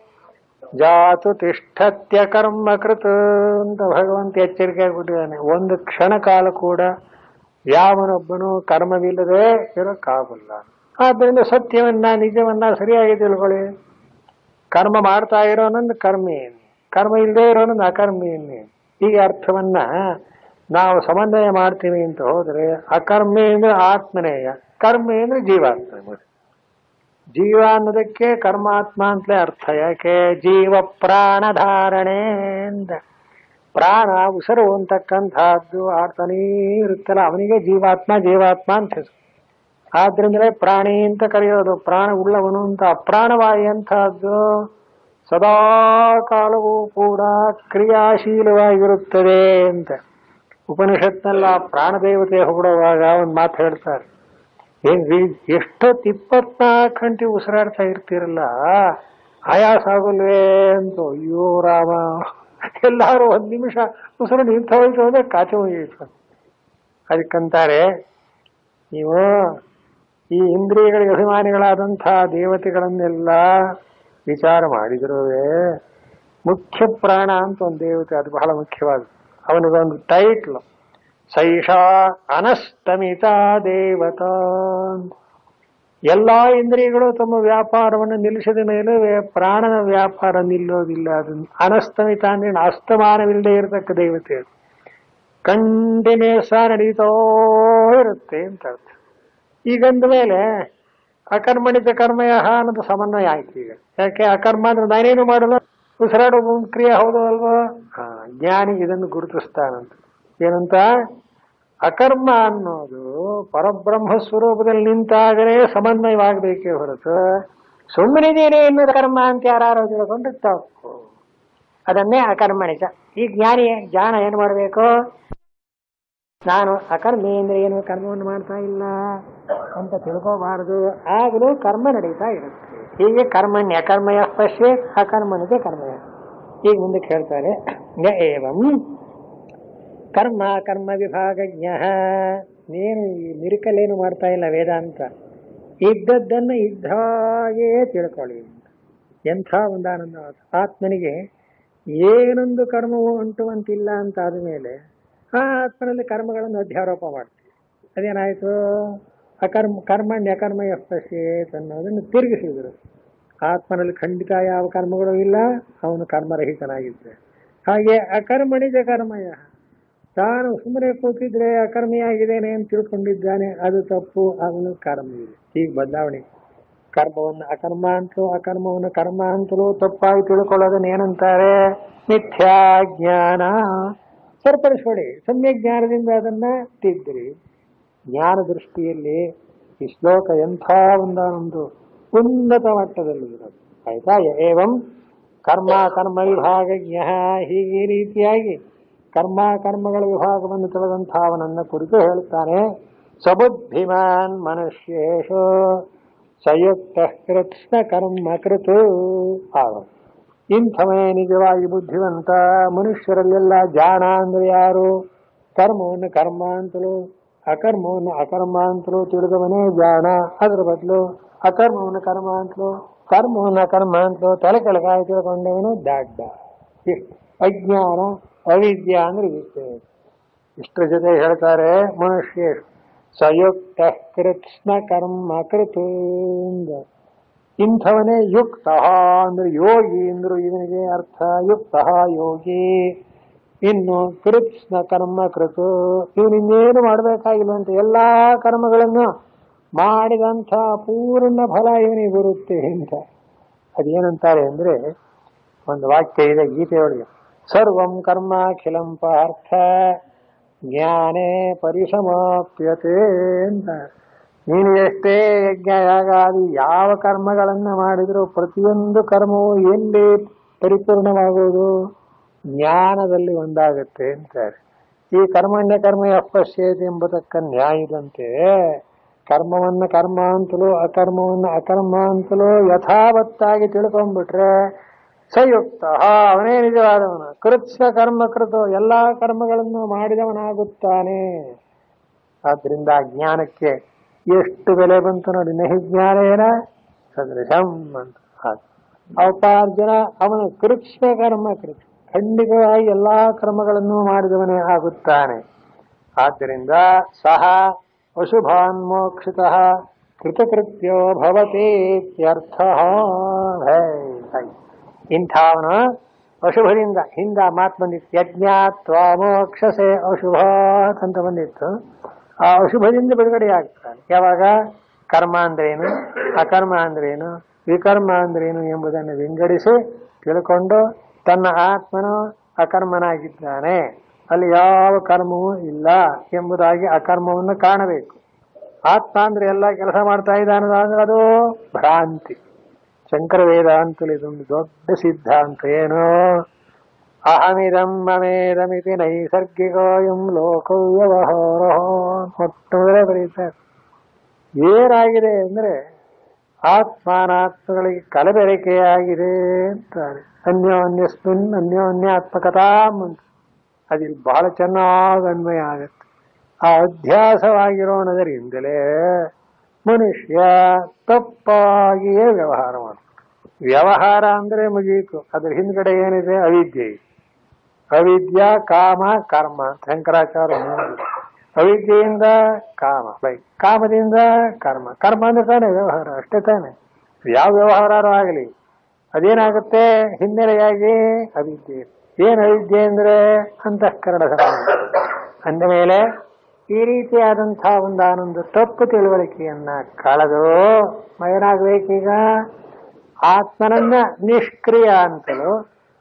ಜಾತು ತಿಷ್ಠತ್ಯ ಕರ್ಮ ಕೃತ ಅಂತ ಭಗವಂತ ಎಚ್ಚರಿಕೆ ಕೊಟ್ಟಿದ್ದಾನೆ ಒಂದು ಕ್ಷಣ ಕಾಲ ಕೂಡ ಯಾವನೊಬ್ಬನು ಕರ್ಮವಿಲ್ಲದೆ ಇರೋಕ್ಕಾಗಲ್ಲ ಆದ್ದರಿಂದ ಸತ್ಯವನ್ನ ನಿಜವನ್ನ ಸರಿಯಾಗಿ ತಿಳ್ಕೊಳ್ಳಿ ಕರ್ಮ ಮಾಡ್ತಾ ಇರೋನೊಂದು ಕರ್ಮೇನೆ ಕರ್ಮ ಇಲ್ಲದೆ ಇರೋನೊಂದು ಅಕರ್ಮೇನೆ ಈ ಅರ್ಥವನ್ನ ನಾವು ಸಮನ್ವಯ ಮಾಡ್ತೀವಿ ಅಂತ ಹೋದ್ರೆ ಅಕರ್ಮೆ ಅಂದ್ರೆ ಆತ್ಮನೇಯ ಕರ್ಮೆ ಅಂದ್ರೆ ಜೀವಾತ್ಮ ಜೀವ ಅನ್ನೋದಕ್ಕೆ ಕರ್ಮಾತ್ಮ ಅಂತಲೇ ಅರ್ಥ ಯಾಕೆ ಜೀವ ಪ್ರಾಣ ಧಾರಣೆ ಅಂತ ಪ್ರಾಣ ಉಸಿರು ಅಂತಕ್ಕಂಥದ್ದು ಆಡ್ತಾನೇ ಇರುತ್ತಲ್ಲ ಅವನಿಗೆ ಜೀವಾತ್ಮ ಜೀವಾತ್ಮ ಅಂತ ಹೆಸರು ಆದ್ರಿಂದಲೇ ಪ್ರಾಣಿ ಅಂತ ಕರೆಯೋದು ಪ್ರಾಣ ಉಳ್ಳವನು ಅಂತ ಅಪ್ರಾಣವಾಯಿ ಅಂತಹದ್ದು ಸದಾ ಕಾಲವೂ ಕೂಡ ಕ್ರಿಯಾಶೀಲವಾಗಿರುತ್ತದೆ ಅಂತ ಉಪನಿಷತ್ನೆಲ್ಲ ಪ್ರಾಣದೇವತೆ ಹೊಗಡುವಾಗ ಒಂದು ಮಾತು ಹೇಳ್ತಾರೆ ಏನ್ರಿ ಎಷ್ಟೊತ್ತು ಇಪ್ಪತ್ನಾಲ್ಕು ಗಂಟೆ ಉಸಿರಾಡ್ತಾ ಇರ್ತೀರಲ್ಲ ಆಯಾಸ ಆಗೋಲ್ವೇ ಅಂತ ಅಯ್ಯೋ ರಾಮ ಎಲ್ಲಾರು ಒಂದ್ ನಿಮಿಷ ಉಸಿರು ನಿಂತ ಹೋಯ್ತು ಅಂದ್ರೆ ಕಾಚೆ ಹೋಗಿತ್ತು ಅದಕ್ಕಂತಾರೆ ನೀವು ಈ ಇಂದ್ರಿಯಗಳಿಗೆ ಅಭಿಮಾನಿಗಳಾದಂತಹ ದೇವತೆಗಳನ್ನೆಲ್ಲ ವಿಚಾರ ಮಾಡಿದ್ರುವೆ ಮುಖ್ಯ ಪ್ರಾಣ ಅಂತ ಒಂದು ದೇವತೆ ಅದು ಬಹಳ ಮುಖ್ಯವಾದ ಅವನಿಗೊಂದು ಟೈಟ್ಲ್ ಸೈಷಾ ಅನಸ್ತಮಿತ ದೇವತಾ ಅಂತ. ಎಲ್ಲಾ ಇಂದ್ರಿಯಗಳು ತಮ್ಮ ವ್ಯಾಪಾರವನ್ನು ನಿಲ್ಲಿಸಿದ ಮೇಲೆ ಪ್ರಾಣನ ವ್ಯಾಪಾರ ನಿಲ್ಲೋದಿಲ್ಲ ಅದನ್ನು ಅನಸ್ತಮಿತ ಅಂದ್ರೆ ಅಸ್ತಮಾನವಿಲ್ಲದೆ ಇರತಕ್ಕ ದೇವತೆ ಅದು ಕಂಟಿನ್ಯೂಸ್ ನಡೀತೋ ಇರುತ್ತೆ ಅಂತ ಅರ್ಥ ಈಗಂದ ಮೇಲೆ ಅಕರ್ಮಣಿತ ಕರ್ಮಯ ಅನ್ನೋದು ಸಮನ್ವಯ ಆಯ್ತು ಈಗ ಯಾಕೆ ಅಕರ್ಮ ಅಂದ್ರೆ ನಾನೇನು ಮಾಡಲ್ಲ ಉಸಿರಾಡೋ ಒಂದು ಕ್ರಿಯೆ ಹೌದು ಅಲ್ವಾ ಹಾ ಜ್ಞಾನಿ ಇದನ್ನು ಗುರುತಿಸ್ತಾನಂತ ಏನಂತ ಅಕರ್ಮ ಅನ್ನೋದು ಪರಬ್ರಹ್ಮ ಸ್ವರೂಪದಲ್ಲಿ ನಿಂತಾಗಲೇ ಸಮನ್ವಯವಾಗಬೇಕೇ ಹೊರತು ಸುಮ್ಮನಿದೇನೆ ಎನ್ನುವುದು ಕರ್ಮ ಅಂತ ಯಾರು ತಿಳ್ಕೊಂಡು ತಪ್ಪು ಅದನ್ನೇ ಅಕರ್ಮಣಿತ ಈ ಜ್ಞಾನಿ ಜಾಣ ಏನ್ ಮಾಡಬೇಕು ನಾನು ಅಕರ್ಮಿ ಅಂದ್ರೆ ಏನು ಕರ್ಮವನ್ನು ಮಾಡ್ತಾ ಇಲ್ಲ ಅಂತ ತಿಳ್ಕೋಬಾರದು ಆಗಲೂ ಕರ್ಮ ನಡೀತಾ ಇರುತ್ತೆ ಹೀಗೆ ಕರ್ಮಣ್ಯ ಕರ್ಮಯ ಪಶ್ಯೆ ಅಕರ್ಮಣಿಗೆ ಕರ್ಮಯ ಈಗ ಮುಂದಕ್ಕೆ ಹೇಳ್ತಾರೆ ಯ ಏವಂ ಕರ್ಮ ಕರ್ಮ ವಿಭಾಗಜ್ಞ ನೀನು ಈ ಮಿರಿಕಲೇನು ಮಾಡ್ತಾ ಇಲ್ಲ ವೇದಾಂತ ಇದ್ದದ್ದನ್ನು ಇದ್ದ ಹಾಗೇ ತಿಳ್ಕೊಳ್ಳಿ ಎಂಥ ಒಂದು ಆನಂದ ಆತ್ಮನಿಗೆ ಏನೊಂದು ಕರ್ಮವು ಅಂಟುವಂತಿಲ್ಲ ಅಂತ ಆದಮೇಲೆ ಆ ಆತ್ಮನಲ್ಲಿ ಕರ್ಮಗಳನ್ನು ಅಧ್ಯಾರೋಪ ಮಾಡ್ತೀವಿ ಅದೇನಾಯ್ತು ಅಕರ್ಮ ಕರ್ಮಣ್ಯ ಕರ್ಮ ಎಫ್ಪಶೇತ್ ಅನ್ನೋದನ್ನು ತಿರುಗಿಸಿದರು ಆತ್ಮನಲ್ಲಿ ಖಂಡಿತ ಯಾವ ಕರ್ಮಗಳು ಇಲ್ಲ ಅವನು ಕರ್ಮರಹಿತನಾಗಿದ್ದೆ ಹಾಗೆ ಅಕರ್ಮಣಿಜ ಕರ್ಮಯ ತಾನು ಸುಮ್ಮನೆ ಕೂತಿದ್ರೆ ಅಕರ್ಮಿಯಾಗಿದ್ದೇನೆ ಅಂತ ತಿಳ್ಕೊಂಡಿದ್ದಾನೆ ಅದು ತಪ್ಪು ಅವನು ಕರ್ಮ ಇದೆ ಈಗ ಬದಲಾವಣೆ ಕರ್ಮವನ್ನು ಅಕರ್ಮ ಅಂತಲೂ ಅಕರ್ಮವನ್ನು ಕರ್ಮ ಅಂತಲೂ ತಪ್ಪಾಗಿ ತಿಳ್ಕೊಳ್ಳೋದನ್ನ ಏನಂತಾರೆ ಮಿಥ್ಯಾ ಜ್ಞಾನ ಸರಿಪಡಿಸ್ಕೊಳ್ಳಿ ಸಮ್ಯಕ್ ಜ್ಞಾನದಿಂದ ಅದನ್ನ ತಿದ್ದಿರಿ ಜ್ಞಾನ ದೃಷ್ಟಿಯಲ್ಲಿ ಈ ಶ್ಲೋಕ ಎಂಥ ಒಂದೊಂದು ಉನ್ನತ ಮಟ್ಟದಲ್ಲಿ ಇರೋದು ಆಯ್ತಾ ಏವಂ ಕರ್ಮ ಕರ್ಮ ವಿಭಾಗಜ್ಞ ಹೀಗೆ ಈ ರೀತಿಯಾಗಿ ಕರ್ಮ ಕರ್ಮಗಳ ವಿಭಾಗವನ್ನು ತಿಳಿದಂಥ ಅವನನ್ನ ಕುರಿತು ಹೇಳ್ತಾನೆ ಸಬುದ್ಧಿಮಾನ್ ಮನುಷ್ಯೇಶು ಸಂಯುಕ್ತ ಕೃತ್ಸ್ನ ಕರ್ಮ ಕೃತು ಆಗ ಇಂಥವೇ ನಿಜವಾಗಿ ಬುದ್ಧಿವಂತ ಮನುಷ್ಯರಲ್ಲೆಲ್ಲ ಜಾಣ ಅಂದ್ರೆ ಯಾರು ಕರ್ಮವನ್ನು ಕರ್ಮ ಅಂತಲೂ ಅಕರ್ಮವನ್ನು ಅಕರ್ಮ ಅಂತಲೂ ತಿಳಿದವನೇ ಜಾಣ ಅದ್ರ ಬದಲು ಅಕರ್ಮವನ್ನು ಕರ್ಮ ಅಂತಲೂ ಕರ್ಮವನ್ನು ಅಕರ್ಮ ಅಂತಲೂ ತಲೆ ಕೆಳಗಾಯಿ ತಿಳ್ಕೊಂಡವನು ದಾಡ್ಡ ಇಷ್ಟು ಅಜ್ಞಾನ ಅವಿದ್ಯ ಅಂದ್ರೆ ಇಷ್ಟೇ ಇಷ್ಟರ ಜೊತೆ ಹೇಳ್ತಾರೆ ಮನುಷ್ಯ ಸಂಯುಕ್ತ ಕೃತ್ಸ್ನ ಕರ್ಮ ಕೃತು ಇಂಥವನೇ ಯುಕ್ತ ಅಂದ್ರೆ ಯೋಗಿ ಅಂದ್ರು ಇವನಿಗೆ ಅರ್ಥ ಯುಕ್ತ ಯೋಗಿ ಇನ್ನು ಕೃತ್ಸ್ನ ಕರ್ಮ ಕೃತು ಇವನು ಇನ್ನೇನು ಮಾಡಬೇಕಾಗಿಲ್ಲ ಅಂತ ಎಲ್ಲಾ ಕರ್ಮಗಳನ್ನು ಮಾಡಿದಂಥ ಪೂರ್ಣ ಫಲ ಇವನಿಗೆ ಬರುತ್ತೆ ಅಂತ ಅದೇನಂತಾರೆ ಅಂದ್ರೆ ಒಂದು ವಾಕ್ಯ ಇದೆ ಗೀತೆಯೊಳಗೆ ಸರ್ವಂ ಕರ್ಮಾಖಿಲಂ ಪಾರ್ಥ ಜ್ಞಾನೇ ಪರಿಸಮಾಪ್ಯತೆ ಅಂತ ನೀನು ಎಷ್ಟೇ ಯಜ್ಞ ಯಾಗಾದಿ ಯಾವ ಕರ್ಮಗಳನ್ನ ಮಾಡಿದ್ರು ಪ್ರತಿಯೊಂದು ಕರ್ಮವು ಎಲ್ಲಿ ಪರಿಪೂರ್ಣವಾಗುವುದು ಜ್ಞಾನದಲ್ಲಿ ಒಂದಾಗುತ್ತೆ ಅಂತಾರೆ ಈ ಕರ್ಮಣ್ಯ ಕರ್ಮ ಅಪಶ್ಯತೆ ಎಂಬುದಕ್ಕ ನ್ಯಾಯದಂತೆ ಕರ್ಮವನ್ನ ಕರ್ಮ ಅಂತಲೂ ಅಕರ್ಮವನ್ನ ಅಕರ್ಮ ಅಂತಲೂ ಯಥಾವತ್ತಾಗಿ ತಿಳ್ಕೊಂಡ್ಬಿಟ್ರೆ ಸಯುಕ್ತ ಅವನೇ ನಿಜವಾದವನು ಕೃತ್ಸ ಕರ್ಮ ಕೃತು ಎಲ್ಲಾ ಕರ್ಮಗಳನ್ನು ಮಾಡಿದವನಾಗುತ್ತಾನೆ ಆದ್ರಿಂದ ಜ್ಞಾನಕ್ಕೆ ಎಷ್ಟು ಬೆಲೆ ಬಂತು ನೋಡಿ ನಹಿ ಜ್ಞಾನೇನ ಸದೃಶಂ ಅಂತ ಹಾಗೆ. ಅವಪಾರ್ಜನ ಅವನು ಕೃತ್ಸ ಕರ್ಮ ಕೃತ್ ಖಂಡಿತವಾಗಿ ಎಲ್ಲಾ ಕರ್ಮಗಳನ್ನು ಮಾಡಿದವನೇ ಆಗುತ್ತಾನೆ ಆದ್ದರಿಂದ ಸಹ ಅಶುಭಾನ್ ಮೋಕ್ಷಿತಃ ಕೃತಕೃತ್ಯೋ ಭವತೀತ್ಯರ್ಥ ಇಂಥವನು ಅಶುಭದಿಂದ ಹಿಂದ ಮಾತು ಬಂದಿತ್ತು ಯಜ್ಞಾತ್ವ ಮೋಕ್ಷಸೆ ಅಶುಭಾತ್ ಅಂತ ಬಂದಿತ್ತು ಆ ಅಶುಭದಿಂದ ಬಿಡುಗಡೆ ಆಗ್ತಾನೆ ಯಾವಾಗ ಕರ್ಮ ಅಂದ್ರೇನು ಅಕರ್ಮ ಅಂದ್ರೇನು ವಿಕರ್ಮ ಅಂದ್ರೇನು ಎಂಬುದನ್ನು ವಿಂಗಡಿಸಿ ತಿಳ್ಕೊಂಡು ತನ್ನ ಆತ್ಮನು ಅಕರ್ಮನಾಗಿದ್ದಾನೆ ಅಲ್ಲಿ ಯಾವ ಕರ್ಮವೂ ಇಲ್ಲ ಎಂಬುದಾಗಿ ಅಕರ್ಮವನ್ನು ಕಾಣಬೇಕು ಆತ್ಮ ಅಂದ್ರೆ ಎಲ್ಲ ಕೆಲಸ ಮಾಡ್ತಾ ಇದ್ದಾನದ ಅಂದ್ರೆ ಅದು ಭ್ರಾಂತಿ ಶಂಕರ ವೇದಾಂತಲಿ ಇದೊಂದು ದೊಡ್ಡ ಸಿದ್ಧಾಂತ ಏನು ಅಹಮಿದಂ ಮಮೇದಮಿತಿ ನೈಸರ್ಗಿಕೋಯಂ ಲೋಕೋ ವ್ಯವಹಾರ ಮೊಟ್ಟ ಮೊದಲೇ ಬರೀತಾರೆ ಏನಾಗಿದೆ ಅಂದ್ರೆ ಆತ್ಮಾನಾತ್ಮಗಳಿಗೆ ಕಲಬೆರಕೆಯಾಗಿದೆ ಅಂತಾರೆ ಅನ್ಯೋನ್ಯಸ್ಮಿನ್ ಅನ್ಯೋನ್ಯಾತ್ಮಕತಾಂ ಅಂತ ಅದಿಲ್ಲಿ ಬಹಳ ಚೆನ್ನಾಗಿ ಅನ್ವಯ ಆಗತ್ತೆ ಆ ಅಧ್ಯಾಸವಾಗಿರೋಣದರಿಂದಲೇ ಮನುಷ್ಯ ತಪ್ಪಾಗಿಯೇ ವ್ಯವಹಾರ ಮಾಡ್ತಾನೆ ವ್ಯವಹಾರ ಅಂದ್ರೆ ಮುಗೀತು ಅದ್ರ ಹಿಂದ್ಗಡೆ ಏನಿದೆ ಅವಿದ್ಯೆ ಇದೆ. ಅವಿದ್ಯಾ ಕಾಮ ಕರ್ಮ ಅಂತ ಶಂಕರಾಚಾರ್ಯ ಹೇಳಿದ್ರು. ಅವಿದ್ಯೆಯಿಂದ ಕಾಮ ಬೈ ಕಾಮದಿಂದ ಕರ್ಮ ಕರ್ಮ ಅಂದ್ರೆ ತಾನೆ ವ್ಯವಹಾರ ಅಷ್ಟೇ ತಾನೆ ಯಾವ ವ್ಯವಹಾರ ಆಗಲಿ ಅದೇನಾಗುತ್ತೆ ಹಿನ್ನೆಲೆಯಾಗಿ ಅವಿದ್ಯೆ ಏನ್ ಅವಿದ್ಯೆ ಅಂದ್ರೆ ಅಂತಃಕರಣ ಅಂದ ಮೇಲೆ ಈ ರೀತಿಯಾದಂತಹ ಒಂದಾನೊಂದು ತಪ್ಪು ತಿಳುವಳಿಕೆಯನ್ನ ಕಳೆದು ಏನಾಗ್ಬೇಕೀಗ ಆತ್ಮನನ್ನ ನಿಷ್ಕ್ರಿಯ ಅಂತಲೂ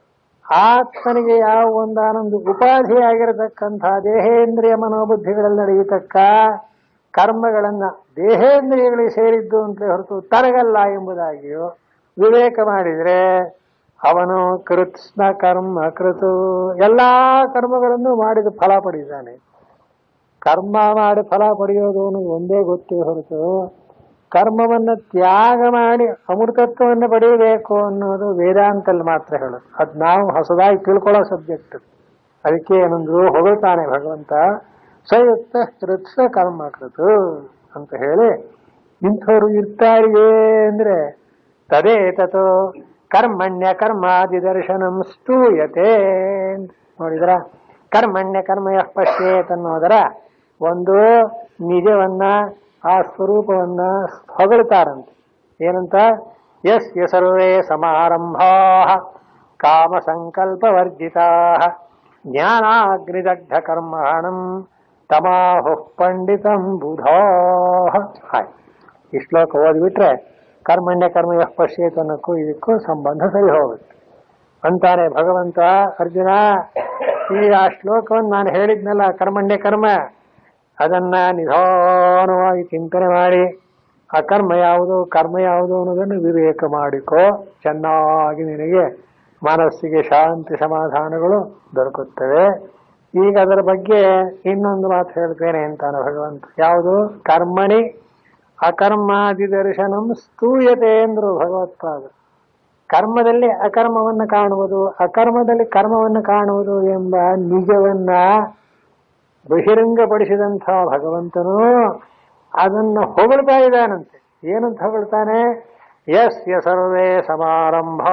ಆತ್ಮನಿಗೆ ಯಾವ ಒಂದಾನೊಂದು ಉಪಾಧಿಯಾಗಿರತಕ್ಕಂತಹ ದೇಹೇಂದ್ರಿಯ ಮನೋಬುದ್ಧಿಗಳಲ್ಲಿ ನಡೆಯತಕ್ಕ ಕರ್ಮಗಳನ್ನ ದೇಹೇಂದ್ರಿಯಗಳಿಗೆ ಸೇರಿದ್ದು ಅಂತ ಹೊರತು ತರಗಲ್ಲ ಎಂಬುದಾಗಿಯೂ ವಿವೇಕ ಮಾಡಿದ್ರೆ ಅವನು ಕೃತ್ಸ್ನ ಕರ್ಮ ಕೃತು ಎಲ್ಲಾ ಕರ್ಮಗಳನ್ನು ಮಾಡಿದ ಫಲ ಪಡೆದಿದ್ದಾನೆ ಕರ್ಮ ಮಾಡಿ ಫಲ ಪಡೆಯೋದು ಅನ್ನೋದು ಒಂದೇ ಗೊತ್ತೇ ಹೊರತು ಕರ್ಮವನ್ನ ತ್ಯಾಗ ಮಾಡಿ ಅಮೃತತ್ವವನ್ನು ಪಡೆಯಬೇಕು ಅನ್ನೋದು ವೇದಾಂತಲ್ಲಿ ಮಾತ್ರ ಹೇಳೋದು ಅದ್ ನಾವು ಹೊಸದಾಗಿ ತಿಳ್ಕೊಳ್ಳೋ ಸಬ್ಜೆಕ್ಟ್ ಅದಕ್ಕೆ ಏನಂದ್ರು ಹೊಗಳ್ತಾನೆ ಭಗವಂತ ಸಯುಕ್ತ ಕೃತ್ಸ ಕರ್ಮ ಕೃತು ಅಂತ ಹೇಳಿ ಇಂಥವ್ರು ಇರ್ತಾರಿಯೇ ಅಂದ್ರೆ ತದೇ ತಥೋ ಕರ್ಮಣ್ಯ ಕರ್ಮಾದಿ ದರ್ಶನಂ ಸ್ತೂಯತೆ ನೋಡಿದ್ರ ಕರ್ಮಣ್ಯ ಕರ್ಮಯ ಪಶ್ಯೇತ್ ಅನ್ನೋದರ ಒಂದು ನಿಜವನ್ನ ಆ ಸ್ವರೂಪವನ್ನ ಹೊಗಳ್ತಾರಂತೆ ಏನಂತ ಎಸ್ ಸರ್ವೇ ಸಮಾರಂಭಾ ಕಾಮ ಸಂಕಲ್ಪ ವರ್ಜಿತಾ ಜ್ಞಾನಾಗ್ನಿದಗ್ಧ ಕರ್ಮಾಣಂ ತಮಾಹು ಪಂಡಿತಂ ಬುಧೋ ಹಾಯ್ ಈ ಶ್ಲೋಕ ಓದ್ಬಿಟ್ರೆ ಕರ್ಮಣ್ಯ ಕರ್ಮ ಪಶ್ಯೇತ್ ಅನ್ನೋಕ್ಕೂ ಇದಕ್ಕೂ ಸಂಬಂಧ ಸರಿ ಹೋಗುತ್ತೆ ಅಂತಾನೆ ಭಗವಂತ ಅರ್ಜುನ ಈ ಆ ಶ್ಲೋಕವನ್ನು ನಾನು ಹೇಳಿದ್ನಲ್ಲ ಕರ್ಮಣ್ಯ ಕರ್ಮ ಅದನ್ನ ನಿಧಾನವಾಗಿ ಚಿಂತನೆ ಮಾಡಿ ಆ ಕರ್ಮ ಯಾವುದು ಕರ್ಮ ಯಾವುದು ಅನ್ನೋದನ್ನು ವಿವೇಕ ಮಾಡಿಕೋ ಚೆನ್ನಾಗಿ ನಿನಗೆ ಮನಸ್ಸಿಗೆ ಶಾಂತಿ ಸಮಾಧಾನಗಳು ದೊರಕುತ್ತವೆ ಈಗ ಅದರ ಬಗ್ಗೆ ಇನ್ನೊಂದು ಮಾತು ಹೇಳ್ತೇನೆ ಅಂತಾನೆ ಭಗವಂತ ಯಾವುದು ಕರ್ಮಣಿ ಅಕರ್ಮಾದಿ ದರ್ಶನಂ ಸ್ತೂಯತೆ ಎಂದ್ರು ಭಗವತ್ಪಾದ ಕರ್ಮದಲ್ಲಿ ಅಕರ್ಮವನ್ನು ಕಾಣುವುದು ಅಕರ್ಮದಲ್ಲಿ ಕರ್ಮವನ್ನು ಕಾಣುವುದು ಎಂಬ ನಿಜವನ್ನ ಬಹಿರಂಗಪಡಿಸಿದಂಥ ಭಗವಂತನು ಅದನ್ನ ಹೊಗಳ್ತಾ ಇದ್ದಾನಂತೆ ಏನಂತ ಹೊಗಳ್ತಾನೆ ಯಸ್ ಯ ಸರ್ವೇ ಸಮಾರಂಭಾ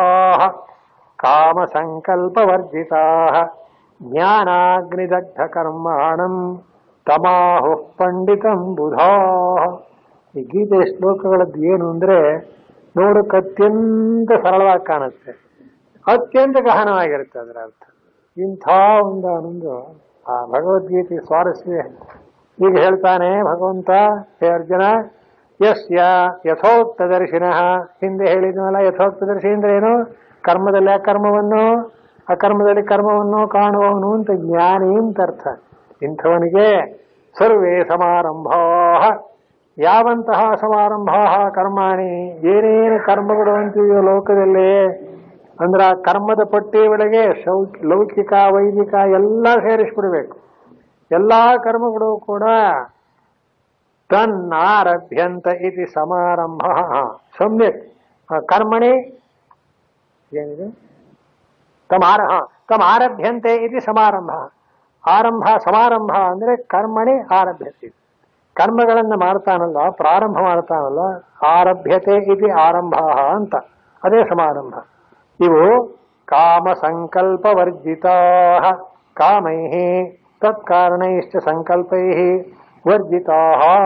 ಕಾಮ ಸಂಕಲ್ಪ ವರ್ಜಿತಾ ಜ್ಞಾನಾಗ್ನಿದಗ್ಧ ಕರ್ಮಾಣಂ ತಮಾಹು ಪಂಡಿತಂ ಬುಧಾ ಈ ಗೀತೆ ಶ್ಲೋಕಗಳದ್ದು ಏನು ಅಂದ್ರೆ ನೋಡಕ್ಕೆ ಅತ್ಯಂತ ಸರಳವಾಗಿ ಕಾಣುತ್ತೆ ಅತ್ಯಂತ ಗಹನವಾಗಿರುತ್ತೆ ಅದರ ಅರ್ಥ ಇಂಥ ಒಂದು ಒಂದು ಆ ಭಗವದ್ಗೀತೆ ಸ್ವಾರಸ್ಯ ಈಗ ಹೇಳ್ತಾನೆ ಭಗವಂತ ಹೇ ಅರ್ಜುನ ಯಸ್ಯ ಯಥೋಕ್ತ ದರ್ಶಿನಃ ಹಿಂದೆ ಹೇಳಿದ್ನಲ್ಲ ಯಥೋಕ್ತ ದರ್ಶಿ ಅಂದ್ರೆ ಏನು ಕರ್ಮದಲ್ಲಿ ಅಕರ್ಮವನ್ನು ಅಕರ್ಮದಲ್ಲಿ ಕರ್ಮವನ್ನು ಕಾಣುವವನು ಅಂತ ಜ್ಞಾನಿ ಅಂತ ಅರ್ಥ ಇಂಥವನಿಗೆ ಸರ್ವೇ ಸಮಾರಂಭಾ ಯಾವಂತಹ ಸಮಾರಂಭ ಕರ್ಮಾಣಿ ಏನೇನು ಕರ್ಮಗಳು ಅಂತೀವೋ ಲೋಕದಲ್ಲಿ ಅಂದ್ರೆ ಆ ಕರ್ಮದ ಪಟ್ಟಿ ಒಳಗೆ ಶೌಕ್ ಲೌಕಿಕ ವೈದಿಕ ಎಲ್ಲ ಸೇರಿಸ್ಬಿಡ್ಬೇಕು ಎಲ್ಲಾ ಕರ್ಮಗಳು ಕೂಡ ತನ್ನಾರಭ್ಯಂತ ಇತಿ ಸಮಾರಂಭ ಸಮ್ಯಕ್ ಆ ಕರ್ಮಣಿ ಏನಿದೆ ತಮ್ಮ ಆರ ಹಾ, ತಮ್ಮ ಆರಭ್ಯಂತೆ ಇದು ಸಮಾರಂಭ ಆರಂಭ ಸಮಾರಂಭ ಅಂದ್ರೆ ಕರ್ಮಣಿ ಆರಭ್ಯತೆ ಕರ್ಮಗಳನ್ನ ಮಾಡ್ತಾನಲ್ಲ ಪ್ರಾರಂಭ ಮಾಡ್ತಾನಲ್ಲ ಆರಭ್ಯತೆ ಇದು ಆರಂಭ ಅಂತ ಅದೇ ಸಮಾರಂಭ ಇವು ಕಾಮ ಸಂಕಲ್ಪ ವರ್ಜಿತಾ ಕಾಮೈ ತತ್ಕಾರಣೈಶ್ಚ ಸಂಕಲ್ಪೈ ವರ್ಜಿತಾ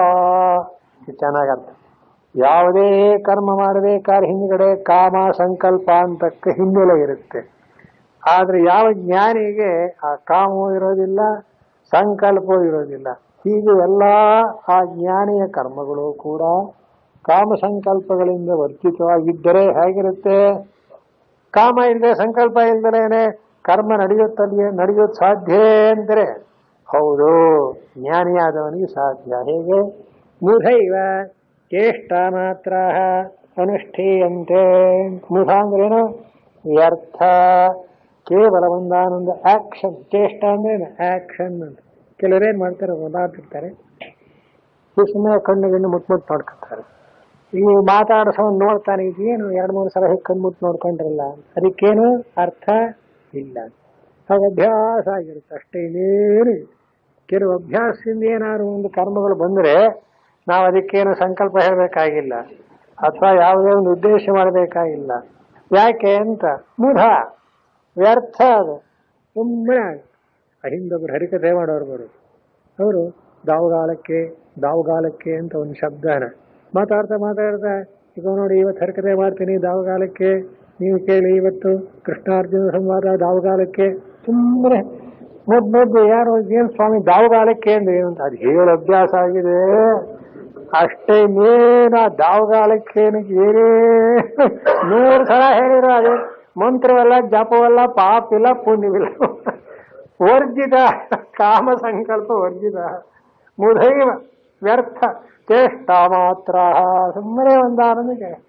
ಚೆನ್ನಾಗರ್ಥ ಯಾವುದೇ ಕರ್ಮ ಮಾಡಬೇಕಾದ್ರೆ ಹಿಂದ್ಗಡೆ ಕಾಮ ಸಂಕಲ್ಪ ಅಂತಕ್ಕ ಹಿನ್ನೆಲೆ ಇರುತ್ತೆ ಆದ್ರೆ ಯಾವ ಜ್ಞಾನಿಗೆ ಆ ಕಾಮವೂ ಇರೋದಿಲ್ಲ ಸಂಕಲ್ಪವೂ ಇರೋದಿಲ್ಲ ಹೀಗೆ ಎಲ್ಲ ಆ ಜ್ಞಾನಿಯ ಕರ್ಮಗಳು ಕೂಡ ಕಾಮ ಸಂಕಲ್ಪಗಳಿಂದ ವರ್ಜಿತವಾಗಿದ್ದರೆ ಹೇಗಿರುತ್ತೆ ಕಾಮ ಇಲ್ಲದೆ ಸಂಕಲ್ಪ ಇಲ್ದಲೇನೆ ಕರ್ಮ ನಡೆಯುತ್ತಲ್ಲಿಯೇ ನಡೆಯೋದು ಸಾಧ್ಯ ಅಂದರೆ ಹೌದು ಜ್ಞಾನಿಯಾದವನಿಗೆ ಸಾಧ್ಯ ಹೇಗೆ ಮುಧೈವ ಚೇಷ್ಟ ಮಾತ್ರ ಅನುಷ್ಠೀಯಂತೆ ಮುಧ ಅಂದ್ರೇನು ವ್ಯರ್ಥ ಕೇವಲ ಒಂದಾನೊಂದು ಆಕ್ಷನ್ ಚೇಷ್ಟ ಅಂದ್ರೆ ಆಕ್ಷನ್ ಅಂತ ಕೆಲವರು ಏನ್ ಮಾಡ್ತಾರೆ ಮಾತಾಡ್ತಿರ್ತಾರೆ ಸುಮ್ಮನೆ ಕಣ್ಣು ಗಿಣ್ಣು ಮುಟ್ ಮುಟ್ ನೋಡ್ಕೊತಾರೆ ಈ ಮಾತಾಡಿಸೋನ್ ನೋಡ್ತಾನೆ ಇದೇನು ಎರಡು ಮೂರು ಸಲ ಹೇಗೆ ಕಣ್ಣು ಮುಟ್ಟು ನೋಡ್ಕೊಂಡ್ರಲ್ಲ ಅದಕ್ಕೇನು ಅರ್ಥ ಇಲ್ಲ ಹಾಗೆ ಅಭ್ಯಾಸ ಆಗಿರುತ್ತೆ ಅಷ್ಟೇ ಇನ್ನೇನು ಇಲ್ಲ. ಕೆಲವು ಅಭ್ಯಾಸದಿಂದ ಏನಾದ್ರು ಒಂದು ಕರ್ಮಗಳು ಬಂದ್ರೆ ನಾವು ಅದಕ್ಕೇನು ಸಂಕಲ್ಪ ಹೇಳಬೇಕಾಗಿಲ್ಲ ಅಥವಾ ಯಾವುದೇ ಒಂದು ಉದ್ದೇಶ ಮಾಡಬೇಕಾಗಿಲ್ಲ ಯಾಕೆ ಅಂತ ಮೂಢ ವ್ಯರ್ಥ ಅದು ಸುಮ್ಮನೆ ಹಿಂದೊಬ್ರು ಹರಿಕತೆ ಮಾಡೋರು ಬರೋದು ಅವರು ದಾವಗಾಲಕ್ಕೆ ದಾವಗಾಲಕ್ಕೆ ಅಂತ ಒಂದು ಶಬ್ದನ ಮಾತಾಡ್ತಾ ಮಾತಾಡ್ತಾ ಈಗ ನೋಡಿ ಇವತ್ತು ಹರಕತೆ ಮಾಡ್ತೀನಿ ದಾವಗಾಲಕ್ಕೆ ನೀವು ಕೇಳಿ ಇವತ್ತು ಕೃಷ್ಣಾರ್ಜುನ ಸಂವಾದ ದಾವಗಾಲಕ್ಕೆ ಸುಮ್ಮನೆ ಮೊದ್ ಮೊದ್ಲು ಯಾರು ಏನ್ ಸ್ವಾಮಿ ದಾವಗಾಲಕ್ಕೆ ಅಂದ್ರೆ ಏನು ಅಂತ ಅದು ಹೇಳು ಅಭ್ಯಾಸ ಆಗಿದೆ ಅಷ್ಟೇ ಇನ್ನೇನು ಆ ದಾವಗಾಲಕ್ಕೆ ಏನೇ ನೂರು ಸಲ ಹೇಳಿರೋ ಅದೇ ಮಂತ್ರವಲ್ಲ ಜಪವಲ್ಲ ಪಾಪಿಲ್ಲ ಪುಣ್ಯವಿಲ್ಲ ವರ್ಜಿತ ಕಾಮ ಸಂಕಲ್ಪ ವರ್ಜಿತ ಮುಧೈವ ವ್ಯರ್ಥ ಚೇಷ್ಟ ಮಾತ್ರ ಸುಮ್ಮನೆ ಒಂದಾನಂದ ಚೇಷ್ಟ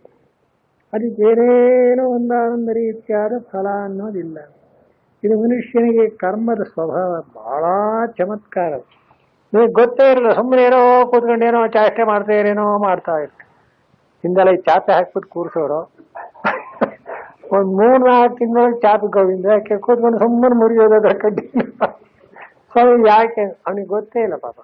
ಅದಕ್ಕೇನೇನೋ ಒಂದಾನಂದ ರೀತಿಯಾದ ಫಲ ಅನ್ನೋದಿಲ್ಲ ಇದು ಮನುಷ್ಯನಿಗೆ ಕರ್ಮದ ಸ್ವಭಾವ ಬಹಳ ಚಮತ್ಕಾರ ನಿಮಗೆ ಗೊತ್ತೇ ಇರಲ್ಲ ಸುಮ್ಮನೆ ಏನೋ ಕೂತ್ಕೊಂಡು ಏನೋ ಚಾಷ್ಟೆ ಮಾಡ್ತಾ ಏನೇನೋ ಮಾಡ್ತಾ ಇರ್ತಾರೆ ಹಿಂದೆಲ್ಲ ಈ ಚಾಪೆ ಹಾಕ್ಬಿಟ್ಟು ಕೂರಿಸೋರು ಒಂದ್ ಮೂರ್ ನಾಲ್ಕು ತಿಂಗಳು ಚಾಪೆ ಗೋವಿಂದ ಯಾಕೆ ಕೂತ್ಕೊಂಡು ಸುಮ್ಮನೆ ಮುರಿಯೋದು ಅದ್ರ ಕಡ್ಡಿ ಸ್ವಾಮಿ ಯಾಕೆ ಅವನಿಗೆ ಗೊತ್ತೇ ಇಲ್ಲ ಪಾಪ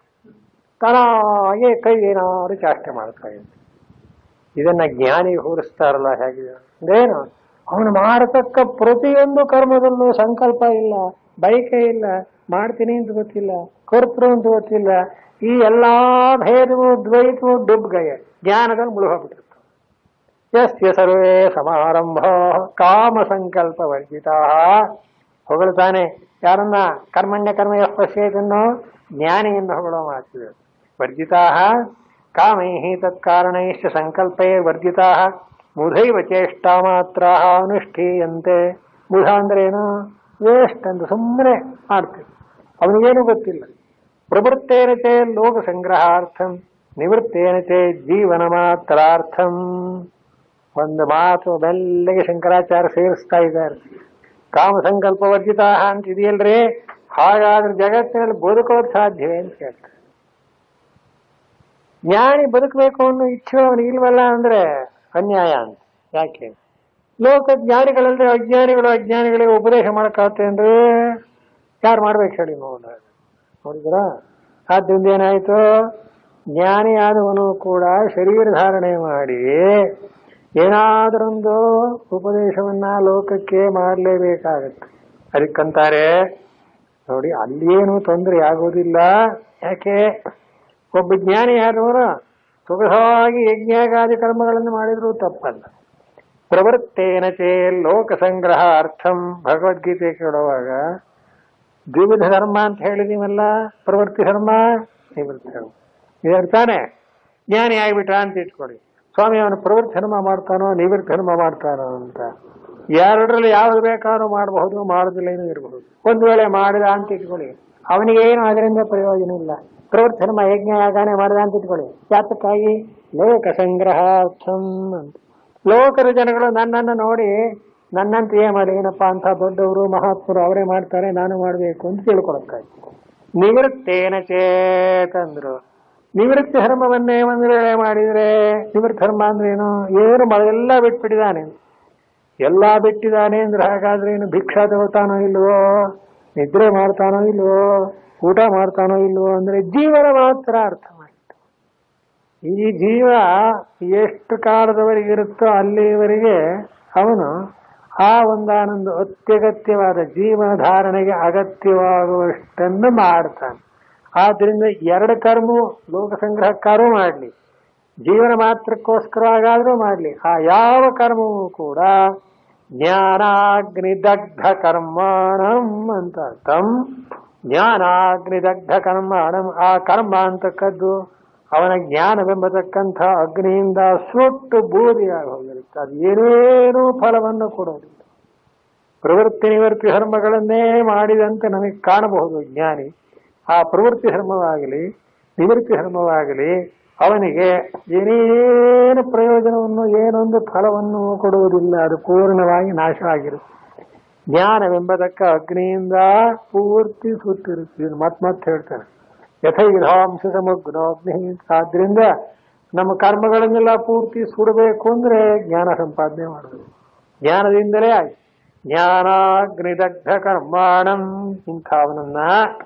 ತಾನಾಗೆ ಕೈ ಏನಾದ್ರು ಚಾಷ್ಟೆ ಮಾಡ್ತಾ ಇದ್ದ ಇದನ್ನ ಜ್ಞಾನಿ ಹೋಲಿಸ್ತಾರಲ್ಲ ಹೇಗಿದೆ ಅಂದ್ರೇನು ಅವನು ಮಾಡತಕ್ಕ ಪ್ರತಿಯೊಂದು ಕರ್ಮದಲ್ಲೂ ಸಂಕಲ್ಪ ಇಲ್ಲ ಬಯಕೆ ಇಲ್ಲ ಮಾಡ್ತೀನಿ ಅಂತ ಗೊತ್ತಿಲ್ಲ ಕರ್ತೃ ಅಂತ ಗೊತ್ತಿಲ್ಲ ಈ ಎಲ್ಲಾ ಭೇದವು ದ್ವೈತವು ಡುಬ್ಗಯ ಜ್ಞಾನದಲ್ಲಿ ಮುಳುಗೋಗ್ಬಿಟ್ಟಿರ್ತಾವೆ ಯಸ್ಯ ಸರ್ವೇ ಸಮಾರಂಭ ಕಾಮ ಸಂಕಲ್ಪ ವರ್ಜಿತ ಹೊಗಳ್ತಾನೆ ಯಾರನ್ನ ಕರ್ಮಣ್ಯ ಕರ್ಮ ಪಶ್ಯೇತನ್ನೋ ಜ್ಞಾನಿಯಿಂದ ಹೊಗಳೋ ಮಾತಿದೆ ವರ್ಜಿತಾ ಕಾಮೈ ತತ್ಕಾರಣೈಶ್ಚ ಸಂಕಲ್ಪೇ ವರ್ಜಿತಾ ಮುಧೈವ ಚೇಷ್ಟಾ ಮಾತ್ರ ಅನುಷ್ಠೀಯಂತೆ ಮುಧ ಅಂದ್ರೆ ಏನು ವೇಸ್ಟ್ ಅಂತ ಸುಮ್ಮನೆ ಮಾಡ್ತೀವಿ ಅವನಿಗೇನು ಗೊತ್ತಿಲ್ಲ ಪ್ರವೃತ್ತೇನ ಚೇ ಲೋಕ ಸಂಗ್ರಹಾರ್ಥಂ ನಿವೃತ್ತೇನ ಚೇ ಜೀವನ ಮಾತ್ರಾರ್ಥಂ ಒಂದು ಮಾತು ಬೆಲ್ಲಗೆ ಶಂಕರಾಚಾರ್ಯ ಸೇರಿಸ್ತಾ ಇದ್ದಾರೆ ಕಾಮ ಸಂಕಲ್ಪ ವರ್ಜಿತ ಅಂತ ಇದೆಯಲ್ರಿ ಹಾಗಾದ್ರೆ ಜಗತ್ತಿನಲ್ಲಿ ಬದುಕೋದು ಸಾಧ್ಯವೇ ಅಂತ ಕೇಳ್ತಾರೆ ಜ್ಞಾನಿ ಬದುಕಬೇಕು ಅನ್ನೋ ಇಚ್ಛೆ ಅವನಿಗೆ ಇಲ್ವಲ್ಲ ಅಂದ್ರೆ ಅನ್ಯಾಯ ಅಂತ ಯಾಕೆ ಲೋಕ ಜ್ಞಾನಿಗಳಲ್ಲದೆ ಅಜ್ಞಾನಿಗಳು ಅಜ್ಞಾನಿಗಳಿಗೆ ಉಪದೇಶ ಮಾಡಕ್ಕಾಗತ್ತೆ ಅಂದ್ರೆ ಯಾರು ಮಾಡ್ಬೇಕು ಹೇಳಿ ನೋಡ ನೋಡಿದ್ರ ಆದ್ರಿಂದ ಏನಾಯ್ತು ಜ್ಞಾನಿ ಆದವನು ಕೂಡ ಶರೀರ ಧಾರಣೆ ಮಾಡಿ ಏನಾದರೊಂದು ಉಪದೇಶವನ್ನ ಲೋಕಕ್ಕೆ ಮಾಡಲೇಬೇಕಾಗತ್ತೆ ಅದಕ್ಕಂತಾರೆ ನೋಡಿ ಅಲ್ಲೇನು ತೊಂದರೆ ಆಗೋದಿಲ್ಲ ಯಾಕೆ ಒಬ್ಬ ಜ್ಞಾನಿ ಆದವನು ಸೊಗಸಾಗಿ ಯಜ್ಞಾಗಾದಿ ಕರ್ಮಗಳನ್ನು ಮಾಡಿದ್ರು ತಪ್ಪಲ್ಲ ಪ್ರವೃತ್ತೇನ ಚೇ ಲೋಕ ಸಂಗ್ರಹ ಅರ್ಥಂ ಭಗವದ್ಗೀತೆ ಕೇಳುವಾಗ ದ್ವಿವಿಧ ಧರ್ಮ ಅಂತ ಹೇಳಿದೀವಲ್ಲ ಪ್ರವೃತ್ತಿ ಧರ್ಮ ನಿವೃತ್ತಿ ಧರ್ಮ ಇದಾಗ್ತಾನೆ ಜ್ಞಾನಿ ಆಗ್ಬಿಟ್ಟ ಅಂತ ಇಟ್ಕೊಳ್ಳಿ ಸ್ವಾಮಿ ಅವನು ಪ್ರವೃತ್ತಿ ಧರ್ಮ ಮಾಡ್ತಾನೋ ನಿವೃತ್ತಿ ಧರ್ಮ ಮಾಡ್ತಾನೋ ಅಂತ ಎರಡರಲ್ಲಿ ಯಾವ್ದು ಬೇಕಾದ್ರೂ ಮಾಡಬಹುದು ಮಾಡೋದಿಲ್ಲೇನೂ ಇರಬಹುದು ಒಂದು ವೇಳೆ ಮಾಡಿದ ಅಂತ ಇಟ್ಕೊಳ್ಳಿ ಅವನಿಗೆ ಏನು ಅದರಿಂದ ಪ್ರಯೋಜನ ಇಲ್ಲ ಪ್ರವೃತ್ತಿ ಧರ್ಮ ಯಜ್ಞ ಯಾಗಾನೆ ಮಾಡಿದ ಅಂತ ಇಟ್ಕೊಳ್ಳಿ ಯಾತಕ್ಕಾಗಿ ಲೋಕ ಸಂಗ್ರಹಾರ್ಥಂ ಅಂತ ಲೋಕದ ಜನಗಳು ನನ್ನನ್ನು ನೋಡಿ ನನ್ನಂತ ಏನ್ ಮಾಡಿ ಏನಪ್ಪಾ ಅಂತ ದೊಡ್ಡವರು ಮಹಾತ್ಮರು ಅವರೇ ಮಾಡ್ತಾರೆ ನಾನು ಮಾಡಬೇಕು ಅಂತ ತಿಳ್ಕೊಳಕ್ಕಾಗಿ ನಿವೃತ್ತೇನ ಚೇತಂದ್ರು ನಿವೃತ್ತಿ ಧರ್ಮವನ್ನೇ ಒಂದು ವೇಳೆ ಮಾಡಿದ್ರೆ ನಿವೃತ್ತಿ ಧರ್ಮ ಅಂದ್ರೆ ಏನು ಏನು ಎಲ್ಲ ಬಿಟ್ಬಿಟ್ಟಿದ್ದಾನೆ ಎಲ್ಲ ಬಿಟ್ಟಿದ್ದಾನೆ ಅಂದ್ರೆ ಹಾಗಾದ್ರೆ ಏನು ಭಿಕ್ಷಾ ತಗೋತಾನೋ ಇಲ್ವೋ ನಿದ್ರೆ ಮಾಡ್ತಾನೋ ಇಲ್ವೋ ಊಟ ಮಾಡ್ತಾನೋ ಇಲ್ವೋ ಅಂದ್ರೆ ಜೀವನ ಮಾತ್ರ ಅರ್ಥ ಮಾಡಿತ್ತು ಈ ಜೀವ ಎಷ್ಟು ಕಾಲದವರೆಗೆ ಇರುತ್ತೋ ಅಲ್ಲಿವರೆಗೆ ಅವನು ಆ ಒಂದಾನೊಂದು ಅತ್ಯಗತ್ಯವಾದ ಜೀವನ ಧಾರಣೆಗೆ ಅಗತ್ಯವಾಗುವಷ್ಟನ್ನು ಮಾಡ್ತಾನೆ ಆದ್ರಿಂದ ಎರಡು ಕರ್ಮವು ಲೋಕ ಸಂಗ್ರಹಕ್ಕಾರೂ ಮಾಡಲಿ ಜೀವನ ಮಾತ್ರಕ್ಕೋಸ್ಕರವಾಗಾದ್ರೂ ಮಾಡಲಿ ಆ ಯಾವ ಕರ್ಮವೂ ಕೂಡ ಜ್ಞಾನಾಗ್ನಿದಗ್ಧ ಕರ್ಮಾಣಂ ಅಂತ ತಂ ಜ್ಞಾನಾಗ್ನಿದಗ್ಧ ಕರ್ಮಾಣಂ ಆ ಕರ್ಮ ಅಂತಕ್ಕದ್ದು ಅವನ ಜ್ಞಾನವೆಂಬತಕ್ಕಂಥ ಅಗ್ನಿಯಿಂದ ಸುಟ್ಟು ಬೂದಿಯಾಗಿ ಹೋಗಿರುತ್ತೆ ಅದು ಏನೇನೂ ಫಲವನ್ನು ಕೊಡೋದಿಲ್ಲ ಪ್ರವೃತ್ತಿ ನಿವೃತ್ತಿ ಧರ್ಮಗಳನ್ನೇ ಮಾಡಿದಂತೆ ನಮಗೆ ಕಾಣಬಹುದು ಜ್ಞಾನಿ ಆ ಪ್ರವೃತ್ತಿ ಧರ್ಮವಾಗಲಿ ನಿವೃತ್ತಿ ಧರ್ಮವಾಗಲಿ ಅವನಿಗೆ ಏನೇನು ಪ್ರಯೋಜನವನ್ನು ಏನೊಂದು ಫಲವನ್ನು ಕೊಡುವುದಿಲ್ಲ ಅದು ಪೂರ್ಣವಾಗಿ ನಾಶ ಆಗಿರುತ್ತೆ ಜ್ಞಾನವೆಂಬತಕ್ಕ ಅಗ್ನಿಯಿಂದ ಪೂರ್ತಿ ಸುತ್ತಿರುತ್ತೆ ಮತ್ ಮತ್ತೆ ಹೇಳ್ತಾನೆ ಯಥೈಧಾಂಶ ಸಮಗ್ನಾಗ್ನಿ ಆದ್ರಿಂದ ನಮ್ಮ ಕರ್ಮಗಳನ್ನೆಲ್ಲ ಪೂರ್ತಿ ಸುಡಬೇಕು ಅಂದ್ರೆ ಜ್ಞಾನ ಸಂಪಾದನೆ ಮಾಡಬೇಕು ಜ್ಞಾನದಿಂದಲೇ ಆಯ್ತು ಜ್ಞಾನಾಗ್ನಿದಗ್ಧ ಕರ್ಮಾಣಂ ಇಂಥವನನ್ನ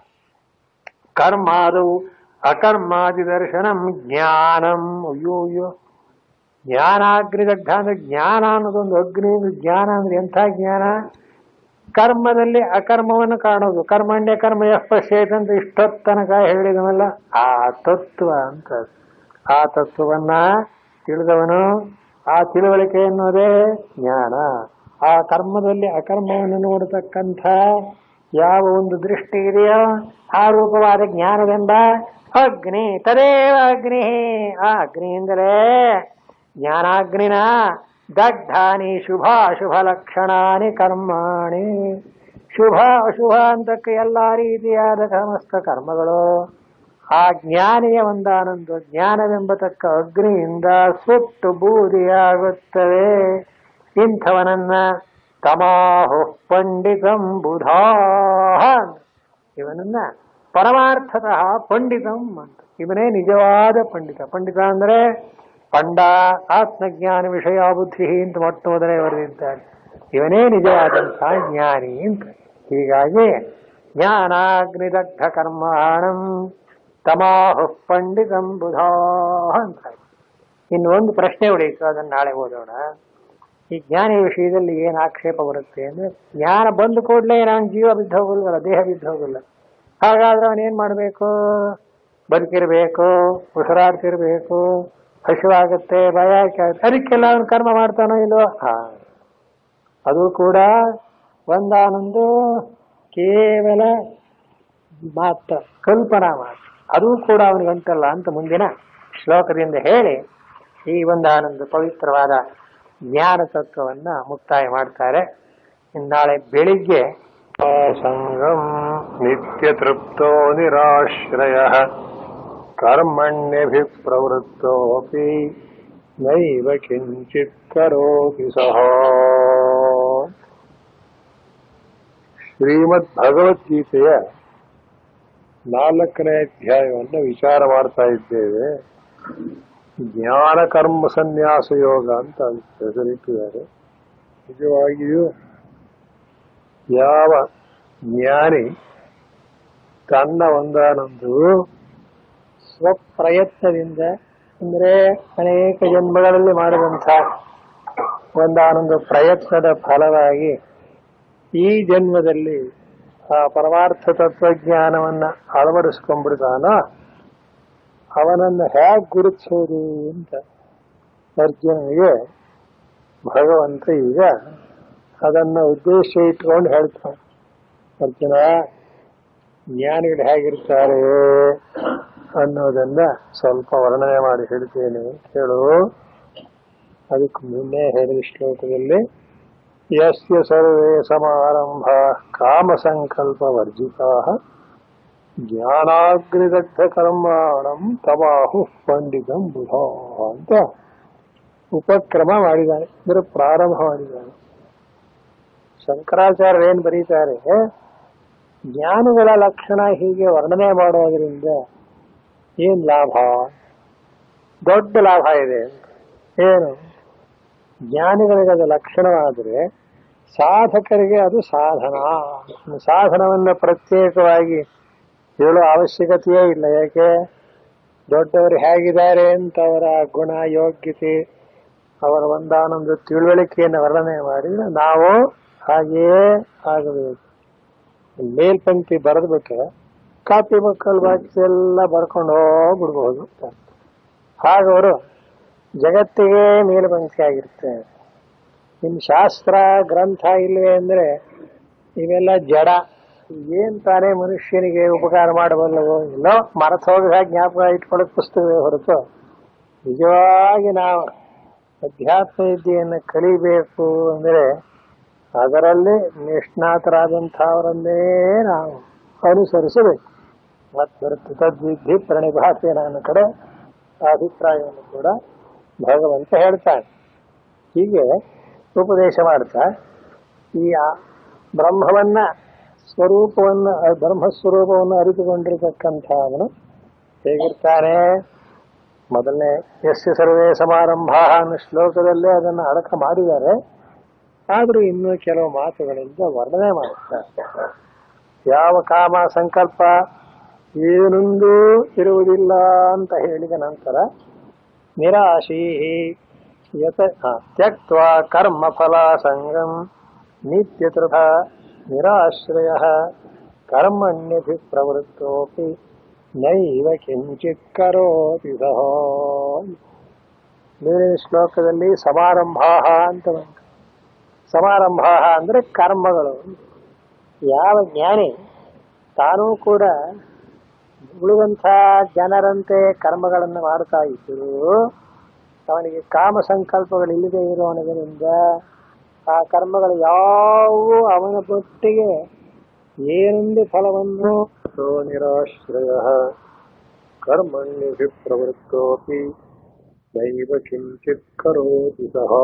ಕರ್ಮಾದವು ಅಕರ್ಮಾದಿ ದರ್ಶನಂ ಜ್ಞಾನಂ ಅಯ್ಯೋ ಅಯ್ಯೋ ಜ್ಞಾನಾಗ್ನಿದಗ್ಧ ಅಂದ್ರೆ ಜ್ಞಾನ ಅನ್ನೋದೊಂದು ಅಗ್ನಿ ಅಂದ್ರೆ ಜ್ಞಾನ ಅಂದ್ರೆ ಎಂಥ ಜ್ಞಾನ ಕರ್ಮದಲ್ಲಿ ಅಕರ್ಮವನ್ನು ಕಾಣೋದು ಕರ್ಮಣ್ಯ ಕರ್ಮ ಯಶ್ಪಶ್ಯೇತ್ ಅಂತ ಇಷ್ಟೊತ್ತು ತನಕ ಹೇಳಿದವಲ್ಲ ಆ ತತ್ವ ಅಂತ ಆ ತತ್ವವನ್ನ ತಿಳಿದವನು ಆ ತಿಳುವಳಿಕೆ ಎನ್ನುವುದೇ ಜ್ಞಾನ ಆ ಕರ್ಮದಲ್ಲಿ ಅಕರ್ಮವನ್ನು ನೋಡತಕ್ಕಂಥ ಯಾವ ಒಂದು ದೃಷ್ಟಿ ಇದೆಯೋ ಆ ರೂಪವಾದ ಜ್ಞಾನವೆಂಬ ಅಗ್ನಿ ತದೇವ ಅಗ್ನಿ ಆ ಅಗ್ನಿಯಿಂದಲೇ ಜ್ಞಾನಾಗ್ನಿನ ದಗ್ಧಾನಿ ಶುಭ ಅಶುಭ ಲಕ್ಷಣಾನಿ ಕರ್ಮಾಣಿ ಶುಭ ಅಶುಭ ಅಂತಕ್ಕೆ ಎಲ್ಲ ರೀತಿಯಾದ ಸಮಸ್ತ ಕರ್ಮಗಳು ಆ ಜ್ಞಾನಿಯ ಒಂದಾನೊಂದು ಜ್ಞಾನವೆಂಬತಕ್ಕ ಅಗ್ನಿಯಿಂದ ಸುಟ್ಟು ಬೂದಿಯಾಗುತ್ತವೆ ಇಂಥವನನ್ನ ತಮಾಹು ಪಂಡಿತಂ ಬುಧಾಹ ಇವನನ್ನ ಪರಮಾರ್ಥತಃ ಪಂಡಿತಂ ಅಂತ ಇವನೇ ನಿಜವಾದ ಪಂಡಿತ ಪಂಡಿತ ಅಂದ್ರೆ ಪಂಡ ಆತ್ಮಜ್ಞಾನ ವಿಷಯ ಬುದ್ಧಿ ಅಂತ ಮೊಟ್ಟ ಮೊದಲೇ ಬರೆದಿದ್ದಾರೆ ಇವನೇ ನಿಜವಾದಂತಹ ಜ್ಞಾನಿ ಅಂತ ಹೀಗಾಗಿ ಜ್ಞಾನಾಗ್ನಿದಗ್ಧ ಕರ್ಮಾಣಂ ತಮಾಹು ಪಂಡಿತಂ ಬುಧಾ ಅಂತ ಇನ್ನು ಒಂದು ಪ್ರಶ್ನೆ ಉಳಿಯಿತು ಅದನ್ನ ನಾಳೆ ಓದೋಣ ಈ ಜ್ಞಾನಿ ವಿಷಯದಲ್ಲಿ ಏನು ಆಕ್ಷೇಪ ಬರುತ್ತೆ ಅಂದ್ರೆ ಜ್ಞಾನ ಬಂದ ಕೂಡಲೇ ನಾನು ಜೀವ ಬಿದ್ದು ಹೋಗಲ್ವಲ್ಲ ದೇಹ ಬಿದ್ದು ಹೋಗಲ್ಲ ಹಾಗಾದ್ರೆ ಅವನೇನ್ ಮಾಡಬೇಕು ಬದುಕಿರ್ಬೇಕು ಉಸಿರಾಡ್ತಿರ್ಬೇಕು ಹಸಿವಾಗುತ್ತೆ ಭಯ ಆಗುತ್ತೆ ಅದಕ್ಕೆಲ್ಲ ಅವನು ಕರ್ಮ ಮಾಡ್ತಾನೋ ಇಲ್ವೋ ಹಾ ಅದು ಕೂಡ ಒಂದಾನೊಂದು ಕೇವಲ ಮಾತ್ರ ಕಲ್ಪನಾ ಮಾತ್ರ ಅದು ಕೂಡ ಅವನಿಗಂಟಲ್ಲ ಅಂತ ಮುಂದಿನ ಶ್ಲೋಕದಿಂದ ಹೇಳಿ ಈ ಒಂದಾನೊಂದು ಪವಿತ್ರವಾದ ಜ್ಞಾನ ತತ್ವವನ್ನ ಮುಕ್ತಾಯ ಮಾಡ್ತಾರೆ ಇನ್ನು ನಾಳೆ ಬೆಳಿಗ್ಗೆ ಸಂಗಂ ನಿತ್ಯ ತೃಪ್ತೋ ನಿರಾಶ್ರಯ ಕರ್ಮಣ್ಯಭಿಪ್ರವೃತ್ತೋಪಿ ನೈವ ಕಿಂಚಿತ್ ಕರೋತಿ ಸಹ ಶ್ರೀಮದ್ ಭಗವದ್ಗೀತೆಯ ನಾಲ್ಕನೇ ಅಧ್ಯಾಯವನ್ನು ವಿಚಾರ ಮಾಡ್ತಾ ಇದ್ದೇವೆ ಜ್ಞಾನ ಕರ್ಮ ಸನ್ಯಾಸ ಯೋಗ ಅಂತ ಅದಕ್ಕೆ ಹೆಸರಿಟ್ಟಿದ್ದಾರೆ ನಿಜವಾಗಿಯೂ ಯಾವ ಜ್ಞಾನಿ ತನ್ನ ಒಂದಾನೊಂದು ಸ್ವಪ್ರಯತ್ನದಿಂದ ಅಂದ್ರೆ ಅನೇಕ ಜನ್ಮಗಳಲ್ಲಿ ಮಾಡಿದಂಥ ಒಂದಾನೊಂದು ಪ್ರಯತ್ನದ ಫಲವಾಗಿ ಈ ಜನ್ಮದಲ್ಲಿ ಆ ಪರಮಾರ್ಥ ತತ್ವಜ್ಞಾನವನ್ನ ಅಳವಡಿಸ್ಕೊಂಡ್ಬಿಡ್ತಾನೋ ಅವನನ್ನು ಹೇಗೆ ಗುರುತಿಸೋದು ಅಂತ ಅರ್ಜುನನಿಗೆ ಭಗವಂತ ಈಗ ಅದನ್ನ ಉದ್ದೇಶ ಇಟ್ಕೊಂಡು ಹೇಳ್ತಾನೆ ಅರ್ಜುನ ಜ್ಞಾನಿಗಳು ಹೇಗಿರ್ತಾರೆ ಅನ್ನೋದನ್ನ ಸ್ವಲ್ಪ ವರ್ಣನೆ ಮಾಡಿ ಹೇಳ್ತೇನೆ ಕೇಳು ಅದಕ್ಕೆ ಮುನ್ನೆ ಹೇಳಿದ ಶ್ಲೋಕದಲ್ಲಿ ಯಸ್ಯ ಸರ್ವೇ ಸಮಾರಂಭ ಕಾಮ ಸಂಕಲ್ಪ ವರ್ಜಿತಾ ಜ್ಞಾನಾಗ್ನಿದಗ್ಧ ಕರ್ಮಾಣಂ ತಮಾಹು ಪಂಡಿತಂ ಬುಧ ಅಂತ ಉಪಕ್ರಮ ಮಾಡಿದ್ದಾನೆ ಅಂದ್ರೆ ಪ್ರಾರಂಭ ಮಾಡಿದ್ದಾನೆ ಶಂಕರಾಚಾರ್ಯ ಏನ್ ಬರೀತಾರೆ ಜ್ಞಾನಿಗಳ ಲಕ್ಷಣ ಹೀಗೆ ವರ್ಣನೆ ಮಾಡೋದ್ರಿಂದ ಏನ್ ಲಾಭ ದೊಡ್ಡ ಲಾಭ ಇದೆ ಏನು ಜ್ಞಾನಿಗಳಿಗೆ ಅದು ಲಕ್ಷಣವಾದರೆ ಸಾಧಕರಿಗೆ ಅದು ಸಾಧನ ಸಾಧನವನ್ನ ಪ್ರತ್ಯೇಕವಾಗಿ ಹೇಳೋ ಅವಶ್ಯಕತೆಯೇ ಇಲ್ಲ ಯಾಕೆ ದೊಡ್ಡವರು ಹೇಗಿದ್ದಾರೆ ಅಂತ ಅವರ ಗುಣ ಯೋಗ್ಯತೆ ಅವರ ಒಂದಾನೊಂದು ತಿಳುವಳಿಕೆಯನ್ನು ವರ್ಣನೆ ಮಾಡಿದ್ರೆ ನಾವು ಹಾಗೆಯೇ ಆಗಬೇಕು ಮೇಲ್ಪಂಕ್ತಿ ಬರೆದು ಬಿಟ್ರೆ ಕಾಪಿ ಮಕ್ಕಳು ಬಾಕಿ ಎಲ್ಲ ಬರ್ಕೊಂಡು ಹೋಗ್ಬಿಡ್ಬೋದು ಹಾಗವರು ಜಗತ್ತಿಗೆ ಮೇಲ್ಪಂಕ್ತಿ ಆಗಿರ್ತಾರೆ ಇನ್ನು ಶಾಸ್ತ್ರ ಗ್ರಂಥ ಇಲ್ವೇ ಅಂದ್ರೆ ಇವೆಲ್ಲ ಜಡ ಏನ್ ತಾನೇ ಮನುಷ್ಯನಿಗೆ ಉಪಕಾರ ಮಾಡಬಲ್ಲವೋ ಇಲ್ಲೋ ಮರೆತು ಹೋಗಿದ ಜ್ಞಾಪಕ ಇಟ್ಕೊಳ್ಳೋಕೆ ಪುಸ್ತಕವೇ ಹೊರತು ನಿಜವಾಗಿ ನಾವು ಅಧ್ಯಾತ್ಮ ವಿದ್ಯೆಯನ್ನು ಕಲಿಬೇಕು ಅಂದ್ರೆ ಅದರಲ್ಲಿ ನಿಷ್ಣಾತರಾದಂಥವರನ್ನೇ ನಾವು ಅನುಸರಿಸಬೇಕು ಮತ್ತು ಬರುತ್ತೆ ತದ್ವಿಧಿ ಪ್ರಣಿಭಾತೆ ನನ್ನ ಕಡೆ ಅಭಿಪ್ರಾಯವನ್ನು ಕೂಡ ಭಗವಂತ ಹೇಳ್ತಾನೆ ಹೀಗೆ ಉಪದೇಶ ಮಾಡ್ತಾ ಈ ಆ- ಬ್ರಹ್ಮವನ್ನ ಸ್ವರೂಪವನ್ನ ಆ ಬ್ರಹ್ಮಸ್ವರೂಪವನ್ನು ಅರಿತುಕೊಂಡಿರತಕ್ಕಂಥ ಅವನು ಹೇಗಿರ್ತಾನೆ ಮೊದಲನೇ ಯಸ್ಯ ಸರ್ವೇ ಸಮಾರಂಭ ಅನ್ನೋ ಶ್ಲೋಕದಲ್ಲೇ ಅದನ್ನು ಅಡಕ ಮಾಡಿದ್ದಾರೆ ಆದರೂ ಇನ್ನೂ ಕೆಲವು ಮಾತುಗಳಿಂದ ವರ್ಣನೆ ಮಾಡುತ್ತಾರೆ ಯಾವ ಕಾಮ ಸಂಕಲ್ಪ ಏನೊಂದೂ ಇರುವುದಿಲ್ಲ ಅಂತ ಹೇಳಿದ ನಂತರ ನಿರಾಶೀ ಯತ ಹ, ತ್ಯಕ್ತ್ವಾ ಕರ್ಮ ಫಲ ಸಂಗಂ ನಿತ್ಯತೃಥ ನಿರಾಶ್ರಯ ಕರ್ಮಣ್ಯಭಿ ಪ್ರವೃತ್ತೋಪಿ ನೈವ ಕಿಂಚಿತ್ ಕರೋತಿ ಸಹ ಬೇರೆ ಶ್ಲೋಕದಲ್ಲಿ ಸಮಾರಂಭ ಅಂತ ಬಂತು ಸಮಾರಂಭ ಅಂದ್ರೆ ಕರ್ಮಗಳು ಯಾವ ಜ್ಞಾನಿ ತಾನೂ ಕೂಡ ಉಳಿದಂಥ ಜನರಂತೆ ಕರ್ಮಗಳನ್ನು ಮಾಡ್ತಾ ಇದ್ದರು ಅವನಿಗೆ ಕಾಮ ಸಂಕಲ್ಪಗಳು ಇಲ್ಲದೆ ಇರೋಣದಿಂದ ಆ ಕರ್ಮಗಳು ಯಾವುವು ಅವನ ಪೊಟ್ಟಿಗೆ ಏನೊಂದು ಫಲವನ್ನು ಸೋ ನಿರಾಶ್ರಯ ಕರ್ಮಣ್ಯಭಿ ಪ್ರವೃತ್ತೋಪಿ ದೈವ ಕಿಂಚಿತ್ ಕರೋತಿ ಸಹ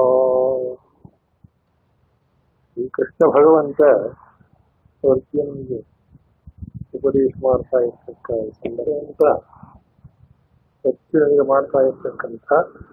ಈ ಕೃಷ್ಣ ಭಗವಂತ ಅರ್ಜುನಿಗೆ ಉಪದೇಶ ಮಾಡ್ತಾ ಇರ್ತಕ್ಕ ಸಂದರ್ಭ ಅರ್ಜುನಿಗೆ ಮಾಡ್ತಾ ಇರ್ತಕ್ಕಂಥ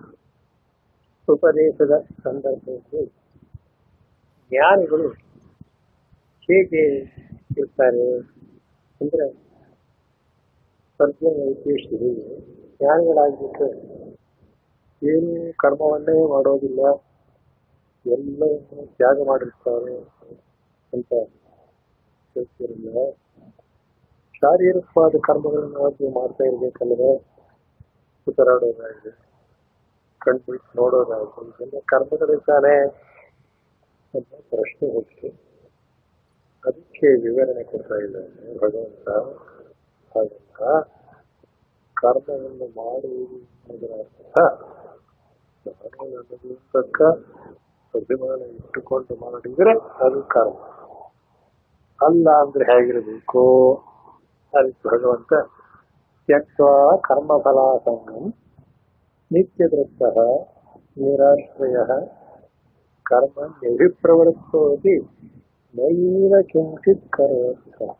ಉಪದೇಶದ ಸಂದರ್ಭದಲ್ಲಿ ಜ್ಞಾನಿಗಳು ಹೇಗೆ ಇರ್ತಾರೆ ಅಂದ್ರೆ ಅರ್ಜುನ ಉದ್ದೇಶಿಸಿ ಜ್ಞಾನಿಗಳಾಗ್ಬಿಟ್ರೆ ಏನು ಕರ್ಮವನ್ನೇ ಮಾಡೋದಿಲ್ಲ ಎಲ್ಲವನ್ನು ತ್ಯಾಗ ಮಾಡಿರ್ತಾರೆ ಅಂತ ಹೇಳ್ತಿರಲಿಲ್ಲ ಶಾರೀರಿಕವಾದ ಕರ್ಮಗಳನ್ನು ನಾವು ಮಾಡ್ತಾ ಇರ್ಬೇಕಲ್ಲದೆ ಸುತರಾಡೋದಾಗಿದೆ ಕಣ್ಬಿಟ್ಟು ನೋಡೋದಾಗಿದೆ ಇದೆಲ್ಲ ಕರ್ಮಗಳಿದ್ದಾನೆ ಅಂತ ಪ್ರಶ್ನೆ ಹೋಗ್ತು ಅದಕ್ಕೆ ವಿವರಣೆ ಕೊಡ್ತಾ ಇದ್ದಾನೆ ಭಗವಂತ ಹಾಗಲ್ಲ ಕರ್ಮವನ್ನು ಮಾಡುವುದು ಅನ್ನೋದರ ಅರ್ಥ ನಾನು ನನಗೆ ತಕ್ಕ ಅಭಿಮಾನ ಇಟ್ಟುಕೊಂಡು ಮಾಡಿದ್ರೆ ಅದು ಕರ್ಮ ಅಲ್ಲ ಅಂದ್ರೆ ಹೇಗಿರಬೇಕು ಅದಕ್ಕೆ ಭಗವಂತ ತ್ಯಕ್ವ ಕರ್ಮಫಲ ಸಂಗಂ ನಿತ್ಯದೃಷ್ಟ ನಿರಾಶ್ರಯ ಕರ್ಮ ನಿಭಿಪ್ರವೃತ್ತೋಪಿ ನೈವ ಕಿಂಚಿತ್ ಕರೋತಿ ಸಹ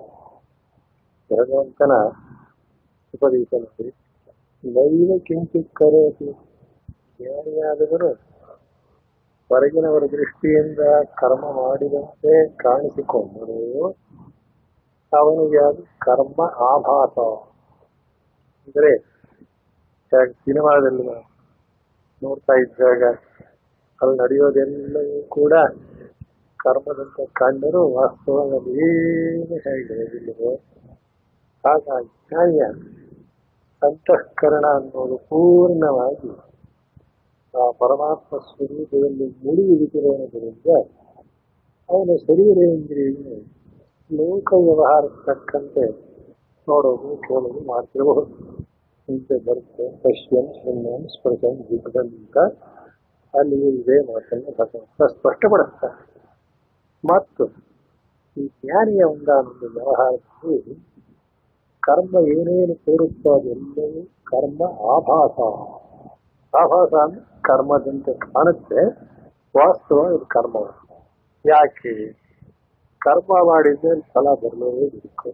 ಭಗವಂತನ ಉಪದೇಶ ನೋಡಿ ನೈವ ಕಿಂಚಿತ್ ಕರೋತಿ ಜ್ಞಾನಿಯಾದವರು ಹೊರಗಿನವರ ದೃಷ್ಟಿಯಿಂದ ಕರ್ಮ ಮಾಡಿದಂತೆ ಕಾಣಿಸಿಕೊಂಡರು ಅವನಿಗೆ ಅದು ಕರ್ಮ ಆಭಾಸ ಅಂದ್ರೆ ಹೇಗೆ ಸಿನಿಮಾದಲ್ಲಿ ನಾವು ನೋಡ್ತಾ ಇದ್ದಾಗ ಅಲ್ಲಿ ನಡೆಯೋದೆಲ್ಲವೂ ಕೂಡ ಕರ್ಮದಂತೆ ಕಂಡರೂ ವಾಸ್ತವದಲ್ಲಿ ಏನು ಹೇಳಿಲ್ಲವೋ ಹಾಗಾಗಿ ನ್ಯಾಯ ಅಂತಃಕರಣ ಅನ್ನೋದು ಪೂರ್ಣವಾಗಿ ಆ ಪರಮಾತ್ಮ ಸ್ವರೂಪದಲ್ಲಿ ಮುಳುಗಿರುತ್ತಿರುವುದರಿಂದ ಅವನ ಶರೀರೇಂದ್ರಿಯನ್ನು ಲೋಕ ವ್ಯವಹಾರಕ್ಕೆ ತಕ್ಕಂತೆ ನೋಡೋದು ಕೇಳೋದು ಮಾಡ್ತಿರಬಹುದು ಹಿಂದೆ ಬರುತ್ತೆ ಪಶ್ಯನ್ ಶೂನ್ಯನ್ ಸ್ಪರ್ಶನ್ ಜಿಗ್ಗನ್ ಅಂತ ಅಲ್ಲಿ ಇದೇ ಮಾತನ್ನು ಭಗವಂತ ಸ್ಪಷ್ಟಪಡಿಸ್ತಾರೆ ಮತ್ತು ಈ ಜ್ಞಾನಿಯ ಒಂದಾನೊಂದು ವ್ಯವಹಾರದಲ್ಲಿ ಕರ್ಮ ಏನೇನು ತೋರುತ್ತೋ ಅದೆಲ್ಲವೂ ಕರ್ಮ ಆಭಾಸ ಆಭಾಸ ಅಂದ್ರೆ ಕರ್ಮದಂತೆ ಕಾಣುತ್ತೆ ವಾಸ್ತವ ಇದು ಕರ್ಮ ಯಾಕೆ ಕರ್ಮ ಮಾಡಿದ್ರೆ ಫಲ ಬರಲೇಬೇಕು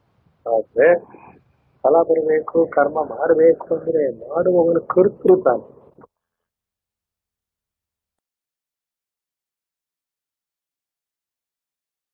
ಆದ್ರೆ ಫಲ ಬರಬೇಕು ಕರ್ಮ ಮಾಡಬೇಕು ಅಂದ್ರೆ ಮಾಡುವವನು ಕರ್ತೃ ತಾನೆ